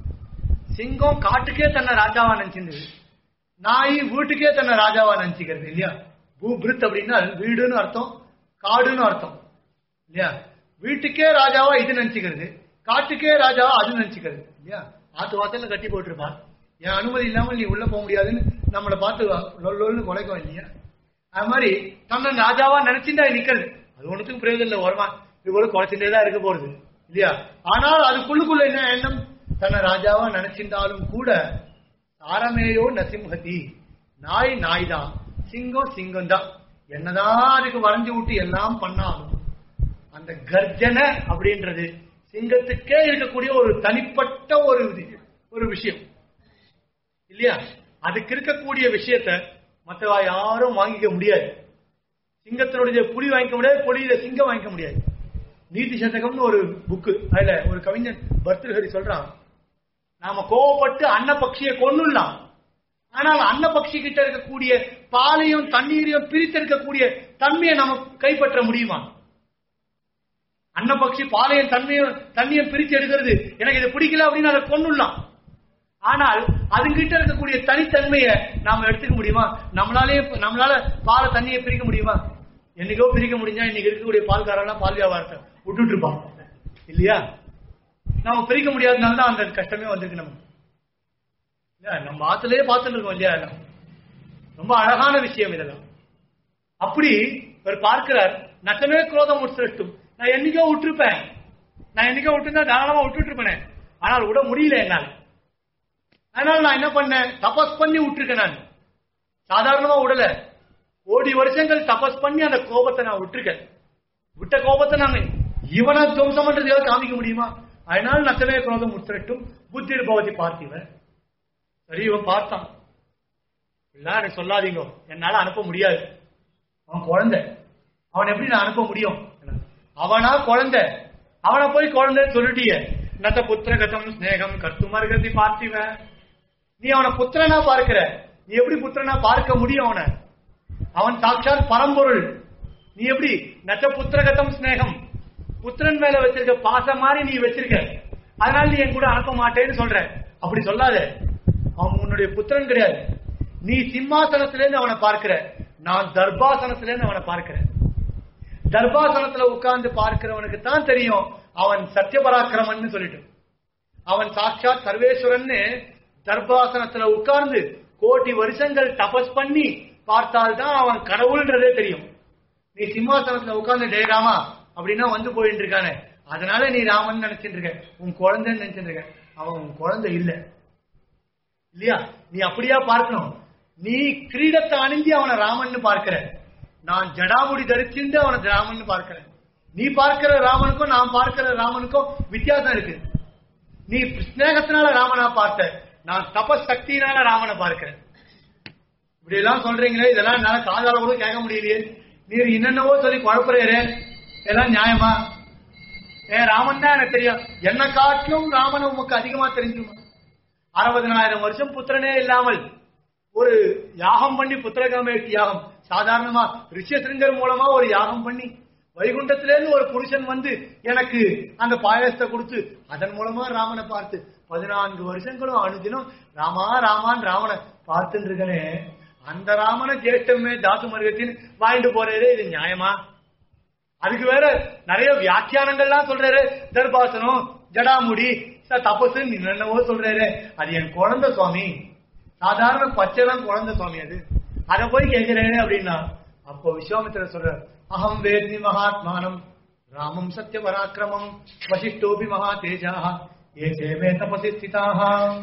சிங்கம் காட்டுக்கே தன்னை ராஜாவா நினைச்சிருந்தது நாய் வீட்டுக்கே தன்னை ராஜாவா நினைச்சுக்கிறது இல்லையா பூபிருத் அப்படின்னா வீடுன்னு அர்த்தம் காடுன்னு அர்த்தம் இல்லையா வீட்டுக்கே ராஜாவா இது நினைச்சுக்கிறது காட்டுக்கே ராஜாவா அது நினைச்சுக்கிறது இல்லையா ஆத்து வாசல்ல கட்டி போட்டிருப்பான் என் அனுமதி இல்லாமல் நீ உள்ள போக முடியாதுன்னு நம்மளை பார்த்து லொல் லொல்னு குலைக்கும் இல்லையா அது மாதிரி தன்னை ராஜாவா நினைச்சுட்டா நிக்கிறது அது ஒண்ணுத்துக்கு பிரயோஜனம் இல்லை வருமா இது போல குறைச்சுட்டே தான் இருக்க போறது இல்லையா ஆனால் அதுக்குள்ளுக்குள்ள என்ன எண்ணம் தன்னை ராஜாவா நினைச்சிருந்தாலும் கூட சாரமேயோ நசிம்ஹதி நாய் நாய் தான் சிங்கம் சிங்கம் தான் என்னதான் அதுக்கு வரைஞ்சு விட்டு எல்லாம் பண்ணாலும் அந்த கர்ஜனை அப்படின்றது சிங்கத்துக்கே இருக்கக்கூடிய ஒரு தனிப்பட்ட ஒரு இது- ஒரு விஷயம் இல்லையா அதுக்கு இருக்கக்கூடிய விஷயத்த மற்றவா யாரும் வாங்கிக்க முடியாது சிங்கத்தினுடைய புலி வாங்கிக்க முடியாது புலியில சிங்கம் வாங்கிக்க முடியாது நீதி சதகம்னு ஒரு புக்கு அதுல ஒரு கவிஞன் பர்தஹரி சொல்றான் நாம கோவப்பட்டு அன்னபக்ஷியை கொன்னுடலாம் ஆனால் அன்னபக்ஷி கிட்ட இருக்கக்கூடிய பாலையும் தண்ணீரையும் பிரித்தெடுக்கக்கூடிய தன்மையை நம்ம கைப்பற்ற முடியுமா அன்னபக்ஷி பாலையும் தன்மையும் தண்ணியும் பிரித்து எடுக்கிறது எனக்கு இது பிடிக்கல அப்படின்னு அதை கொண்டுலாம் ஆனால் அதுகிட்ட இருக்கக்கூடிய தனித்தன்மையை நாம எடுத்துக்க முடியுமா நம்மளாலே நம்மளால பாலை தண்ணியை பிரிக்க முடியுமா என்னைக்கோ பிரிக்க முடிஞ்சா இன்னைக்கு இருக்கக்கூடிய பால்காரெல்லாம் பால் வியாபாரத்தை விட்டுட்டு இருப்பான் இல்லையா நாம பிரிக்க முடியாதனால தான் அந்த கஷ்டமே வந்திருக்கு நமக்கு இல்ல நம்ம ஆத்துலயே பார்த்துட்டு இருக்கோம் இல்லையா எல்லாம். ரொம்ப அழகான விஷயம் இதெல்லாம் அப்படி இவர் பார்க்கிறார் நட்டமே குரோதம் உட்சிரட்டும் நான் என்னைக்கோ விட்டுருப்பேன் நான் என்னைக்கோ விட்டுருந்தா தாராளமா விட்டுட்டு இருப்பேனே ஆனால் விட முடியல என்னால அதனால நான் என்ன பண்ணேன் தபஸ் பண்ணி விட்டுருக்கேன் நான் சாதாரணமா விடல கோடி வருஷங்கள் தபஸ் பண்ணி அந்த கோபத்தை நான் விட்டுருக்கேன் விட்ட கோபத்தை நாங்க இவனை துவம்சம் பண்றதுக்காக காமிக்க முடியுமா அதனால நத்தமே குரோதம் உத்திரட்டும் புத்தி பவதி பார்த்திவன் சரி இவன் பார்த்தான் இல்ல எனக்கு சொல்லாதீங்க என்னால அனுப்ப முடியாது அவன் குழந்தை அவன் எப்படி நான் அனுப்ப முடியும் அவனா குழந்தை அவனை போய் குழந்தைன்னு சொல்லிட்டிய நத்த புத்திரகதம் ஸ்நேகம் கர்த்துமர்கதி பார்த்திவன் நீ அவனை புத்திரனா பார்க்கிற நீ எப்படி புத்திரனா பார்க்க முடியும் அவனை அவன் சாட்சாத் பரம்பொருள் நீ எப்படி நச்ச புத்திரகதம் ஸ்நேகம் புத்திரன் மேல வச்சிருக்க பாசம் மாதிரி நீ வச்சிருக்க அதனால நீ என் கூட அனுப்ப மாட்டேன்னு சொல்ற அப்படி சொல்லாத அவன் உன்னுடைய புத்திரன் கிடையாது நீ சிம்மாசனத்துல இருந்து அவனை பார்க்கிற நான் தர்பாசனத்துல இருந்து அவனை பார்க்கிறேன் தர்பாசனத்துல உட்கார்ந்து பார்க்கிறவனுக்கு தான் தெரியும் அவன் சத்தியபராக்கிரமன் சொல்லிட்டு அவன் சாட்சாத் சர்வேஸ்வரன்னு தர்பாசனத்துல உட்கார்ந்து கோடி வருஷங்கள் தபஸ் பண்ணி பார்த்தால்தான் அவன் கடவுள்ன்றதே தெரியும் நீ சிம்மாசனத்துல உட்கார்ந்து டே ராமா அப்படின்னா வந்து போயிட்டு இருக்கானே அதனால நீ ராமன் நினைச்சிட்டு இருக்க உன் குழந்தைன்னு நினைச்சிட்டு இருக்க அவன் உன் குழந்தை இல்ல இல்லையா நீ அப்படியா பார்க்கணும் நீ கிரீடத்தை அணிஞ்சு அவனை ராமன்னு பார்க்கிற நான் ஜடாமுடி தரிச்சுட்டு அவனை ராமன்னு பார்க்கிறேன் நீ பார்க்கிற ராமனுக்கும் நான் பார்க்கிற ராமனுக்கும் வித்தியாசம் இருக்கு நீ ஸ்நேகத்தினால ராமனா பார்த்த நான் தபஸ் சக்தியினால ராமனை பார்க்கிறேன் இப்படி எல்லாம் சொல்றீங்களே இதெல்லாம் என்னால காதால கூட கேட்க முடியலையே நீர் என்னென்னவோ சொல்லி குழப்பறீரே இதெல்லாம் நியாயமா ஏன் ராமன் தான் எனக்கு தெரியும் என்ன காட்டிலும் ராமன் உமக்கு அதிகமா தெரிஞ்சுமா அறுபதனாயிரம் வருஷம் புத்திரனே இல்லாமல் ஒரு யாகம் பண்ணி புத்திரகாமேட்டி யாகம் சாதாரணமா ரிஷியசிருங்கர் மூலமா ஒரு யாகம் பண்ணி வைகுண்டத்திலேருந்து ஒரு புருஷன் வந்து எனக்கு அந்த பாயசத்தை கொடுத்து அதன் மூலமா ராமனை பார்த்து பதினான்கு வருஷங்களும் அனுதினம் ராமா ராமான் ராமனை பார்த்துட்டு இருக்கனே அந்த ராமனை ஜேஷ்டமே தாசு மருகத்தின் வாங்கிட்டு போறதே இது நியாயமா அதுக்கு வேற நிறைய வியாக்கியானங்கள்லாம் சொல்றாரு தர்பாசனம் ஜடாமுடி ச- தபசு நீ என்னவோ சொல்றாரு அது என் குழந்தை சுவாமி சாதாரண பச்சைலாம் குழந்தை சுவாமி அது அத போய் கேட்கிறேன் அப்படின்னா அப்போ விஸ்வாமித்திரர் சொல்றார் அகம் வேத்மி மகாத்மானம் ராமம் சத்ய பராக்கிரமம் வசிஷ்டோபி மகா தேஜாக ஏ சேமே தபசி ஸ்திதாக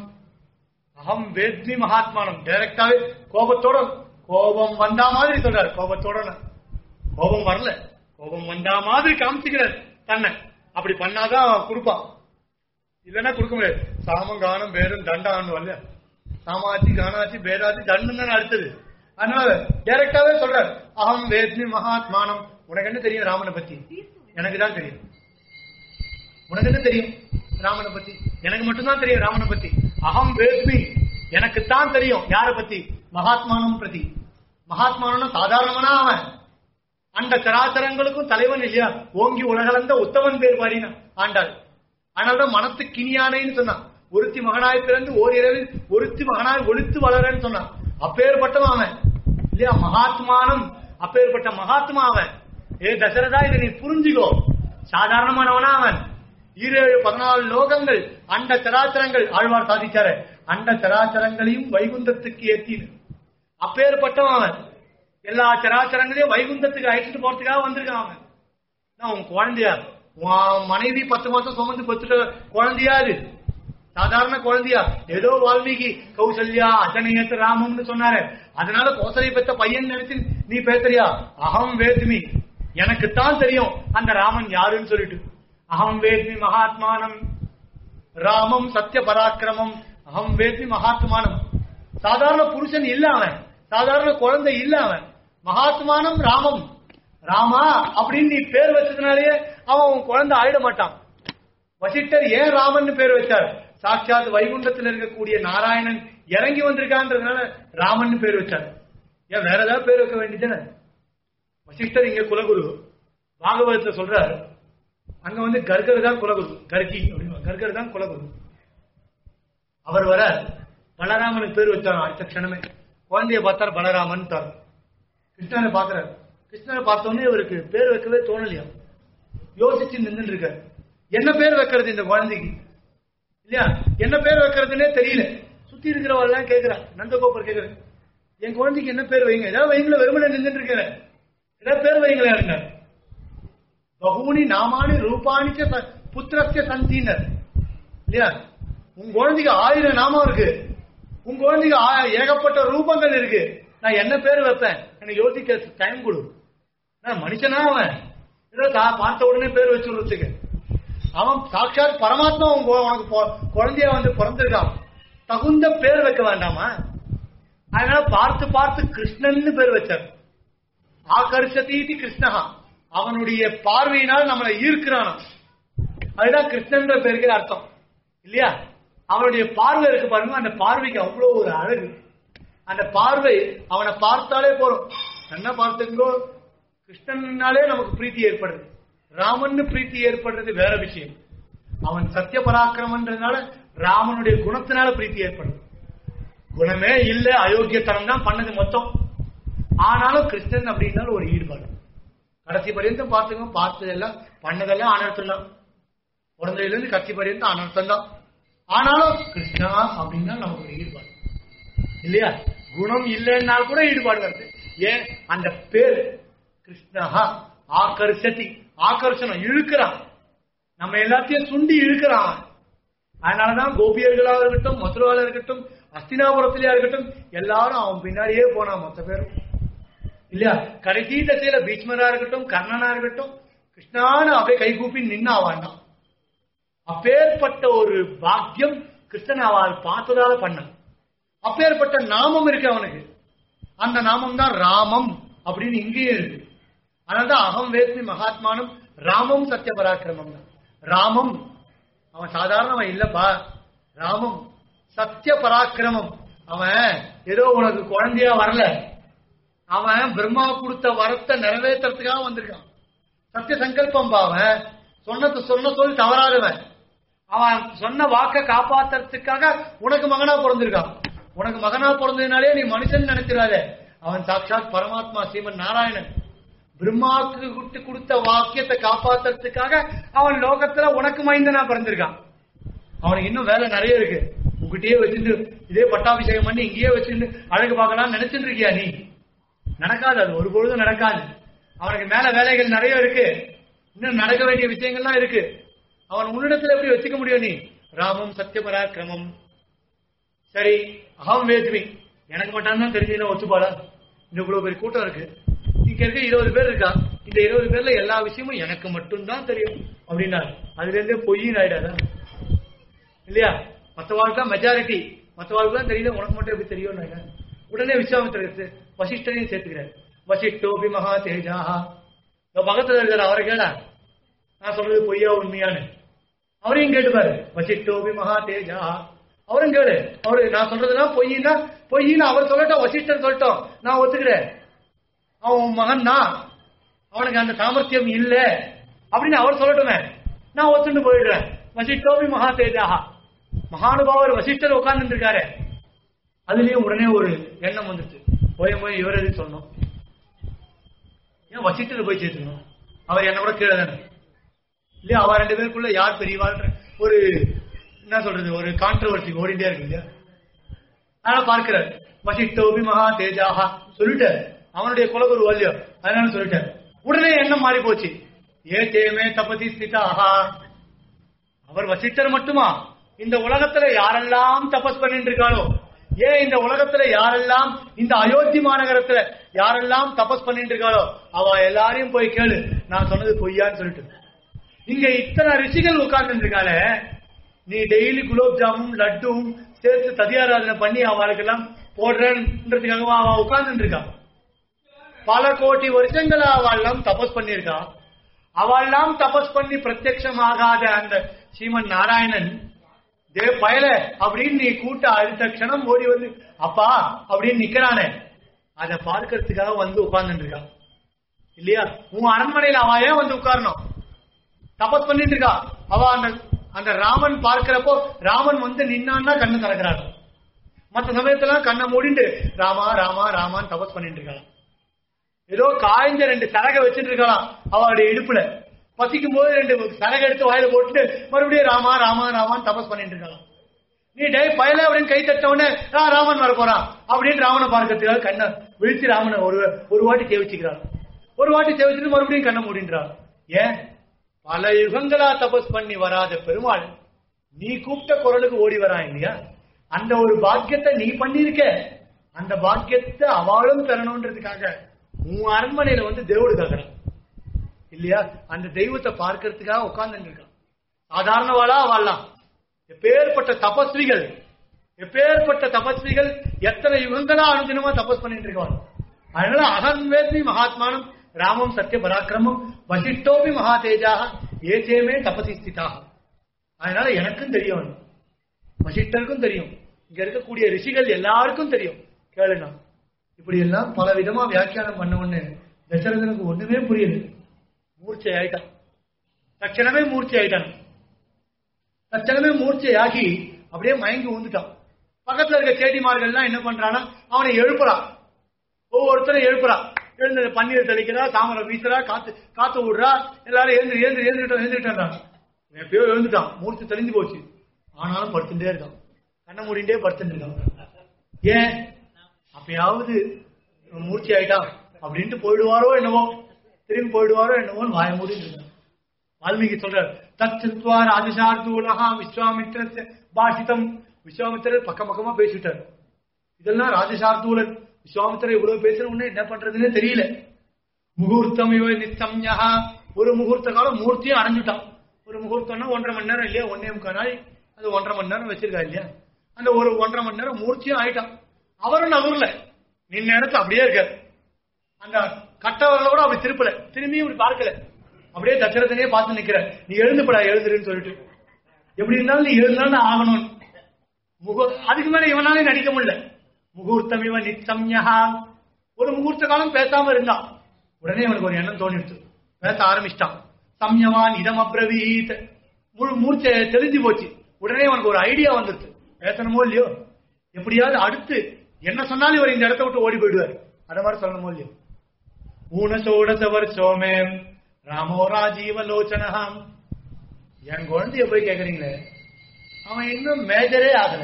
அகம் வேத்மி மகாத்மானம் டைரக்டாவே கோபத்தோட கோபம் வந்தா மாதிரி சொல்றாரு கோபத்தோட நான். கோபம் வரல கோபம் வந்தா மாதிரி காமிச்சுக்கிறார் தன்னை அப்படி பண்ணாதான் அவன் கொடுப்பான் இல்லைன்னா கொடுக்க முடியாது சாமம் கானம் பேரும் தண்டான்னு வரல சாமாச்சி கானாச்சி பேராச்சி தண்டம் தான் அடுத்தது அதனால டைரக்டாவே சொல்றார் அகம் வேத்மி மகாத்மானம் உனக்கு என்ன தெரியும் ராமனை பத்தி எனக்கு தான் தெரியும் உனக்கு என்ன தெரியும் ராமனை பத்தி எனக்கு மட்டும்தான் தெரியும் ராமனை பத்தி அகம் வேத்மி எனக்கு தான் தெரியும் யார பத்தி மகாத்மானம் பிரதி மகாத்மானம் சாதாரணமான அவன் அந்த சராச்சரங்களுக்கும் தலைவன் இல்லையா ஓங்கி உலகளந்த உத்தமன் பேர் பாடினா ஆண்டாள் அதனாலதான் மனத்து கிணியானைன்னு சொன்னான் ஒருத்தி மகனாய் பிறந்து ஓரிரவில் ஒருத்தி மகனாய் ஒழித்து வளரன்னு சொன்னான் அப்பேற்பட்டவன் அவன் இல்லையா மகாத்மானம் அப்பேற்பட்ட மகாத்மா அவன் ஏ தசரதா இதை நீ புரிஞ்சுக்கோ சாதாரணமானவனா அவன் ஈரேழு பதினாலு லோகங்கள் அண்ட சராச்சரங்கள் ஆழ்வார் சாதிச்சாரு அண்ட சராச்சரங்களையும் வைகுந்தத்துக்கு ஏத்தின்னு அப்பேற்பட்டவன் அவன் எல்லா சராச்சரங்களையும் வைகுந்தத்துக்கு அழைச்சிட்டு போறதுக்காக வந்திருக்கான் அவன் நான் உன் குழந்தையா உன் மனைவி பத்து மாசம் சுமந்து பத்துட்ட குழந்தையா இது சாதாரண குழந்தையா ஏதோ வால்மீகி கௌசல்யா அஜனேயத்து ராமம்னு சொன்னாரு அதனால கோசலை பெத்த பையன் நினைச்சு நீ பேசுறியா அகம் வேத்மி எனக்கு தான் தெரியும் அந்த ராமன் யாருன்னு சொல்லிட்டு அகம் வேத்மி மகாத்மானம் ராமம் சத்திய பராக்கிரமம் அகம் வேத்மி மகாத்மானம் சாதாரண புருஷன் இல்ல அவன் சாதாரண குழந்தை இல்ல அவன் மகாத்மானம் ராமம் ராமா அப்படின்னு நீ பேர் வச்சதுனாலேயே அவன் உன் குழந்தை ஆயிட மாட்டான் வசிஷ்டர் ஏன் ராமன் பேர் வச்சார் சாட்சாத் வைகுண்டத்தில் இருக்கக்கூடிய நாராயணன் இறங்கி வந்திருக்கான்றதுனால ராமன் பேர் வச்சார் ஏன் வேற ஏதாவது பேர் வைக்க வேண்டியதுதானே வசிஷ்டர் இங்க குலகுரு பாகவதத்துல சொல்றார் அங்க வந்து கர்கர் தான் குலகுரு கர்கி அப்படின்னு கர்கர் தான் குலகுரு அவர் வர பலராமனுக்கு பேர் வச்சார் அடுத்த க்ஷணமே குழந்தைய பார்த்தார் பலராமன் தார் கிருஷ்ணனை பார்க்கிறார் கிருஷ்ணனை பார்த்த உடனே இவருக்கு பேர் வைக்கவே தோணலையா யோசிச்சு நின்னுட்டு இருக்காரு என்ன பேர் வைக்கிறது இந்த குழந்தைக்கு இல்லையா என்ன பேர் வைக்கிறதுனே தெரியல சுத்தி இருக்கிறவங்க எல்லாம் கேக்குறா நந்தகோபர் கேக்குற என் குழந்தைக்கு என்ன பேர் வைங்க ஏதாவது வைங்கள வெறுமனை நின்றுட்டு இருக்கிறேன் ஏதாவது பேர் வைங்களேன் இருந்தார் பகூனி நாமானி ரூபானிச்ச ச- புத்திரஸ்ய சந்தினர் இல்லையா உன் குழந்தைக்கு ஆயிரம் நாமம் இருக்கு உன் குழந்தைக்கு ஆ- ஏகப்பட்ட ரூபங்கள் இருக்கு நான் என்ன பேர் வைப்பேன் எனக்கு யோசிக்க டைம் கொடு நான் மனுஷனா அவன் ஏதோ தா- பார்த்த உடனே பேர் வச்சுடுறதுக்கு அவன் சாட்சாத் பரமாத்மா உன் கு- உனக்கு பொ- குழந்தையா வந்து பிறந்திருக்கான் தகுந்த பேர் வைக்க வேண்டாமா அதனால பார்த்து பார்த்து கிருஷ்ணன்னு பேர் வச்சார் ஆகர்ஷதீதி கிருஷ்ணஹா அவனுடைய பார்வையினால் நம்மளை ஈர்க்கிறான் அதுதான் கிருஷ்ணன்ற பேருக்கு அர்த்தம் இல்லையா அவனுடைய பார்வை இருக்கு பாருங்க அந்த பார்வைக்கு அவ்வளவு ஒரு அழகு அந்த பார்வை அவனை பார்த்தாலே போறோம் என்ன பார்த்துக்கோ கிருஷ்ணனாலே நமக்கு பிரீத்தி ஏற்படுது ராமன்னு பிரீத்தி ஏற்படுறது வேற விஷயம் அவன் சத்திய பராக்கிரமன்றதுனால ராமனுடைய குணத்தினால பிரீத்தி ஏற்படுது குணமே இல்ல அயோக்கியத்தனம் தான் பண்ணது மொத்தம் ஆனாலும் கிருஷ்ணன் அப்படின்னாலும் ஒரு ஈடுபாடு கடைசி பரியந்தம் பார்த்துங்க பார்த்ததெல்லாம் பண்ணதெல்லாம் அனர்த்தம் தான் பிறந்ததுல இருந்து கட்சி பரியந்தம் அனர்த்தம் தான் ஆனாலும் கிருஷ்ணா அப்படின்னா நமக்கு ஒரு ஈடுபாடு இல்லையா குணம் இல்லைன்னால் கூட ஈடுபாடு வருது ஏன் அந்த பேர் கிருஷ்ணஹா ஆகர்ஷதி ஆகர்ஷணம் இழுக்கிறான் நம்ம எல்லாத்தையும் சுண்டி இழுக்கிறான் அவன். அதனாலதான் கோபியர்களாக இருக்கட்டும் மதுரவால இருக்கட்டும் அஸ்தினாபுரத்திலேயா இருக்கட்டும் எல்லாரும் அவன் பின்னாடியே போனான் மொத்த பேரும் இல்லையா கடைசி தசையில பீஷ்மரா இருக்கட்டும் கர்ணனா இருக்கட்டும் கிருஷ்ணான்னு அப்படியே கைகூப்பி நின்னு ஆவாண்டான் அப்பேற்பட்ட ஒரு பாக்கியம் கிருஷ்ணன் அவள் பார்த்ததால பண்ணான் அப்பேற்பட்ட நாமம் இருக்கு அவனுக்கு அந்த நாமம் தான் ராமம் அப்படின்னு இங்கேயே இருக்கு அதனால்தான் அகம் வேத்மி மகாத்மானம் ராமம் சத்திய பராக்கிரமம் தான் ராமம் அவன் சாதாரணவன் இல்லப்பா ராமம் சத்திய பராக்கிரமம் அவன் ஏதோ உனக்கு குழந்தையா வரல அவன் பிரம்மா கொடுத்த வரத்தை நிறைவேற்றுறதுக்காக வந்திருக்கான் சத்திய சங்கல்பம் பா அவன் சொன்னது சொன்ன சொல் தவறாதவன் அவன் சொன்ன வாக்க காப்பாத்துறதுக்காக உனக்கு மகனா பிறந்திருக்கான் உனக்கு மகனா பிறந்ததுனாலே நீ மனுஷன் நினைச்சிடாத அவன் சாட்சாத் பரமாத்மா ஸ்ரீமன் நாராயணன் பிரம்மாவுக்கு விட்டு கொடுத்த வாக்கியத்தை காப்பாத்துறதுக்காக அவன் லோகத்துல உனக்கு மைந்தனா பிறந்திருக்கான் அவனுக்கு இன்னும் வேலை நிறைய இருக்கு உங்ககிட்டயே வச்சுட்டு இதே பட்டாபிஷேகம் பண்ணி இங்கேயே வச்சுட்டு அழகு பார்க்கலாம் நினைச்சிட்டு இருக்கியா நீ நடக்காது அது ஒரு பொழுதும் நடக்காது அவனுக்கு மேல வேலைகள் நிறைய இருக்கு இன்னும் நடக்க வேண்டிய விஷயங்கள்லாம் இருக்கு அவன் உன்னிடத்துல எப்படி வச்சுக்க முடியும் நீ ராமம் சத்தியபராக்கிரமம் சரி அகம் வேத்மி எனக்கு மட்டும் தான் தெரிஞ்சதுன்னா ஒத்துப்பாளா இந்த இவ்வளவு பெரிய கூட்டம் இருக்கு இங்க இருக்க இருபது பேர் இருக்கா இந்த இருபது பேர்ல எல்லா விஷயமும் எனக்கு மட்டும்தான் தெரியும் அப்படின்னா அதுல இருந்தே பொய்யின் ஆயிடாதா இல்லையா மத்தவாளுக்கு தான் மெஜாரிட்டி மத்தவாளுக்கு தான் தெரியல உனக்கு மட்டும் எப்படி தெரியும் உடனே விஸ்வாமித்திர வசிஷ்டரையும் சேர்த்துக்கிறார் வசிஷ்டோபி மகா தேஜாஹா இந்த பக்கத்துல இருக்கிற அவரை கேடா நான் சொல்றது பொய்யா உண்மையான்னு அவரையும் கேட்டுப்பாரு வசிஷ்டோபி மகா தேஜாஹா அவரும் கேளு அவரு நான் சொல்றதுலாம் பொய்னா பொய்ன்னு அவர் சொல்லட்டும் வசிஷ்டர் சொல்லட்டும் நான் ஒத்துக்கிறேன் அவன் உன் மகன் தான் அவனுக்கு அந்த சாமர்த்தியம் இல்ல அப்படின்னு அவர் சொல்லட்டுமே நான் ஒத்துண்டு போயிடுறேன் வசிஷ்டோபி மகா தேஜாஹா மகானுபாவர் வசிஷ்டர் உட்கார்ந்து இருக்காரு அதுலயும் உடனே ஒரு எண்ணம் வந்துச்சு போய் போய் இவர் எதுக்கு சொல்லணும் ஏன் வசிஷ்டர் போய் சேர்த்துக்கணும் அவர் என்ன கூட கீழே தானே இல்லையா அவ ரெண்டு பேருக்குள்ள யார் பெரியவாள்ன்ற ஒரு என்ன சொல்றது ஒரு கான்ட்ரவர்சி ஓடிட்டே இருக்கு இல்லையா அதனால பார்க்கிறார் வசிஷ்டோபி மகா தேஜாஹா சொல்லிட்டார் அவனுடைய குலகுரு வல்லியோ அதனால சொல்லிட்டார் உடனே எண்ணம் மாறி போச்சு ஏ தேமே தபதி ஸ்திதாஹா அவர் வசிஷ்டர் மட்டுமா இந்த உலகத்துல யாரெல்லாம் தபஸ் பண்ணிட்டு இருக்காளோ ஏன் இந்த உலகத்துல யாரெல்லாம் இந்த அயோத்தி மாநகரத்துல யாரெல்லாம் தபஸ் பண்ணிட்டு இருக்காளோ அவ எல்லாரையும் போய் கேளு நான் சொன்னது பொய்யான்னு சொல்லிட்டு இங்க இத்தனை ரிஷிகள் உட்கார்ந்து இருக்காளே நீ டெய்லி குலோப் ஜாமுன் லட்டும் சேர்த்து ததியாராதனை பண்ணி அவளுக்கெல்லாம் போடுறேன்றதுக்காக அவ உட்கார்ந்து இருக்கா பல கோடி வருஷங்களா அவெல்லாம் தபஸ் பண்ணியிருக்கா அவெல்லாம் தபஸ் பண்ணி பிரத்யட்சமாகாத அந்த ஸ்ரீமன் நாராயணன் டே பயல அப்படின்னு நீ கூட்ட அடுத்த க்ஷணம் ஓடி வந்து அப்பா அப்படின்னு நிக்கிறானே அதை பார்க்கறதுக்காக வந்து உட்கார்ந்துட்டு இருக்கான் இல்லையா உன் அரண்மனையில அவன் ஏன் வந்து உட்காரணும் தபஸ் பண்ணிட்டு இருக்கா அவ அந்த அந்த ராமன் பார்க்கிறப்போ ராமன் வந்து நின்னான்னா கண்ணு திறக்கிறாள் மற்ற சமயத்துல கண்ணை மூடிட்டு ராமா ராமா ராமான்னு தபஸ் பண்ணிட்டு இருக்காள் ஏதோ காய்ஞ்ச ரெண்டு சரகை வச்சுட்டு இருக்கலாம் அவளுடைய இடுப்புல பசிக்கும் போது ரெண்டு சரகை எடுத்து வாயில போட்டுட்டு மறுபடியும் ராமா ராமா ராமான்னு தபஸ் பண்ணிட்டு இருக்கலாம் நீ டே பயல அப்படின்னு கை தட்ட உடனே "ஆ, ராமன் வர போறான் அப்படின்னு ராமனை பார்க்கறதுக்காக கண்ணை விழிச்சு ராமனை ஒரு ஒரு வாட்டி சேவிச்சுக்கிறாள் ஒரு வாட்டி சேவிச்சுட்டு மறுபடியும் கண்ணை மூடின்றாள் ஏன் பல யுகங்களா தபஸ் பண்ணி வராத பெருமாள் நீ கூப்பிட்ட குரலுக்கு ஓடி வரான் இல்லையா அந்த ஒரு பாக்கியத்தை நீ பண்ணிருக்க அந்த பாக்கியத்தை அவளும் பெறணுன்றதுக்காக உன் அரண்மனையில வந்து தேவடு கேக்குறான் இல்லையா அந்த தெய்வத்தை பார்க்கறதுக்காக உட்கார்ந்து இருக்கான் சாதாரணவாளா வாழலாம் எப்பேற்பட்ட தபஸ்விகள் எப்பேற்பட்ட தபஸ்விகள் எத்தனை யுகங்களா அனுதினமா தபஸ் பண்ணிட்டு இருக்காங்க அதனால அகன்வேத்மி மகாத்மானம் ராமம் சத்திய பராக்கிரமம் வசிஷ்டோபி மகாதேஜாக ஏசேமே தபசி ஸ்திதாக அதனால எனக்கும் தெரியும் வசிஷ்டருக்கும் தெரியும் இங்க இருக்கக்கூடிய ரிஷிகள் எல்லாருக்கும் தெரியும் கேளுங்க இப்படி எல்லாம் பல விதமா வியாக்கியானம் பண்ண உடனே தசரதனுக்கு ஒண்ணுமே புரியல மூர்ச்சை ஆயிட்டான் தட்சணமே மூர்ச்சை ஆயிட்டான் தட்சணமே மூர்ச்சையாகி அப்படியே மயங்கி ஊந்துட்டான் பக்கத்துல இருக்க சேட்டிமார்கள்லாம் என்ன பண்றான்னா அவனை எழுப்புறான் ஒவ்வொருத்தரும் எழுப்புறா எழுந்து பன்னீர் தெளிக்கிறா தாமரை வீசுறா காத்து காத்து விடுறா எல்லாரும் எழுந்து எழுந்து எழுந்துட்டோம் எழுந்துட்டான் எப்பயோ எழுந்துட்டான் மூர்த்தி தெளிஞ்சு போச்சு ஆனாலும் படுத்துட்டே இருக்கான் கண்ணை மூடிண்டே படுத்துட்டு இருக்கான் ஏன் அப்பயாவது இவன் மூர்ச்சி ஆயிட்டான் அப்படின்ட்டு போயிடுவாரோ என்னவோ திரும்பி போயிடுவாரோ என்னவோன்னு வாய மூடிட்டு இருக்கான் வால்மீகி சொல்றார் தச்சுத்வா ராஜசார்தூலகா விஸ்வாமித்திரத்தை பாஷிதம் விஸ்வாமித்திரர் பக்கம் பக்கமா பேசிட்டார் இதெல்லாம் ராஜசார்தூலன் விஸ்வாமித்திரர் இவ்வளவு பேசுற உடனே என்ன பண்றதுன்னே தெரியல முகூர்த்தம் இவ நிசம்யா ஒரு முகூர்த்த காலம் மூர்த்தியும் அடைஞ்சுட்டான் ஒரு முகூர்த்தம்னா ஒன்றரை மணி நேரம் இல்லையா ஒன்னே முக்கால் நாள் அது ஒன்றரை மணி நேரம் வச்சிருக்கா இல்லையா அந்த ஒரு ஒன்றரை மணி நேரம் மூர்த்தியும் ஆயிட்டான் அவரும் நகர்ல நின்ன இடத்துல அப்படியே இருக்காரு அந்த கட்டவரில் கூட அப்படி திருப்பல திரும்பியும் இப்படி பார்க்கல அப்படியே தச்சரத்தனே பார்த்து நிக்கிற நீ எழுந்துப்படா எழுந்துருன்னு சொல்லிட்டு எப்படி இருந்தாலும் நீ எழுந்தாலும் ஆகணும் முக அதுக்கு மேல இவனாலே நடிக்க முடியல முகூர்த்தம் இவன் நிச்சம்யா ஒரு முகூர்த்த காலம் பேசாம இருந்தான் உடனே இவனுக்கு ஒரு எண்ணம் தோணிடுச்சு பேச ஆரம்பிச்சிட்டான் சம்யவான் இதம் அப்ரவீத் முழு மூர்ச்சை தெளிஞ்சு போச்சு உடனே அவனுக்கு ஒரு ஐடியா வந்துருச்சு பேசணுமோ இல்லையோ எப்படியாவது அடுத்து என்ன சொன்னாலும் இவர் இந்த இடத்த விட்டு ஓடி போயிடுவார் அத மாதிரி சொல்லணுமோ இல்லையோ ஊனசோடச வருஷோமே ராமோ ராஜீவ லோச்சனஹாம் என் குழந்தைய போய் கேக்குறீங்களே அவன் இன்னும் மேஜரே ஆகல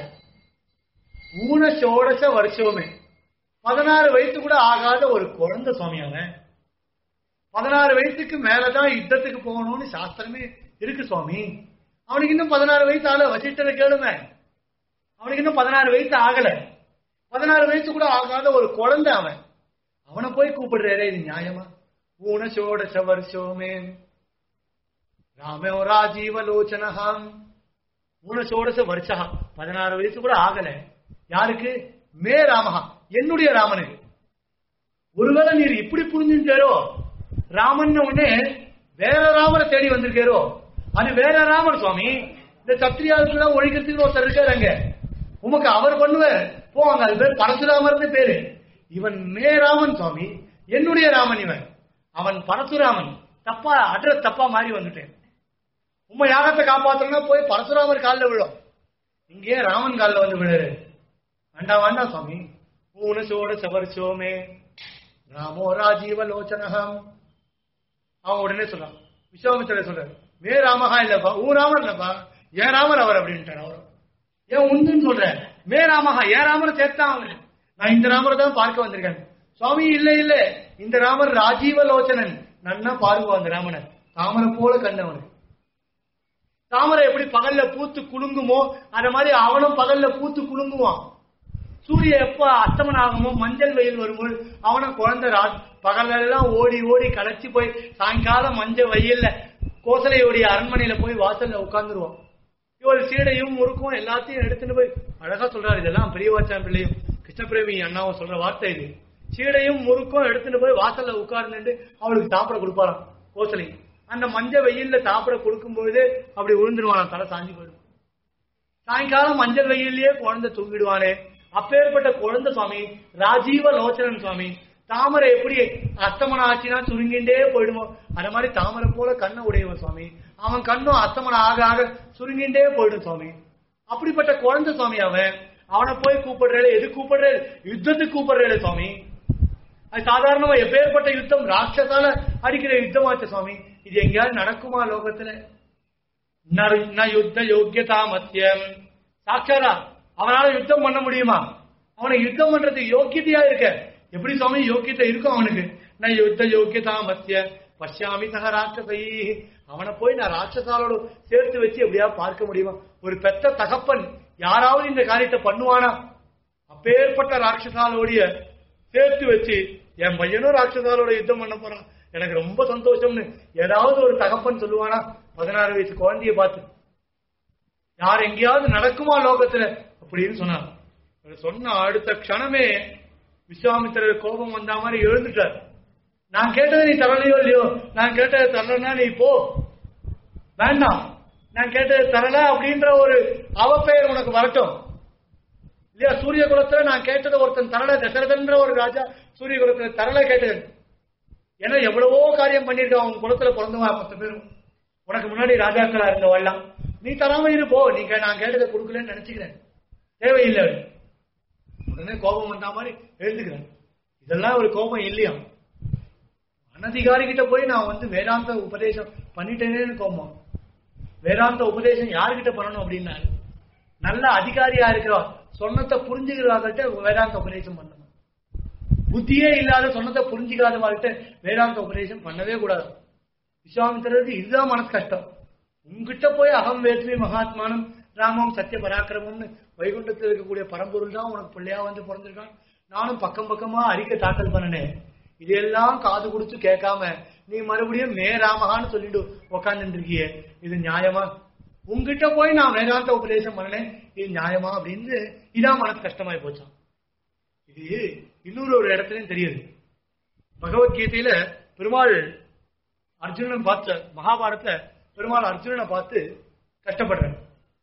ஊன சோடச வருஷமே பதினாறு வயசு கூட ஆகாத ஒரு குழந்தை சுவாமி அவன் பதினாறு வயசுக்கு மேலதான் யுத்தத்துக்கு போகணும்னு சாஸ்திரமே இருக்கு சுவாமி அவனுக்கு இன்னும் பதினாறு வயசு ஆகல வசிஷ்டரை கேளுமே அவனுக்கு இன்னும் பதினாறு வயசு ஆகல பதினாறு வயசு கூட ஆகாத ஒரு குழந்தை அவன் அவனை போய் கூப்பிடுறாரே இது நியாயமா ஊன சோடச வருஷோமே ராமோ ராஜீவ லோச்சனஹாம் ஊன சோடச வருஷா பதினாறு வயசு கூட ஆகல யாருக்கு மே ராமஹா என்னுடைய ராமனுக்கு ஒருவேளை நீர் இப்படி புரிஞ்சுட்டாரோ ராமன் உடனே வேற ராமரை தேடி வந்திருக்காரோ அது வேற ராமர் சுவாமி இந்த சத்திரியாவுக்கு ஒழிக்கிறதுக்கு ஒருத்தர் இருக்காரு அங்க உமக்கு அவர் பண்ணுவார் போவாங்க அது பேர் பரசுராமர்னு பேரு இவன் மே ராமன் சுவாமி என்னுடைய ராமன் இவன் அவன் பரசுராமன் தப்பா அட்ரஸ் தப்பா மாறி வந்துட்டேன் உண்மை யாகத்தை காப்பாத்தணும்னா போய் பரசுராமர் காலில் விழும் இங்கே ராமன் காலில் வந்து விழுறு வேண்டாம் வேண்டாம் சுவாமி ஊன சோட சவர் சோமே ராமோ ராஜீவ லோச்சனகம் அவன் உடனே சொல்றான் விஸ்வாமித்திர சொல்றாரு வே ராமஹா இல்லப்பா ஊ ராமர் இல்லப்பா ஏன் ராமர் அவர் அப்படின்ட்டார் அவர் ஏன் உண்டுன்னு சொல்றேன் மே ராமஹா ஏன் ராமரை சேர்த்தான் அவரு நான் இந்த ராமரை தான் பார்க்க வந்திருக்கேன் சுவாமி இல்ல இல்ல இந்த ராமர் ராஜீவ லோச்சனன் நன்னா பாருங்க அந்த ராமனை தாமரை போல கண்டவனு தாமரை எப்படி பகல்ல பூத்து குலுங்குமோ அந்த மாதிரி அவனும் பகல்ல பூத்து குலுங்குவான் சூரிய எப்ப அஸ்தமனம் ஆகுமோ மஞ்சள் வெயில் வரும்போது அவனும் குழந்தை ரா- பகலெல்லாம் ஓடி ஓடி களைச்சு போய் சாயங்காலம் மஞ்சள் வெயில்ல கோசலையுடைய அரண்மனையில போய் வாசல்ல உட்கார்ந்துருவான் இவள் சீடையும் முறுக்கும் எல்லாத்தையும் எடுத்துட்டு போய் அழகா சொல்றாரு இதெல்லாம் பெரியவாச்சான் பிள்ளையும் கிருஷ்ணபிரேமி அண்ணாவும் சொல்ற வார்த்தை இது சீடையும் முறுக்கும் எடுத்துட்டு போய் வாசல்ல உட்கார்ந்துட்டு அவளுக்கு சாப்பிட கொடுப்பாராம் கோசலை அந்த மஞ்சள் வெயில்ல சாப்பிட கொடுக்கும் பொழுது அப்படி விழுந்துருவான் தலை சாஞ்சு போயிடும் சாயங்காலம் மஞ்சள் வெயிலேயே குழந்தை தூங்கிடுவானே அப்பேற்பட்ட குழந்தை சுவாமி ராஜீவ லோச்சனன் சுவாமி தாமரை எப்படி அஸ்தமனம் ஆச்சுன்னா சுருங்கிண்டே போயிடுமோ அந்த மாதிரி தாமரை போல கண்ணை உடையவன் சுவாமி அவன் கண்ணும் அஸ்தமனம் ஆக ஆக சுருங்கிண்டே போயிடும் சுவாமி அப்படிப்பட்ட குழந்தை சுவாமி அவன் அவனை போய் கூப்பிடுறேன் எது கூப்பிடுறேன் யுத்தத்துக்கு கூப்பிடுறேன் சுவாமி அது சாதாரணமா எப்பேற்பட்ட யுத்தம் ராட்சசால அடிக்கிற யுத்தமாச்சு சுவாமி இது எங்கேயாவது நடக்குமா லோகத்துல ந- ந யுத்த யோக்கியதா மத்தியம் சாட்சாரா அவனால யுத்தம் பண்ண முடியுமா அவனை யுத்தம் பண்றதுக்கு யோக்கியதையா இருக்க எப்படி சுவாமி யோக்கியத்தை இருக்கும் அவனுக்கு நான் யுத்த யோக்கியதா மத்திய பஷ்யாமி சக ராட்சசை அவனை போய் நான் ராட்சசாலோட சேர்த்து வச்சு எப்படியா பார்க்க முடியுமா ஒரு பெத்த தகப்பன் யாராவது இந்த காரியத்தை பண்ணுவானா அப்பேற்பட்ட ராட்சசாலோடைய சேர்த்து வச்சு என் பையனும் ராட்சசாலோட யுத்தம் பண்ண போறான் எனக்கு ரொம்ப சந்தோஷம்னு ஏதாவது ஒரு தகப்பன் சொல்லுவானா பதினாறு வயசு குழந்தைய பார்த்து யார் எங்கேயாவது நடக்குமா லோகத்துல அப்படின்னு சொன்னார் இவர் சொன்ன அடுத்த க்ஷணமே விஸ்வாமித்திரர் கோபம் வந்த மாதிரி எழுந்துட்டார் நான் கேட்டதை நீ தரலையோ இல்லையோ நான் கேட்டதை தரலன்னா நீ போ வேண்டாம் நான் கேட்டதை தரல அப்படின்ற ஒரு அவப்பெயர் உனக்கு வரட்டும் இல்லையா சூரிய குலத்துல நான் கேட்டதை ஒருத்தன் தரல தசரதன்ற ஒரு ராஜா சூரிய குலத்துல தரல கேட்டது ஏன்னா எவ்வளவோ காரியம் பண்ணிருக்கான் உன் குலத்துல பிறந்தவா பத்து பேரும் உனக்கு முன்னாடி ராஜாக்களா இருந்தவெல்லாம் நீ தராம இரு போ நீங்க நான் கேட்டதை கொடுக்கலன்னு நினைச்சுக்கிறேன் தேவையில்லை உடனே கோபம் வந்தா மாதிரி எழுதுக்கிறேன் இதெல்லாம் ஒரு கோபம் இல்லையா அனதிகாரி கிட்ட போய் நான் வந்து வேதாந்த உபதேசம் பண்ணிட்டேனேன்னு கோபம் வேதாந்த உபதேசம் யாருக்கிட்ட பண்ணணும் அப்படின்னா நல்ல அதிகாரியா இருக்கிறவா சொன்னத்தை புரிஞ்சுக்கிறவர்கிட்ட வேதாந்த உபதேசம் பண்ணணும் புத்தியே இல்லாத சொன்னதை புரிஞ்சுக்காதவர்கிட்ட வேதாந்த உபதேசம் பண்ணவே கூடாது விஸ்வாமித்திரருக்கு இதுதான் மனசு கஷ்டம் உங்ககிட்ட போய் அகம் வேத்வி மகாத்மானம் ராமம் சத்திய பராக்கிரமம்னு வைகுண்டத்தில் இருக்கக்கூடிய பரம்பொருள் தான் உனக்கு பிள்ளையா வந்து பிறந்திருக்கான் நானும் பக்கம் பக்கமா அறிக்கை தாக்கல் பண்ணினேன் இதெல்லாம் காது கொடுத்து கேட்காம நீ மறுபடியும் மே ராமகான்னு சொல்லிட்டு உக்காந்துட்டு இருக்கியே இது நியாயமா உங்ககிட்ட போய் நான் வேதாந்த உபதேசம் பண்ணினேன் இது நியாயமா அப்படின்னு இதான் மனசு கஷ்டமாயி போச்சான் இது இன்னொரு ஒரு இடத்துலயும் தெரியுது பகவத்கீதையில பெருமாள் அர்ஜுனன் பார்த்த மகாபாரதத்துல பெருமாள் அர்ஜுனனை பார்த்து கஷ்டப்படுறார்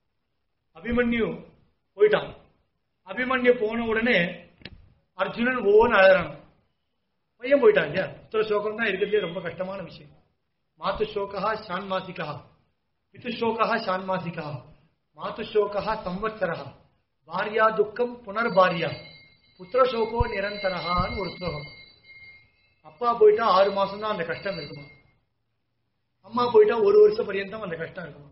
அபிமன்யு போயிட்டான் அபிமன்யு போன உடனே அர்ஜுனன் ஓன்னு அழறான் பையன் போயிட்டான் இல்லையா புத்திர சோகம் தான் இருக்கிறதுலே ரொம்ப கஷ்டமான விஷயம் மாத்து சோகா சான்மாசிகா பித்து சோகா சான்மாசிகா மாத்து சோகா சம்வத்சரா பாரியா துக்கம் புனர்பாரியா புத்திர சோகோ நிரந்தரகான்னு ஒரு ஸ்லோகம் அப்பா போயிட்டா ஆறு மாசம் தான் அந்த கஷ்டம் இருக்குமா அம்மா போயிட்டா ஒரு வருஷம் பரியந்தம் அந்த கஷ்டம் இருக்குமா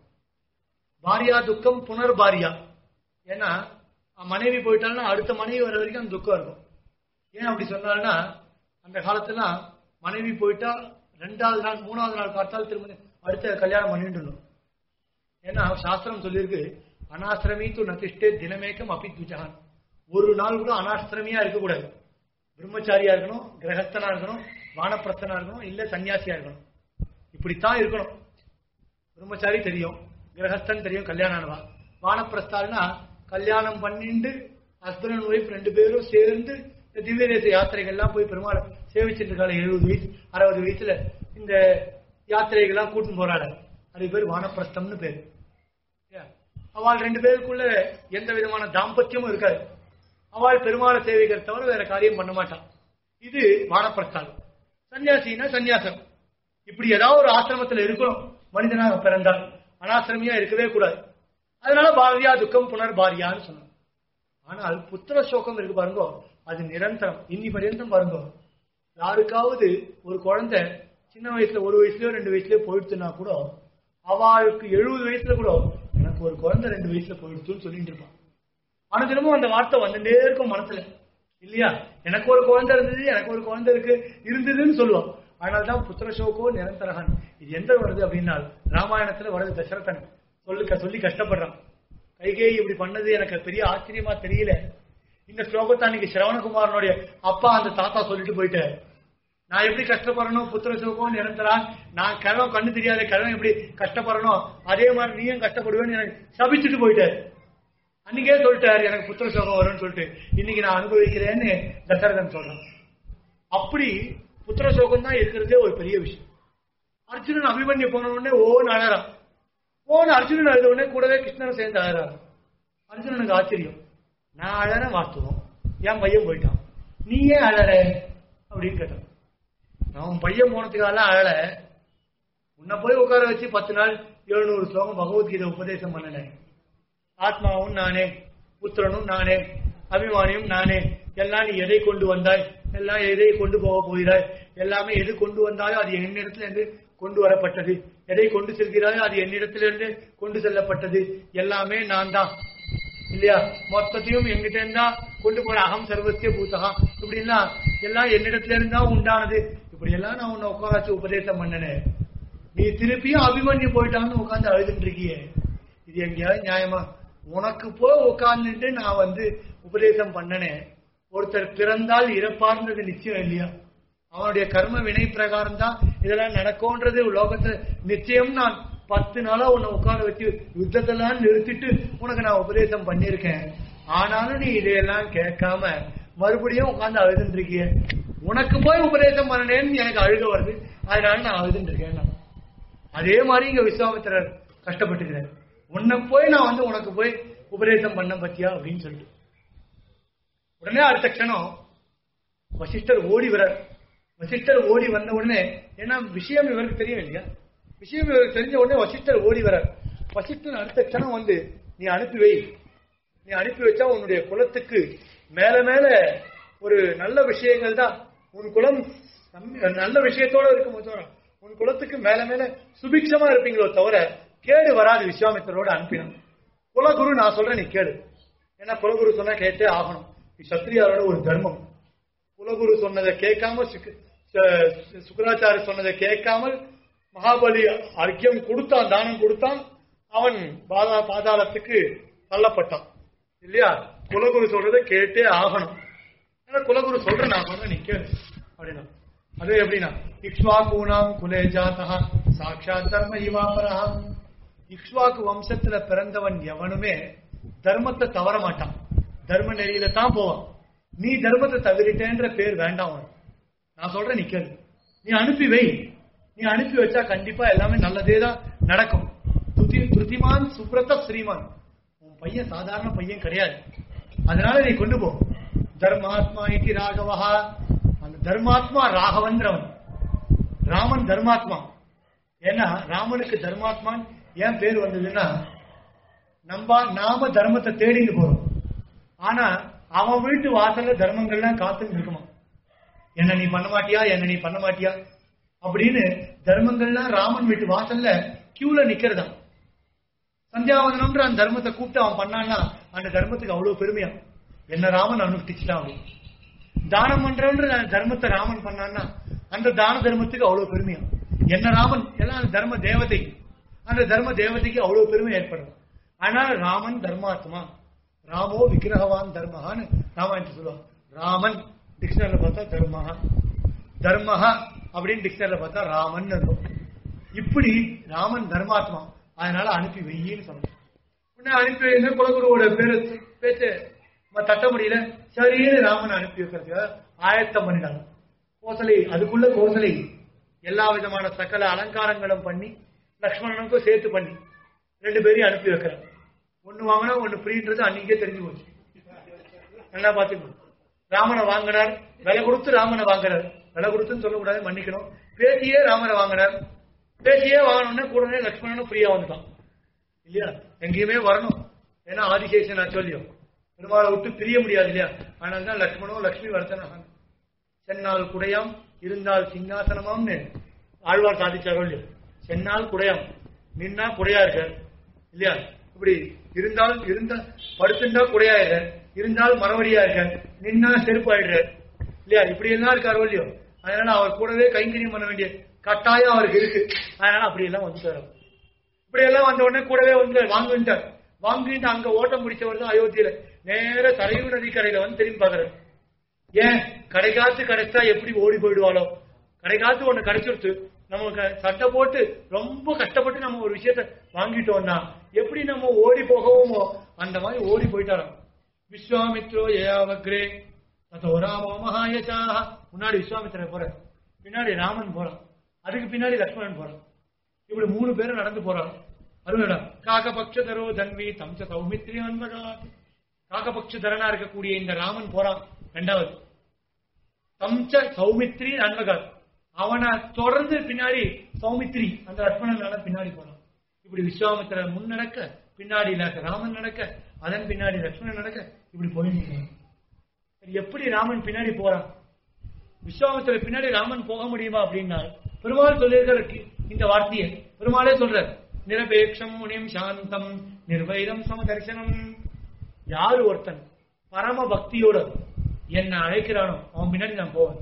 பாரியா துக்கம் புனர்பாரியா ஏன்னா மனைவி போயிட்டாங்கன்னா அடுத்த மனைவி வர வரைக்கும் அந்த துக்கம் இருக்கும் ஏன் அப்படி சொன்னால்னா அந்த காலத்துல மனைவி போயிட்டா ரெண்டாவது நாள் மூணாவது நாள் பார்த்தால் திரும்ப அடுத்த கல்யாணம் பண்ணிட்டுணும் ஏன்னா சாஸ்திரம் சொல்லியிருக்கு அனாசிரமி து நதிஷ்டே தினமேக்கம் அபி துஜான் ஒரு நாள் கூட அனாசிரமியா இருக்கக்கூடாது பிரம்மச்சாரியா இருக்கணும் கிரகஸ்தனா இருக்கணும் வானப்பிரஸ்தனா இருக்கணும் இல்ல சன்னியாசியா இருக்கணும் இப்படித்தான் இருக்கணும் பிரம்மச்சாரி தெரியும் கிரகஸ்தன் தெரியும் கல்யாணம் ஆனவா வானப்பிரஸ்தால்னா கல்யாணம் பண்ணிண்டு ஹஸ்பண்ட் அண்ட் ஒய்ஃப் ரெண்டு பேரும் சேர்ந்து இந்த திவ்ய தேச யாத்திரைகள்லாம் போய் பெருமாளை சேவிச்சுட்டு இருக்காங்க எழுபது வயசு அறுபது வயசுல இந்த யாத்திரைகள்லாம் கூட்டின்னு போறாள் அது பேர் வானப்பிரஸ்தம்னு பேர் Yeah. அவள் ரெண்டு பேருக்குள்ள எந்த விதமான தாம்பத்தியமும் இருக்காது அவள் பெருமாளை சேவிக்கிற தவிர வேற காரியம் பண்ண மாட்டான் இது வானப்பிரஸ்தான் சன்னியாசினா சன்னியாசம் இப்படி ஏதாவது ஒரு ஆசிரமத்துல இருக்கணும் மனிதனாக பிறந்தால் அனாசிரமியா இருக்கவே கூடாது அதனால பாரதியா துக்கம் புனர் பாரியான்னு சொன்னான் ஆனால் புத்திர சோகம் இருக்கு பாருங்க அது நிரந்தரம் இன்னி பர்யந்தம் பாருங்க யாருக்காவது ஒரு குழந்தை சின்ன வயசுல ஒரு வயசுலயோ ரெண்டு வயசுலயோ போயிடுச்சுன்னா கூட அவளுக்கு எழுபது வயசுல கூட எனக்கு ஒரு குழந்தை ரெண்டு வயசுல போயிடுச்சுன்னு சொல்லிட்டு இருப்பான் அனுதினமும் அந்த வார்த்தை வந்துட்டே இருக்கும் மனசுல இல்லையா எனக்கு ஒரு குழந்தை இருந்தது எனக்கு ஒரு குழந்தை இருக்கு இருந்ததுன்னு சொல்லுவோம் அதனால்தான் புத்திர சோகோ நிரந்தரகன் இது எந்த வருது அப்படின்னா ராமாயணத்துல வருது தசரதன் சொல்லு சொல்லி கஷ்டப்படுறான் கைகேயி இப்படி பண்ணது எனக்கு பெரிய ஆச்சரியமா தெரியல இந்த ஸ்லோகத்தை அன்னைக்கு சிரவணகுமாரனுடைய அப்பா அந்த தாத்தா சொல்லிட்டு போயிட்டாரு நான் எப்படி கஷ்டப்படணும் புத்திர சோகம் நிரந்தரா நான் கிழவன் கண்ணு தெரியாத கிழவன் எப்படி கஷ்டப்படணும் அதே மாதிரி நீயும் கஷ்டப்படுவேன்னு எனக்கு சபிச்சுட்டு போயிட்டாரு அன்னைக்கே சொல்லிட்டாரு எனக்கு புத்திர சோகம் வரும்னு சொல்லிட்டு இன்னைக்கு நான் அனுபவிக்கிறேன்னு தசரதன் சொல்றான் அப்படி புத்திர சோகம் தான் இருக்கிறதே ஒரு பெரிய விஷயம் அர்ஜுனன் அபிமன்யு போன உடனே ஓன்னு அழறான் ஓன்னு அர்ஜுனன் அழுத உடனே கூடவே கிருஷ்ணன் சேர்ந்து அழறான் அர்ஜுனனுக்கு ஆச்சரியம் நான் அழற வாஸ்தவம் என் பையன் போயிட்டான் நீ ஏன் அழற அப்படின்னு கேட்டான் நான் உன் பையன் போனதுக்காக அழல உன்னை போய் உட்கார வச்சு பத்து நாள் எழுநூறு ஸ்லோகம் பகவத்கீதை உபதேசம் பண்ணினேன் ஆத்மாவும் நானே புத்திரனும் நானே அபிமானியும் நானே எல்லாம் நீ எதை கொண்டு வந்தாய் எல்லாம் எதை கொண்டு போக போகிறாய் எல்லாமே எது கொண்டு வந்தாயோ அது என்னிடத்துல இருந்து கொண்டு வரப்பட்டது எதை கொண்டு செல்கிறாயோ அது என்னிடத்திலிருந்து கொண்டு செல்லப்பட்டது எல்லாமே நான் தான் இல்லையா மொத்தத்தையும் எங்கிட்ட இருந்தா கொண்டு போற அகம் சர்வசிய பூத்தகா இப்படின்னா எல்லாம் என்னிடத்துல இருந்தா உண்டானது இப்படி எல்லாம் நான் உன்னை உட்கார வச்சு உபதேசம் பண்ணினேன் நீ திருப்பியும் அபிமன்யு போயிட்டான்னு உட்கார்ந்து அழுதுட்டு இருக்கியே இது எங்கேயாவது நியாயமா உனக்கு போய் உட்கார்ந்துட்டு நான் வந்து உபதேசம் பண்ணனேன் ஒருத்தர் பிறந்தால் இறப்பார்ன்றது நிச்சயம் இல்லையா அவனுடைய கர்ம வினை பிரகாரம் தான் இதெல்லாம் நடக்கும்ன்றது லோகத்துல நிச்சயம் நான் பத்து நாளா உன்னை உட்கார வச்சு யுத்தத்தெல்லாம் நிறுத்திட்டு உனக்கு நான் உபதேசம் பண்ணியிருக்கேன் ஆனாலும் நீ இதையெல்லாம் கேட்காம மறுபடியும் உட்கார்ந்து அழுதுட்டு இருக்கிய உனக்கு போய் உபதேசம் பண்ணனேன்னு எனக்கு அழுக வருது அதனால நான் அழுதுட்டு இருக்கேன் நான். அதே மாதிரி இங்க விஸ்வாமித்திரர் கஷ்டப்பட்டுக்கிறார் உன்னை போய் நான் வந்து உனக்கு போய் உபதேசம் பண்ண பத்தியா அப்படின்னு சொல்லிட்டு உடனே அடுத்த க்ஷணம் வசிஷ்டர் ஓடி வர வசிஷ்டர் ஓடி வந்த உடனே ஏன்னா விஷயம் இவருக்கு தெரியும் இல்லையா விஷயம் இவருக்கு தெரிஞ்ச உடனே வசிஷ்டர் ஓடி வர வசிஷ்டர் அடுத்த க்ஷணம் வந்து நீ அனுப்பி வை நீ அனுப்பி வச்சா உன்னுடைய குலத்துக்கு மேல மேல ஒரு நல்ல விஷயங்கள் தான் உன் குலம் சம்- நல்ல விஷயத்தோட இருக்கும் தவிர உன் குலத்துக்கு மேல மேல சுபிக்ஷமா இருப்பீங்களோ தவிர கேடு வராது விஸ்வாமித்திரோட அனுப்பினான் குலகுரு நான் சொல்றேன் நீ கேடு ஏன்னா குலகுரு சொன்னா கேட்டே ஆகணும் இது சத்திரியாரோட ஒரு தர்மம் குலகுரு சொன்னதை கேட்காம சுக்கு- சு- சுக்கராச்சாரி சொன்னதை கேட்காமல் மகாபலி அர்க்கியம் கொடுத்தான் தானம் கொடுத்தான் அவன் பாதா பாதாளத்துக்கு தள்ளப்பட்டான் இல்லையா குலகுரு சொல்றதை கேட்டே ஆகணும் ஏன்னா குலகுரு சொல்றேன் நான் சொல்றேன் நீ கேளு அப்படின்னா அது எப்படின்னா இக்ஷ்வாகூனாம் குலே ஜாதா சாட்சாத் தர்ம இவாபரா இக்ஷ்வாக்கு வம்சத்துல பிறந்தவன் எவனுமே தர்மத்தை தவற மாட்டான் தர்ம நெறியில தான் போவான் நீ தர்மத்தை தவிரிட்டேன்ற பேர் வேண்டாம் உனக்கு நான் சொல்றேன் நீ கேளு நீ அனுப்பி வை நீ அனுப்பி வச்சா கண்டிப்பா எல்லாமே நல்லதே தான் நடக்கும் துதி துருதிமான் சுப்ரத ஸ்ரீமான் உன் பையன் சாதாரண பையன் கிடையாது அதனால நீ கொண்டு போ தர்மாத்மா இட்டி ராகவஹா அந்த தர்மாத்மா ராகவன்றவன் ராமன் தர்மாத்மா ஏன்னா ராமனுக்கு தர்மாத்மான் ஏன் பேர் வந்ததுன்னா நம்ம நாம தர்மத்தை தேடிட்டு போறோம் ஆனா அவன் வீட்டு வாசல்ல தர்மங்கள்லாம் காத்துன்னு இருக்குமா என்ன நீ பண்ண மாட்டியா என்ன நீ பண்ண மாட்டியா அப்படின்னு தர்மங்கள்லாம் ராமன் வீட்டு வாசல்ல கியூல நிக்கிறதா சந்தியாவதனம்ன்ற அந்த தர்மத்தை கூப்பிட்டு அவன் பண்ணான்னா அந்த தர்மத்துக்கு அவ்வளவு பெருமையா என்ன ராமன் அனுஷ்டிச்சுட்டான் அவன் தானம் பண்றன்ற அந்த தர்மத்தை ராமன் பண்ணான்னா அந்த தான தர்மத்துக்கு அவ்வளவு பெருமையா என்ன ராமன் எல்லாம் அந்த தர்ம தேவதை அந்த தர்ம தேவதைக்கு அவ்வளவு பெருமை ஏற்படும் ஆனால் ராமன் தர்மாத்மா ராமோ விக்கிரகவான் தர்மஹான்னு ராமாயணத்தை சொல்லுவான் ராமன் டிக்ஷனரியில் பார்த்தா தர்மஹா தர்மஹா அப்படின்னு டிக்ஷனரியில் பார்த்தா ராமன் இருக்கும் இப்படி ராமன் தர்மாத்மா அதனால அனுப்பி வெயின்னு சொன்னான் உடனே அனுப்பி வைங்க குலகுருவோட பேரு பேச்சு ம- தட்ட முடியல சரின்னு ராமன் அனுப்பி வைக்கிறதுக்கு ஆயத்தம் பண்ணிட்டாங்க கோசலை அதுக்குள்ள கோசலை எல்லா விதமான சகல அலங்காரங்களும் பண்ணி லக்ஷ்மணனுக்கும் சேர்த்து பண்ணி ரெண்டு பேரையும் அனுப்பி வைக்கிறாங்க ஒண்ணு வாங்கினா ஒண்ணு ஃப்ரீன்றது அன்னைக்கே தெரிஞ்சு போச்சு நல்லா பாத்துக்கணும் ராமனை வாங்கினார் விலை கொடுத்து ராமனை வாங்கினார் விலை கொடுத்துன்னு சொல்லக்கூடாது மன்னிக்கணும் பேசியே ராமனை வாங்கினார் பேசியே வாங்கணும்னா கூடனே லக்ஷ்மணனும் ஃப்ரீயா வந்துட்டான் இல்லையா எங்கேயுமே வரணும் ஏன்னா ஆதிசேஷன் நான் சொல்லியும் பெருமாளை விட்டு பிரிய முடியாது இல்லையா அதனால தான் லக்ஷ்மணோ லக்ஷ்மி வர்த்தனாக சென்னால் குடையாம் இருந்தால் சிங்காசனமாம்னு ஆழ்வார் சாதிச்சாரோ இல்லையோ சென்னால் குடையாம் நின்னா குடையா இருக்க இல்லையா இப்படி இருந்தால் இருந்த படுத்திருந்தா குடையா இருக்க இருந்தால் மரவடியா இருக்க நின்னா செருப்பு ஆயிடுற இல்லையா இப்படி எல்லாம் இருக்காரோ இல்லையோ அதனால அவர் கூடவே கைங்கரியம் பண்ண வேண்டிய கட்டாயம் அவருக்கு இருக்கு அதனால அப்படி எல்லாம் வந்துட்டாரு அவர். இப்படி எல்லாம் வந்த உடனே கூடவே வந்து வாங்குன்ட்டார் வாங்கிட்டு அங்க ஓட்டம் முடிச்சவர் தான் அயோத்தியில நேர தரையூர் நதிக்கரையில வந்து திரும்பி பாக்குறாரு ஏன் கடைக்காத்து கிடைச்சா எப்படி ஓடி போயிடுவாளோ கடைக்காத்து ஒண்ணு கிடைச்சிருச்சு நமக்கு சட்டை போட்டு ரொம்ப கஷ்டப்பட்டு நம்ம ஒரு விஷயத்த வாங்கிட்டோம்னா எப்படி நம்ம ஓடி போகவோமோ அந்த மாதிரி ஓடி போயிட்டாராம் விஸ்வாமித்ரோ ஏயாவக்ரே தத்தோ ராமோ மகாயசா முன்னாடி விஸ்வாமித்திரன் போற பின்னாடி ராமன் போறான் அதுக்கு பின்னாடி லக்ஷ்மணன் போறான் இப்படி மூணு பேரும் நடந்து போறாங்க அருமையா காகபக்ஷதரோ தன்வி தம்ச சௌமித்ரி அன்பகாத் காகபக்ஷதரனா இருக்கக்கூடிய இந்த ராமன் போறான் ரெண்டாவது தம்ச சௌமித்ரி அன்பகாத் அவனை தொடர்ந்து பின்னாடி சௌமித்ரி அந்த லட்சுமணனால பின்னாடி போறான் இப்படி விஸ்வாமித்திரர் முன் நடக்க பின்னாடி ல- ராமன் நடக்க அதன் பின்னாடி லட்சுமணன் நடக்க இப்படி போயிட்டு இருக்காங்க. சரி, எப்படி ராமன் பின்னாடி போறான் விஸ்வாமித்திரர் பின்னாடி ராமன் போக முடியுமா அப்படின்னா பெருமாள் சொல்லியிருக்கிற கி- இந்த வார்த்தையை பெருமாளே சொல்றார் நிரபேட்சம் முனிம் சாந்தம் நிர்வைரம் சமதர்சனம் யாரு ஒருத்தன் பரம பக்தியோட என்னை அழைக்கிறானோ அவன் பின்னாடி நான் போவேன்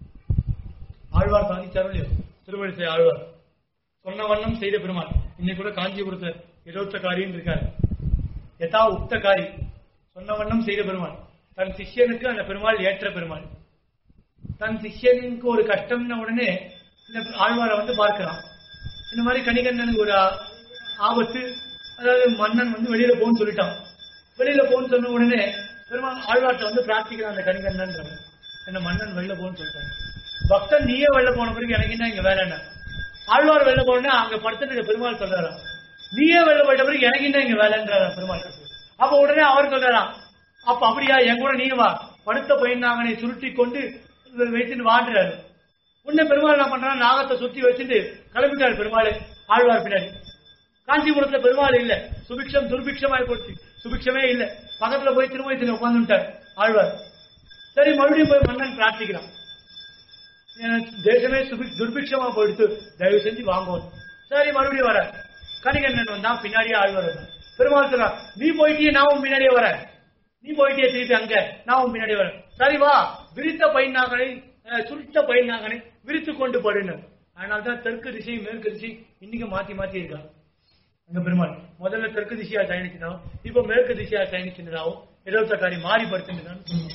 ஆழ்வார் சாதிச்சாரோ இல்லையோ திருவள்ளுவர் ஆழ்வார் சொன்ன வண்ணம் செய்த பெருமாள் இன்னைக்கு கூட காஞ்சிபுரத்துல இருபத்தக்காரின்னு இருக்காரு யதா உக்தகாரி சொன்ன வண்ணம் செய்த பெருமாள் தன் சிஷ்யனுக்கு அந்த பெருமாள் ஏற்ற பெருமாள் தன் சிஷ்யனுக்கு ஒரு கஷ்டம்ன உடனே இந்த ஆழ்வாரை வந்து பார்க்கிறான் இந்த மாதிரி கணிகண்ணனுக்கு ஒரு ஆ- ஆபத்து அதாவது மன்னன் வந்து வெளியில போன்னு சொல்லிட்டான் வெளியில போன்னு சொன்ன உடனே பெருமாள் ஆழ்வார்ட்ட வந்து பிரார்த்திக்கிறான் அந்த கணிகண்ணன் என்ன மன்னன் வெளில போன்னு சொல்லிட்டான் பக்தன் நீயே வெளில போன பிறகு எனக்கு என்ன இங்க வேலை என்ன ஆழ்வார் வெளில போனா அங்க படுத்துட்டு பெருமாள் சொல்றாராம் நீயே வெளில போயிட்ட பிறகு எனக்கு என்ன இங்க வேலைன்றாரா பெருமாள் அப்ப உடனே அவர் சொல்றாராம் அப்ப அப்படியா என் கூட நீங்க வா படுத்த பையனாங்கனை சுருட்டி கொண்டு வைத்துட்டு வாண்டுறாரு உன்னை பெருமாள் என்ன பண்றான் நாகத்தை சுத்தி வச்சுட்டு கிளம்பிட்டாரு பெருமாள் ஆழ்வார் பின்னாடி காஞ்சிபுரத்துல பெருமாள் இல்ல சுபிக்ஷம் துர்பிக்ஷமாய் போச்சு சுபிக்ஷமே இல்ல பக்கத்துல போய் திருமயத்துல உட்கார்ந்துட்டார் ஆழ்வார் சரி மறுபடியும் போய் மன்னன் பிரார்த்திக்கிறான் எனக்கு தேசமே சுபி துர்பிக்ஷமா போயிடுத்து தயவு செஞ்சு வாங்குவோம் சரி மறுபடியும் வர கணிகண்ணன் வந்தான் பின்னாடியே ஆழ்வார் வந்தான் பெருமாள் சொல்றான் நீ போயிட்டியே நான் உன் பின்னாடியே வரேன் நீ போயிட்டியே திருப்பி அங்க நான் உன் பின்னாடியே வரேன் சரி வா விரித்த பையனாகனை அஹ், சுருட்ட பையனாகனை விரித்து கொண்டு படுனர் அதனால்தான் தெற்கு திசை மேற்கு திசை இன்னைக்கு மாத்தி மாத்தி இருக்கான் அங்க பெருமாள் முதல்ல தெற்கு திசையா சயனிச்சிருந்தாவும் இப்ப மேற்கு திசையா சயனிச்சிருந்தாவும் இருபத்தக்காரி மாறி படுத்துருந்தான்னு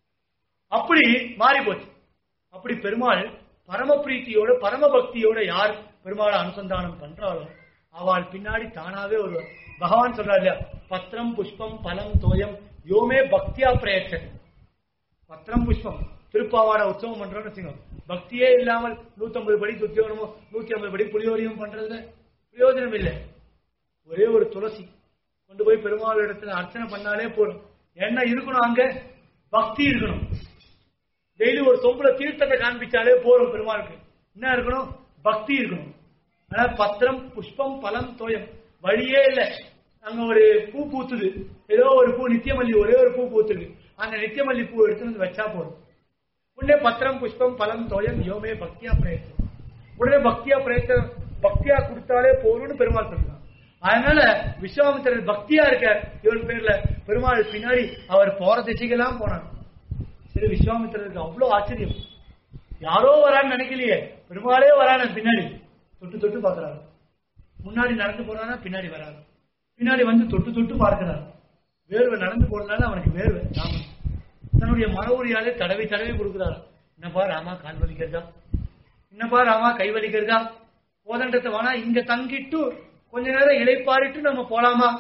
அப்படி மாறி போச்சு அப்படி பெருமாள் பரம பிரீத்தியோட பரம பக்தியோட யார் பெருமாளை அனுசந்தானம் பண்றாளோ அவள் பின்னாடி தானாவே ஒரு பகவான் சொல்றாரு இல்லையா பத்திரம் புஷ்பம் பலம் தோயம் யோமே பக்தியா பிரயச்சன் பத்திரம் புஷ்பம் திருப்பாவாட உற்சவம் பண்றோம்னு வச்சுக்கோ பக்தியே இல்லாமல் 150 படி துத்தியோனமோ நூத்தி ஐம்பது படி புளியோரியும் பண்றதுல பிரயோஜனம் இல்லை ஒரே ஒரு துளசி கொண்டு போய் பெருமாள் இடத்துல அர்ச்சனை பண்ணாலே போதும் என்ன இருக்கணும் அங்க பக்தி இருக்கணும் டெய்லி ஒரு சொம்புல தீர்த்தத்தை காண்பிச்சாலே போறோம் பெருமாளுக்கு என்ன இருக்கணும் பக்தி இருக்கணும் ஆனா பத்திரம் புஷ்பம் பலம் தோயம் வழியே இல்ல அங்க ஒரு பூ பூத்துது ஏதோ ஒரு பூ நித்தியமல்லி ஒரே ஒரு பூ பூத்துது அந்த நித்தியமல்லி பூ எடுத்து வந்து வச்சா போதும் உடனே பத்திரம் புஷ்பம் பலம் தோயம் யோமே பக்தியா பிரயத்தனம் உடனே பக்தியா பிரயத்தனம் பக்தியா கொடுத்தாலே போதும்னு பெருமாள் சொல்றான் அதனால விஸ்வாமித்திரர் பக்தியா இருக்கார் இவன் பேர்ல பெருமாள் பின்னாடி அவர் போற திசைக்கெல்லாம் போனார் சரி விஸ்வாமித்திரருக்கு அவ்வளவு ஆச்சரியம் யாரோ வரான்னு நினைக்கலையே பெருமாளே வரான பின்னாடி தொட்டு தொட்டு பார்க்கறாரு முன்னாடி நடந்து போறானா பின்னாடி வராரு பின்னாடி வந்து தொட்டு தொட்டு பார்க்கிறார் வேர்வை நடந்து போறதுனால அவனுக்கு வேர்வை ராமன் தன்னுடைய மரவுரியாலே தடவி தடவி கொடுக்கிறார் என்னப்பா ராமா கால் வலிக்கிறதா என்னப்பா ராமா கை வலிக்கிறதா கோதண்டத்தை வேணா இங்க தங்கிட்டு கொஞ்ச நேரம் இளைப்பாரிட்டு நம்ம போலாமா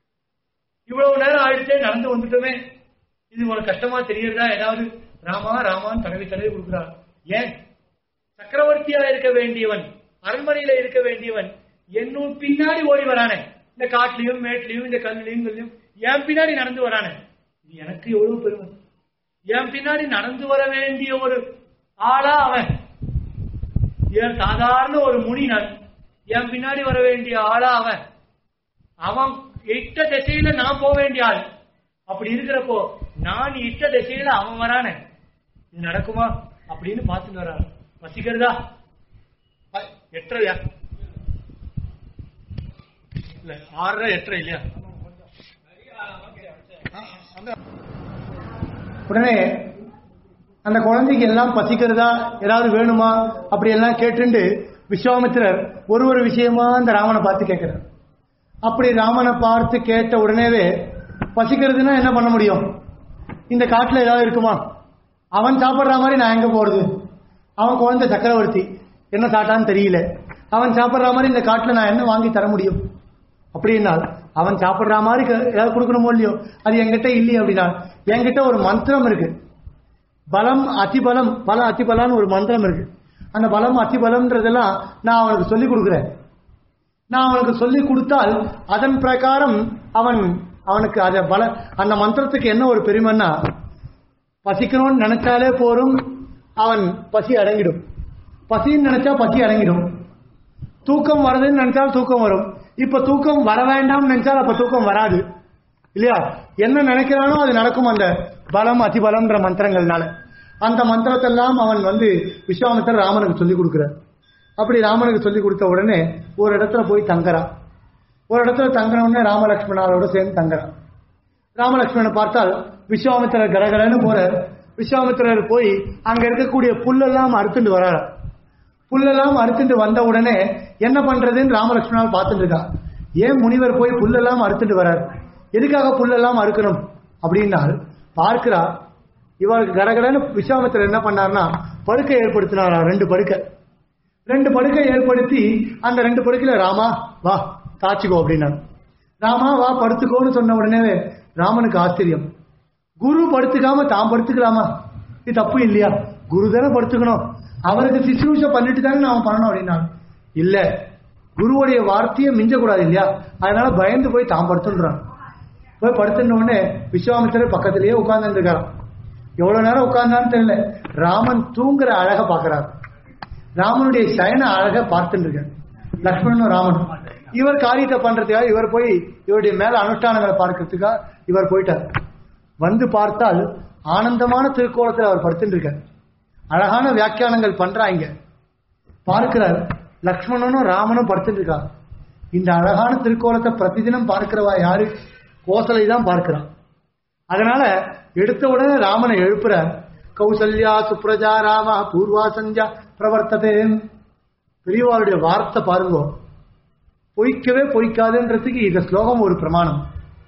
இவ்வளவு நேரம் ஆயிடுச்சே நடந்து வந்துட்டோமே இது உனக்கு கஷ்டமா தெரியறதா ஏதாவது ராமா ராமான்னு தடவி தடவி கொடுக்கிறார் ஏன் சக்கரவர்த்தியா இருக்க வேண்டியவன் அரண்மனையில இருக்க வேண்டியவன் என்னும் பின்னாடி ஓடி வரானே இந்த காட்டுலயும் மேட்லயும் இந்த கல்லுலயும் கல்லையும் என் பின்னாடி நடந்து வரானே இது எனக்கு எவ்வளவு பெருமை என் பின்னாடி நடந்து வர வேண்டிய ஒரு ஆளா அவன் ஏன் சாதாரண ஒரு முனி நான் என் பின்னாடி வர வேண்டிய ஆளா அவன் அவன் இட்ட திசையில நான் போக வேண்டிய ஆள் அப்படி இருக்கிறப்போ நான் இட்ட திசையில அவன் வரானே இது நடக்குமா அப்படின்னு பார்த்துட்டு வரான் வசிக்கிறதா அ, எட்டரையா இல்ல ஆறரை எட்டரை இல்லையா உடனே அந்த குழந்தைக்கு எல்லாம் பசிக்கிறதா ஏதாவது வேணுமா அப்படி எல்லாம் கேட்டுண்டு விஸ்வாமித்திரர் ஒரு ஒரு விஷயமா அந்த ராமனை பார்த்து கேட்கிறார் அப்படி ராமனை பார்த்து கேட்ட உடனேவே பசிக்கிறதுன்னா என்ன பண்ண முடியும் இந்த காட்டுல ஏதாவது இருக்குமா அவன் சாப்பிடுற மாதிரி நான் எங்க போறது அவன் குழந்தை சக்கரவர்த்தி என்ன சாட்டான்னு தெரியல அவன் சாப்பிடுற மாதிரி இந்த காட்டுல நான் என்ன வாங்கி தர முடியும் அப்படின்னா அவன் சாப்பிடுற மாதிரி க- ஏதாவது கொடுக்கணுமோ இல்லையோ அது என்கிட்ட இல்லையே அப்படின்னா என்கிட்ட ஒரு மந்திரம் இருக்கு பலம் அதிபலம் பல அதிபலான்னு ஒரு மந்திரம் இருக்கு அந்த பலம் அதிபலம்ன்றதெல்லாம் நான் அவனுக்கு சொல்லி கொடுக்குறேன் நான் அவனுக்கு சொல்லி கொடுத்தால் அதன் பிரகாரம் அவன் அவனுக்கு அதை பல அந்த மந்திரத்துக்கு என்ன ஒரு பெருமைன்னா பசிக்கணும்னு நினைச்சாலே போரும் அவன் பசி அடங்கிடும் பசின்னு நினைச்சா பசி அடங்கிடும் தூக்கம் வருதுன்னு நினைச்சால் தூக்கம் வரும் இப்ப தூக்கம் வர வேண்டாம்னு நினைச்சால் அப்ப தூக்கம் வராது இல்லையா என்ன நினைக்கிறானோ அது நடக்கும் அந்த பலம் அதிபலம்ன்ற மந்திரங்கள்னால அந்த மந்திரத்தெல்லாம் அவன் வந்து விஸ்வாமித்திரர் ராமனுக்கு சொல்லி கொடுக்கிறார் அப்படி ராமனுக்கு சொல்லி கொடுத்த உடனே ஒரு இடத்துல போய் தங்குறான் ஒரு இடத்துல தங்கின உடனே ராமலட்சுமணாரோட சேர்ந்து தங்குறான் ராமலட்சுமணனை பார்த்தால் விஸ்வாமித்திரர் கடகடன்னு போறார் விஸ்வாமித்திரர் போய் அங்க இருக்கக்கூடிய புல்லெல்லாம் அறுத்துட்டு வர்றார் புல்லெல்லாம் அறுத்துட்டு வந்த உடனே என்ன பண்றதுன்னு ராமலட்சுமணால் பார்த்துட்டு இருக்கா ஏன் முனிவர் போய் புல்லெல்லாம் அறுத்துட்டு வர்றார் எதுக்காக புல்லெல்லாம் அறுக்கணும் அப்படின்னால் பார்க்கிறா இவளுக்கு கடகடன்னு விஸ்வாமித்திரர் என்ன பண்ணார்னா படுக்கை ஏற்படுத்தினாரா ரெண்டு படுக்கை ரெண்டு படுக்கை ஏற்படுத்தி அந்த ரெண்டு படுக்கையில ராமா வா தாச்சிக்கோ அப்படின்னாரு ராமா வா படுத்துக்கோன்னு சொன்ன உடனே ராமனுக்கு ஆச்சரியம் குரு படுத்துக்காம தான் படுத்துக்கலாமா இது தப்பு இல்லையா குரு தானே படுத்துக்கணும் அவருக்கு சிசுரூஷ பண்ணிட்டு தானே நாம பண்ணணும் அப்படின்னா இல்ல குருவுடைய வார்த்தையை மிஞ்சக்கூடாது இல்லையா அதனால பயந்து போய் தான் படுத்துன்றான் போய் படுத்துன உடனே விஸ்வாமித்திரர் பக்கத்திலேயே உட்கார்ந்து இருக்காராம் எவ்வளவு நேரம் உட்கார்ந்தான்னு தெரியல ராமன் தூங்குற அழக பாக்குறாரு ராமனுடைய சயன அழக பார்த்துட்டு இருக்காரு லக்ஷ்மணனும் ராமனும் இவர் காரியத்தை பண்றதுக்காக இவர் போய் இவருடைய மேல அனுஷ்டானங்களை பார்க்கறதுக்காக இவர் போயிட்டார் வந்து பார்த்தால் ஆனந்தமான திருக்கோலத்தில் அவர் படுத்துட்டு இருக்கார் அழகான வியாக்கியானங்கள் பண்றாங்க பார்க்கிறார் லக்ஷ்மணனும் ராமனும் படுத்துட்டு இருக்கா இந்த அழகான திருக்கோலத்தை பிரதிதினம் பார்க்கிறவா யாரு கோசலை தான் பார்க்கிறான் அதனால எடுத்த உடனே ராமனை எழுப்புறார் கௌசல்யா சுப்ரஜா ராமா பூர்வா சஞ்சா பிரவர்த்ததே பெரியவாருடைய வார்த்தை பாருங்க பொய்க்கவே பொய்க்காதுன்றதுக்கு இந்த ஸ்லோகம் ஒரு பிரமாணம்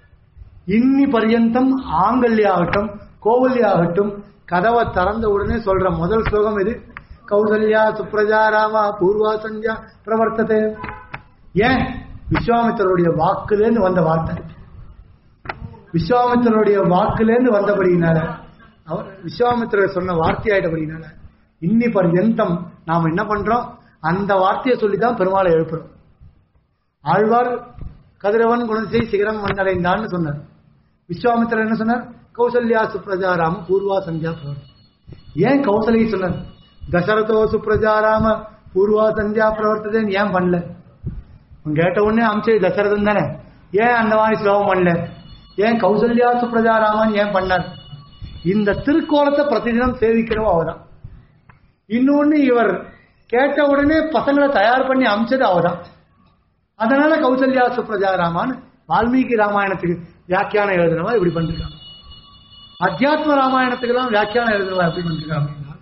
இன்னி பர்யந்தம் ஆங்கல்யாகட்டும் கோவல்யாகட்டும் கதவை திறந்த உடனே சொல்ற முதல் ஸ்லோகம் இது கௌசல்யா சுப்ரஜா ராமா பூர்வா சஞ்சா பிரவர்த்ததே ஏன் விஸ்வாமித்தருடைய வாக்குலேருந்து வந்த வார்த்தை விஸ்வாமித்திரருடைய வாக்குலேருந்து வந்தபடியினால அவர் விஸ்வாமித்திரர் சொன்ன வார்த்தையாயிட்டபடினால இன்னி பர்யந்தம் நாம் என்ன பண்றோம் அந்த வார்த்தையை சொல்லிதான் பெருமாளை எழுப்புறோம் ஆழ்வார் கதிரவன் குணத்தை சிகரம் வந்தடைந்தான்னு சொன்னார் விஸ்வாமித்திரர் என்ன சொன்னார் கௌசல்யா சுப்ரஜாராம பூர்வா சந்தியா பிரவர்த்தி ஏன் கௌசல்யை சொன்னார் தசரதோ சுப்ரஜாராம பூர்வா சந்தியா பிரவர்த்ததேன்னு ஏன் பண்ணல உன் கேட்ட உடனே அமிச்சது தசரதன் தானே ஏன் அந்த மாதிரி ஸ்லோகம் பண்ணல ஏன் கௌசல்யா சுப்ரஜாராமன் ஏன் பண்ணார் இந்த திருக்கோலத்தை பிரதிதினம் சேவிக்கிறவோ அவதான் இன்னொன்னு இவர் கேட்ட உடனே பசங்களை தயார் பண்ணி அமிச்சது அவதான் அதனால கௌசல்யா சுப்ரஜாராமான் வால்மீகி ராமாயணத்துக்கு வியாக்கியானம் எழுதுனவா இப்படி பண்ணிருக்காங்க அத்தியாத்ம ராமாயணத்துக்கெல்லாம் வியாக்கியானம் எழுதுனவா எப்படி பண்ணிருக்காங்க அப்படின்னா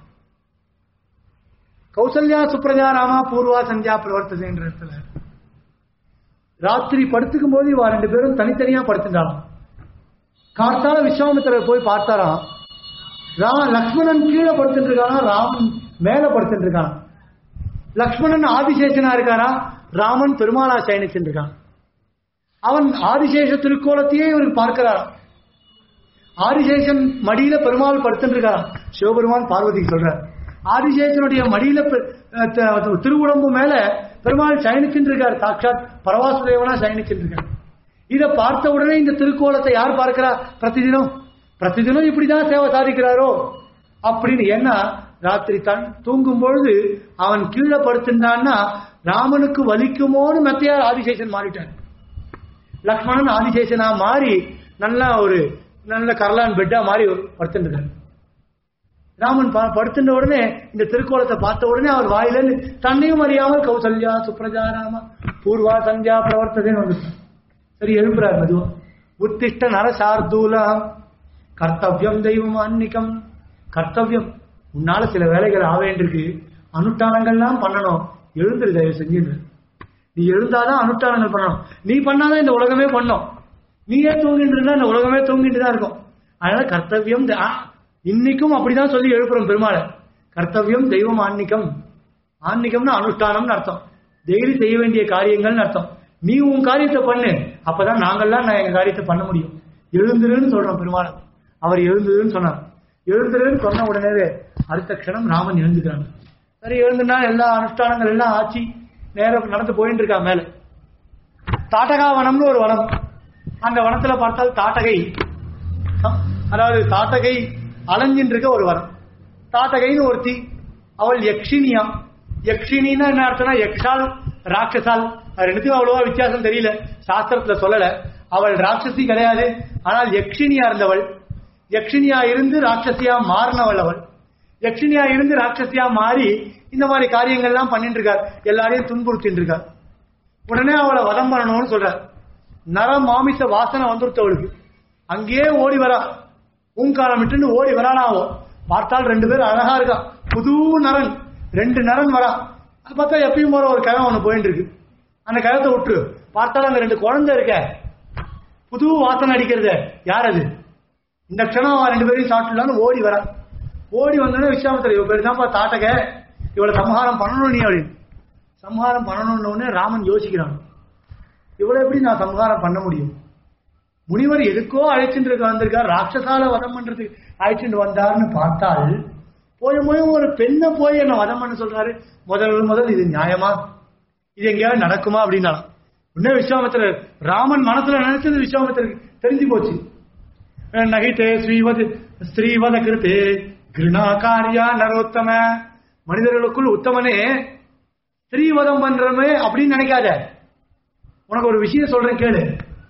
கௌசல்யா சுப்ரஜா ராமா பூர்வா சந்தியா பிரவர்த்ததைன்ற இடத்துல ராத்திரி படுத்துக்கும் போது இவா ரெண்டு பேரும் தனித்தனியா படுத்துட்டாலாம் கார்த்தால விஸ்வாமித்திரர் போய் பார்த்தாராம் ரா லக்ஷ்மணன் கீழே படுத்துட்டு இருக்கானா ராமன் மேல படுத்துட்டு இருக்கான் லக்ஷ்மணன் ஆதிசேஷனா இருக்காரா ராமன் பெருமாளா சயனிச்சுட்டு இருக்கான் அவன் ஆதிசேஷ திருக்கோலத்தையே இவருக்கு பார்க்கிறாராம் ஆதிசேஷன் மடியில பெருமாள் படுத்துட்டு இருக்காராம் சிவபெருமான் பார்வதிக்கு சொல்றார் ஆதிசேஷனுடைய மடியில பெ- அஹ் த- திருவுடம்பு மேல பெருமாள் சயனிச்சுட்டு இருக்கார் சாட்சாத் பரவாசுதேவனா சயனிச்சுட்டு இருக்கார் இதை பார்த்த உடனே இந்த திருக்கோலத்தை யார் பார்க்கிறா பிரதிதினம் பிரதிதினம் இப்படிதான் சேவை சாதிக்கிறாரோ அப்படின்னு ஏன்னா ராத்திரி தன் தூங்கும் பொழுது அவன் கீழே படுத்திருந்தான்னா ராமனுக்கு வலிக்குமோன்னு மெத்தையார் ஆதிசேஷன் மாறிட்டான் லக்ஷ்மணன் ஆதிசேஷனா மாறி நல்ல ஒரு நல்ல கரலான் பெட்டா மாறி படுத்துட்டார் ராமன் ப- படுத்துட்ட உடனே இந்த திருக்கோலத்தை பார்த்த உடனே அவர் வாயிலிருந்து தன்னையும் அறியாமல் கௌசல்யா சுப்ரஜா ராமா பூர்வா சந்தியா பிரவர்த்ததேன்னு வந்துட்டான் சரி எழுப்புறார் மெதுவா உத்திஷ்ட நரசார்தூலா கர்த்தவியம் தெய்வம் அன்னிக்கம் கர்த்தவியம் உன்னால சில வேலைகள் ஆக வேண்டியிருக்கு அனுஷ்டானங்கள்லாம் பண்ணணும் எழுந்துரு தயவு செஞ்சுட்டு நீ எழுந்தாதான் அனுஷ்டானங்கள் பண்ணணும் நீ பண்ணாதான் இந்த உலகமே பண்ணும் நீயே தூங்கிட்டு இருந்தா இந்த உலகமே தூங்கிட்டு தான் இருக்கும் அதனால கர்த்தவியம் தெ- ஆ, இன்னைக்கும் அப்படிதான் சொல்லி எழுப்புறோம் பெருமாளை கர்த்தவியம் தெய்வம் ஆன்மீகம் ஆன்மீகம்னா அனுஷ்டானம்னு அர்த்தம் டெய்லி செய்ய வேண்டிய காரியங்கள்னு அர்த்தம் நீ உன் காரியத்தை பண்ணு அப்பதான் நாங்கள்லாம் நான் எங்க காரியத்தை பண்ண முடியும் எழுந்துருன்னு சொல்றோம் பெருமாளை அவர் எழுந்துருன்னு சொன்னார் எழுந்துருன்னு சொன்ன உடனே அடுத்த க்ஷணம் ராமன் எழுந்துக்கிறாங்க சரி எழுந்துனா எல்லா அனுஷ்டானங்கள் எல்லாம் ஆச்சு நேரம் நடந்து போயிட்டு இருக்கா மேல தாட்டகா வனம்னு ஒரு வனம் அந்த வனத்துல பார்த்தால் தாட்டகை அதாவது தாட்டகை அலைஞ்சின்னு இருக்க ஒரு வனம் தாட்டகைன்னு ஒருத்தி அவள் யக்ஷினியா யக்ஷினின்னா என்ன அர்த்தம்னா யக்ஷால் ராட்சசால் அது ரெண்டுத்துக்கும் அவ்வளவா வித்தியாசம் தெரியல சாஸ்திரத்துல சொல்லல அவள் ராட்சசி கிடையாது ஆனால் யக்ஷினியா இருந்தவள் யக்ஷினியா இருந்து ராட்சசியா மாறினவள் அவள் யக்ஷினியா இருந்து ராட்சசியா மாறி இந்த மாதிரி காரியங்கள்லாம் பண்ணிட்டு இருக்கார் எல்லாரையும் துன்புறுத்திட்டு இருக்கார் உடனே அவளை வதம் பண்ணணும்னு சொல்றார் நர மாமிச வாசனை வந்துருத்து அவளுக்கு அங்கேயே ஓடி வரா பூங்காலம் விட்டுன்னு ஓடி வரானா அவ பார்த்தால் ரெண்டு பேரும் அழகா இருக்கா புது நரன் ரெண்டு நரன் வரா அது பார்த்தா எப்பயும் போற ஒரு கிழமை ஒண்ணு போயிட்டு இருக்கு அந்த கிழத்தை விட்டுரு பார்த்தாலும் அங்க ரெண்டு குழந்தை இருக்க புது வாசனை அடிக்கிறது யார் அது இந்த க்ஷணம் அவன் ரெண்டு பேரையும் சாப்பிடலான்னு ஓடி வரா ஓடி வந்தோடனே விஸ்வாமித்திர இவ பேர் தான்ப்பா தாட்டக இவளை சம்ஹாரம் பண்ணணும் நீ அப்படின்னு சம்ஹாரம் பண்ணணும்னு உடனே ராமன் யோசிக்கிறான் இவளை எப்படி நான் சம்ஹாரம் பண்ண முடியும் முனிவர் எதுக்கோ அழைச்சிட்டு இருக்க வந்திருக்கார் ராட்சசால வதம் பண்றதுக்கு அழைச்சிட்டு வந்தார்னு பார்த்தால் போய் போய் ஒரு பெண்ணை போய் என்ன வதம் பண்ண சொல்றாரு முதல் முதல் இது நியாயமா இது எங்கேயாவது நடக்குமா அப்படின்னாலும் உடனே விஸ்வாமித்திரர் ராமன் மனசுல நினைச்சது விஸ்வாமித்திரருக்கு தெரிஞ்சு போச்சு நகித்தே ஸ்ரீவத் ஸ்ரீவத கிருத்தே கிருணாகாரியா நரோத்தம மனிதர்களுக்குள் உத்தமனே ஸ்ரீவதம் பண்றமே அப்படின்னு நினைக்காத உனக்கு ஒரு விஷயம் சொல்றேன் கேளு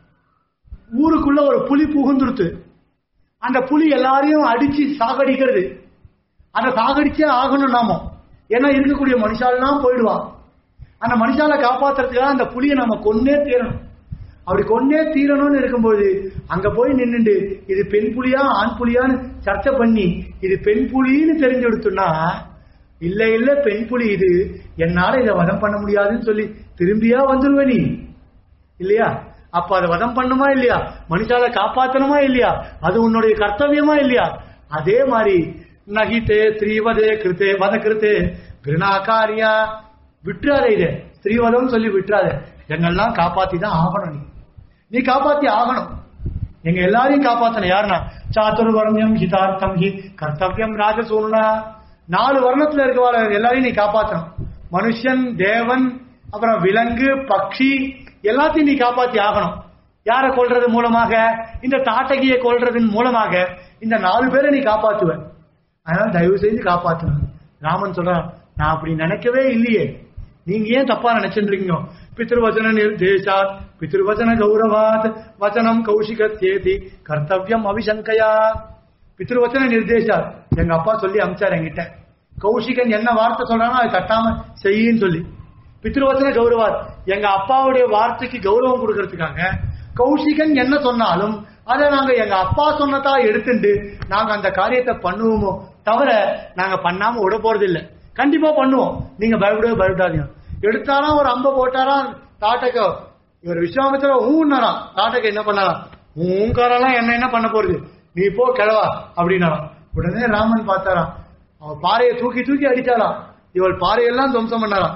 ஊருக்குள்ள ஒரு புலி புகுந்துருத்து அந்த புலி எல்லாரையும் அடிச்சு சாகடிக்கிறது அதை சாகடிச்சே ஆகணும் நாம ஏன்னா இருக்கக்கூடிய மனுஷாலாம் போயிடுவான் அந்த மனுஷால காப்பாத்துறதுக்காக அந்த புலியை நாம கொன்னே தீரணும் அப்படி கொன்னே தீரணும்னு இருக்கும்போது அங்க போய் நின்னுண்டு இது பெண் புலியா ஆண் புலியான்னு சர்ச்சை பண்ணி இது பெண் புலின்னு தெரிஞ்சு எடுத்தோம்னா இல்ல இல்ல பெண் புலி இது என்னால இதை வதம் பண்ண முடியாதுன்னு சொல்லி திரும்பியா வந்துருவ நீ இல்லையா அப்ப அதை வதம் பண்ணுமா இல்லையா மனுஷால காப்பாத்தணுமா இல்லையா அது உன்னுடைய கர்த்தவியமா இல்லையா அதே மாதிரி நகித்தே ஸ்ரீவதே கிருத்தே வத கிருத்தே கிருணாகாரியா விட்டுறாத இத ஸ்ரீவதம் சொல்லி விட்டுறாத என்னெல்லாம் காப்பாத்தி தான் ஆகணும் நீ நீ காப்பாத்தி ஆகணும் எங்க எல்லாரையும் காப்பாத்தணும் யாருன்னா சாத்துர்வர்ணியம் ஹிதார்த்தம் ஹி கர்த்தவியம் ராஜசூர்ணா நாலு வர்ணத்துல இருக்கவாள எல்லாரையும் நீ காப்பாத்தணும் மனுஷன் தேவன் அப்புறம் விலங்கு பக்ஷி எல்லாத்தையும் நீ காப்பாத்தி ஆகணும் யாரை கொல்றது மூலமாக இந்த தாட்டகியை கொல்றதன் மூலமாக இந்த நாலு பேரை நீ காப்பாத்துவ அதனால தயவு செஞ்சு காப்பாத்தணும் ராமன் சொல்றான் நான் அப்படி நினைக்கவே இல்லையே நீங்க ஏன் தப்பா நினைச்சுட்டு இருக்கீங்க பித்ருவச்சன நிர்தேசாத் பித்ருவச்சன கௌரவாத் வச்சனம் கௌஷிகத்தேதி கர்த்தவியம் அபிசங்கையா பித்ருவச்சன நிர்தேசாத் எங்க அப்பா சொல்லி அமிச்சார் என்கிட்ட கௌஷிகன் என்ன வார்த்தை சொல்றானோ அதை தட்டாம செய்யின்னு சொல்லி பித்ருவச்சன கௌரவாத் எங்க அப்பாவுடைய வார்த்தைக்கு கௌரவம் கொடுக்கறதுக்காக கௌஷிகன் என்ன சொன்னாலும் அதை நாங்க எங்க அப்பா சொன்னதா எடுத்துட்டு நாங்க அந்த காரியத்தை பண்ணுவோமோ தவிர நாங்க பண்ணாம விட போறது இல்ல கண்டிப்பா பண்ணுவோம் நீங்க பயப்படவே பயப்படாதீங்க எடுத்தாலும் ஒரு அம்ப போட்டாராம் தாட்டக்க இவர் விஸ்வாமித்திர ஊன்னாராம் தாட்டக்க என்ன பண்ணாராம் ஊங்காரெல்லாம் என்ன என்ன பண்ண போறது நீ போ கிழவா அப்படின்னாராம் உடனே ராமன் பார்த்தாராம் அவன் பாறையை தூக்கி தூக்கி அடிச்சாராம் இவள் பாறையெல்லாம் துவம்சம் பண்ணாராம்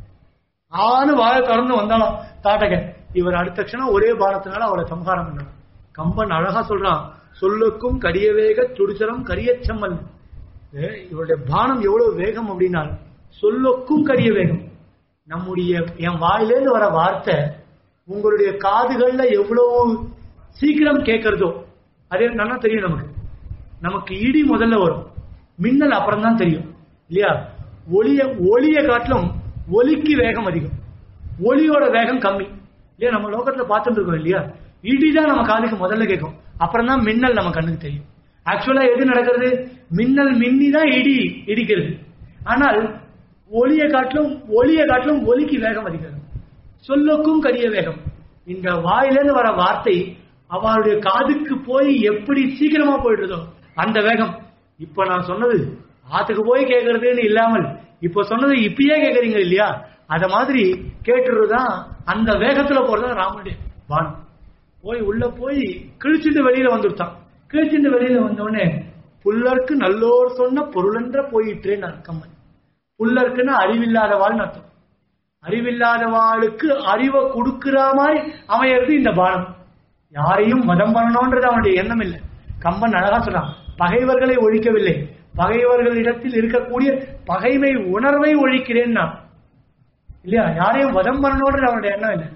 ஆனு வாய திறந்து வந்தாலும் தாட்டக இவர் அடுத்த க்ஷணம் ஒரே பானத்தினால அவளை சம்ஹாரம் பண்ணார் கம்பன் அழகா சொல்றான் சொல்லுக்கும் கடிய வேக துடிச்சரம் கரியச்சம்மல் இவருடைய பானம் எவ்வளவு வேகம் அப்படின்னா சொல்லுக்கும் கடிய வேகம் நம்முடைய என் வாயிலேருந்து வர வார்த்தை உங்களுடைய காதுகள்ல எவ்வளவு சீக்கிரம் கேட்கறதோ அதே நல்லா தெரியும் நமக்கு நமக்கு இடி முதல்ல வரும் மின்னல் அப்புறம் தான் தெரியும் இல்லையா ஒளிய ஒளிய காட்டிலும் ஒலிக்கு வேகம் அதிகம் ஒளியோட வேகம் கம்மி இல்லையா நம்ம லோகத்துல பார்த்துட்டு இருக்கோம் இல்லையா இடிதான் நம்ம காதுக்கு முதல்ல கேட்கும் அப்புறம் தான் மின்னல் நம்ம கண்ணுக்கு தெரியும் ஆக்சுவலா எது நடக்கிறது மின்னல் மின்னி தான் இடி இடிக்கிறது ஆனால் ஒளிய காட்டிலும் ஒளிய காட்டிலும் ஒலிக்கு வேகம் அதிகம் சொல்லுக்கும் கரிய வேகம் இந்த வாயிலிருந்து வர வார்த்தை அவளுடைய காதுக்கு போய் எப்படி சீக்கிரமா போயிடுறதோ அந்த வேகம் இப்ப நான் சொன்னது ஆத்துக்கு போய் கேட்கறதுன்னு இல்லாமல் இப்ப சொன்னது இப்பயே கேக்குறீங்க இல்லையா அத மாதிரி கேட்டுறதுதான் அந்த வேகத்துல போறதுதான் ராமனுடைய பானம் போய் உள்ள போய் கிழிச்சுட்டு வெளியில வந்துருத்தான் கிழிச்சுட்டு வெளியில வந்தோடனே புல்லருக்கு நல்லோர் சொன்ன பொருளென்ற போயிற்றேன்னு அர்த்தம் புல்லருக்குன்னு அறிவில்லாதவாள்னு அர்த்தம் அறிவில்லாதவாளுக்கு அறிவை கொடுக்கிற மாதிரி அமையறது இந்த பானம் யாரையும் மதம் பண்ணணும்ன்றது அவனுடைய எண்ணம் இல்லை கம்பன் அழகா சொல்றான் பகைவர்களை ஒழிக்கவில்லை பகைவர்களிடத்தில் இருக்கக்கூடிய பகைமை உணர்வை ஒழிக்கிறேன் நான் இல்லையா யாரையும் வதம் பண்ணணும்ன்றது அவனுடைய எண்ணம் இல்லை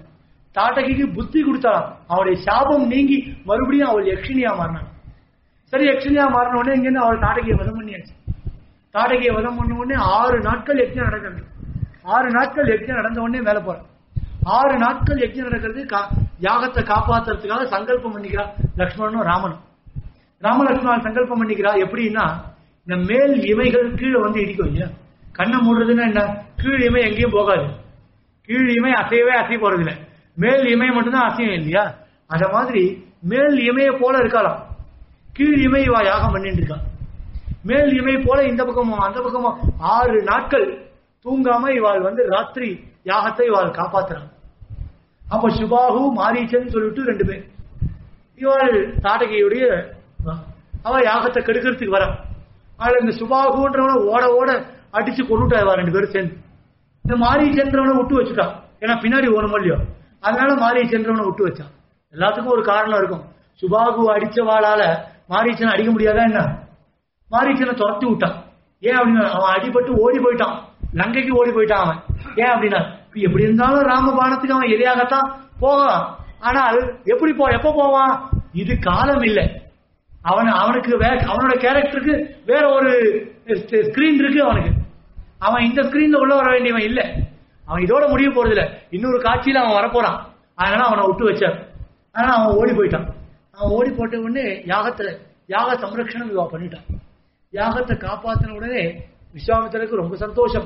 தாட்டகிக்கு புத்தி கொடுத்தாளாம் அவளுடைய சாபம் நீங்கி மறுபடியும் அவள் யக்ஷினியா மாறினான் சரி யக்ஷினியா மாறின உடனே இங்கிருந்து அவள் தாட்டகியை வதம் பண்ணியாச்சு தாடகையை வதம் பண்ண உடனே ஆறு நாட்கள் யஜ்ஞம் நடக்கிறது ஆறு நாட்கள் யஜ்ஞம் நடந்த உடனே வேலை போற ஆறு நாட்கள் யஜ்ஞம் நடக்கிறது கா- யாகத்தை காப்பாத்துறதுக்காக சங்கல்பம் பண்ணிக்கிறா லக்ஷ்மணனும் ராமனும் ராமலட்சுமணன் சங்கல்பம் பண்ணிக்கிறா எப்படின்னா இந்த மேல் இமைகள் கீழே வந்து இடிக்கும் இல்லையா கண்ணை மூடுறதுன்னா என்ன கீழ் இமை எங்கேயும் போகாது கீழ் இமை அசையவே அசைய போறது இல்ல மேல் இமை மட்டும்தான் அசையும் இல்லையா அத மாதிரி மேல் இமையை போல இருக்கலாம் கீழ் இமை இவா யாகம் பண்ணிட்டு இருக்கா மேல் இமை போல இந்த பக்கமும் அந்த பக்கமும் ஆறு நாட்கள் தூங்காம இவாள் வந்து ராத்திரி யாகத்தை இவாள் காப்பாத்துறான் அப்ப சுபாகு மாரீச்சன் சொல்லிட்டு ரெண்டு பேர் இவாள் தாடகையுடைய அவ யாகத்தை கெடுக்கிறதுக்கு வர அவள் இந்த சுபாகுன்றவன ஓட ஓட அடிச்சு கொண்டுட்டா இவா ரெண்டு பேரும் சேர்ந்து இந்த மாரீச்சன்றவனை விட்டு வச்சுட்டான் ஏன்னா பின்னாடி ஓணும் இல்லையோ அதனால மாரீச்சன்றவனை விட்டு வச்சான் எல்லாத்துக்கும் ஒரு காரணம் இருக்கும் சுபாகு அடிச்சவாளால மாரீச்சனை அடிக்க முடியாதா என்ன மாரீச்சனை துரத்தி விட்டான் ஏன் அப்படின்னா அவன் அடிபட்டு ஓடி போயிட்டான் லங்கைக்கு ஓடி போயிட்டான் அவன் ஏன் அப்படின்னா இப்ப எப்படி இருந்தாலும் ராமபாணத்துக்கு அவன் எதிராகத்தான் போகலாம் ஆனால் எப்படி போ எப்ப போவான் இது காலம் இல்லை அவன் அவனுக்கு வே அவனோட கேரக்டருக்கு வேற ஒரு ஸ்கிரீன் இருக்கு அவனுக்கு அவன் இந்த ஸ்கிரீன்ல உள்ள வர வேண்டியவன் இல்ல அவன் இதோட முடிய போறது இல்ல இன்னொரு காட்சியில அவன் வரப்போறான் அதனால அவனை விட்டு வச்சார் அதனால அவன் ஓடி போயிட்டான் அவன் ஓடி போட்ட உடனே யாகத்துல யாக சம்ரக்ஷணம் இவா பண்ணிட்டான் யாகத்தை காப்பாத்தின உடனே விஸ்வாமித்திரருக்கு ரொம்ப சந்தோஷம்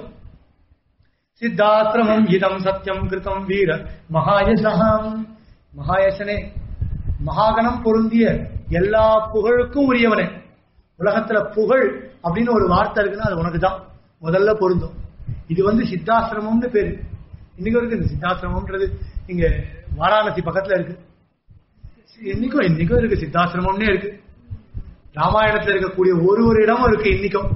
சித்தாசிரமம் இதம் சத்தியம் கிருதம் வீர மகாயசகாம் மகாயசனே மகாகணம் பொருந்திய எல்லா புகழுக்கும் உரியவனே உலகத்துல புகழ் அப்படின்னு ஒரு வார்த்தை இருக்குன்னா அது உனக்கு தான் முதல்ல பொருந்தும் இது வந்து சித்தாசிரமம்னு பேரு இன்னைக்கும் இருக்கு இந்த சித்தாசிரமம்ன்றது இங்க வாராணசி பக்கத்துல இருக்கு இன்னைக்கும் இன்னைக்கும் இருக்கு சித்தாசிரமம்னே இருக்கு ராமாயணத்துல இருக்கக்கூடிய ஒரு ஒரு இடமும் இருக்கு இன்னைக்கும்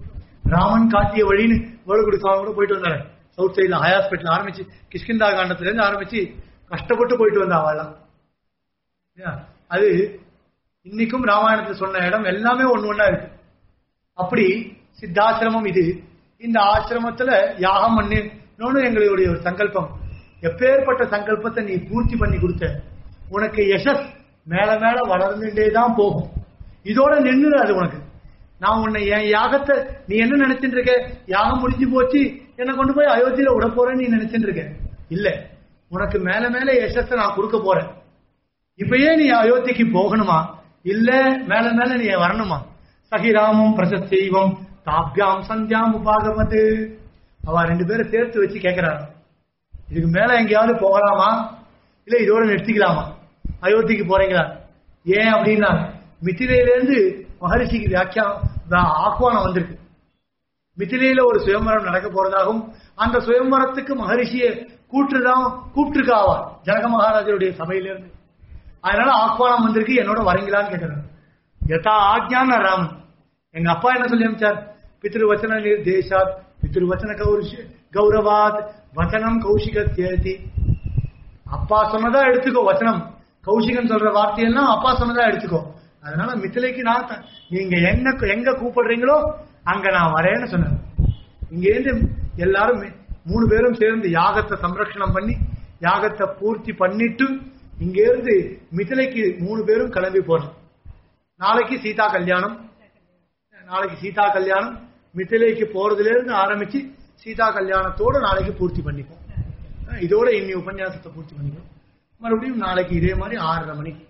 ராமன் காட்டிய வழின்னு வேலுக்குடி சுவாமி கூட போயிட்டு வந்தாரு சவுத் சைட்ல ஹாஸ்பிட்டல் ஆரம்பிச்சு கிஷ்கிந்தா காண்டத்துல இருந்து ஆரம்பிச்சு கஷ்டப்பட்டு போயிட்டு வந்தா அவெல்லாம் இல்லையா? அது இன்னைக்கும் ராமாயணத்துல சொன்ன இடம் எல்லாமே ஒண்ணு ஒண்ணா இருக்கு அப்படி சித்தாசிரமம் இது இந்த ஆசிரமத்துல யாகம் பண்ணு எங்களுடைய ஒரு சங்கல்பம் எப்பேற்பட்ட சங்கல்பத்தை நீ பூர்த்தி பண்ணி கொடுத்த உனக்கு யசஸ் மேல மேல வளர்ந்துட்டே தான் போகும் இதோட நின்னுரு அது உனக்கு நான் உன்னை என் யாகத்தை நீ என்ன நினைச்சிட்டு இருக்க யாகம் முடிஞ்சு போச்சு என்னை கொண்டு போய் அயோத்தியில விட போறேன்னு நீ நினைச்சிட்டு இருக்க இல்ல உனக்கு மேல மேல யசஸை நான் கொடுக்க போறேன் இப்பயே நீ அயோத்திக்கு போகணுமா இல்ல மேல மேல நீ வரணுமா சகிராமம் பிரசத் செய்வம் தாப்யாம் சந்தியாம் உபாகமது அவ ரெண்டு பேரும் சேர்த்து வச்சு கேட்கிறாரு இதுக்கு மேல எங்கேயாவது போகலாமா இல்ல இதோட நிறுத்திக்கலாமா அயோத்திக்கு போறீங்களா ஏன் அப்படின்னா மித்திரையிலேருந்து மகரிஷிக்கு வியாக்கியா வா- ஆஹ்வானம் வந்திருக்கு மித்திலையில ஒரு சுயம்பரம் நடக்க போறதாகவும் அந்த சுயம்பரத்துக்கு மகரிஷியை கூட்டுதான் கூப்பிட்டுருக்காவா ஜனக மகாராஜருடைய சபையிலிருந்து அதனால ஆஹ்வானம் வந்திருக்கு என்னோட வரீங்களான்னு கேட்கிறார் யதா ஆக்ஞான ராமன் எங்க அப்பா என்ன சொல்லி அமிச்சார் பித்ருவச்சன நிர்தேசாத் பித்ருவச்சன கௌரிஷ கௌரவாத் வச்சனம் கௌஷிகத்யேதி அப்பா சொன்னதா எடுத்துக்கோ வச்சனம் கௌஷிகன் சொல்ற வார்த்தையெல்லாம் அப்பா சொன்னதா எடுத்துக்கோ அதனால மித்திலைக்கு நான் த- நீங்க என்ன எங்க கூப்பிடுறீங்களோ அங்க நான் வரேன்னு சொன்னேன் இங்க இருந்து எல்லாரும் மே- மூணு பேரும் சேர்ந்து யாகத்தை சம்ரக்ஷணம் பண்ணி யாகத்தை பூர்த்தி பண்ணிட்டு இங்க இருந்து மிதிலைக்கு மூணு பேரும் கிளம்பி போறோம் நாளைக்கு சீதா கல்யாணம் நாளைக்கு சீதா கல்யாணம் மிதிலைக்கு போறதுல இருந்து ஆரம்பிச்சு சீதா கல்யாணத்தோட நாளைக்கு பூர்த்தி பண்ணிப்போம் அஹ் இதோட இன்னி உபன்யாசத்தை பூர்த்தி பண்ணிப்போம் மறுபடியும் நாளைக்கு இதே மாதிரி ஆறரை மணிக்கு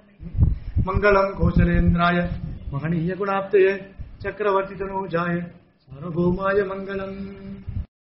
மங்களம் கோசலேந்திராய மகனீய குணாப்தய சக்கரவர்த்தி தனோஜாய சார்வபௌமாய மங்களம்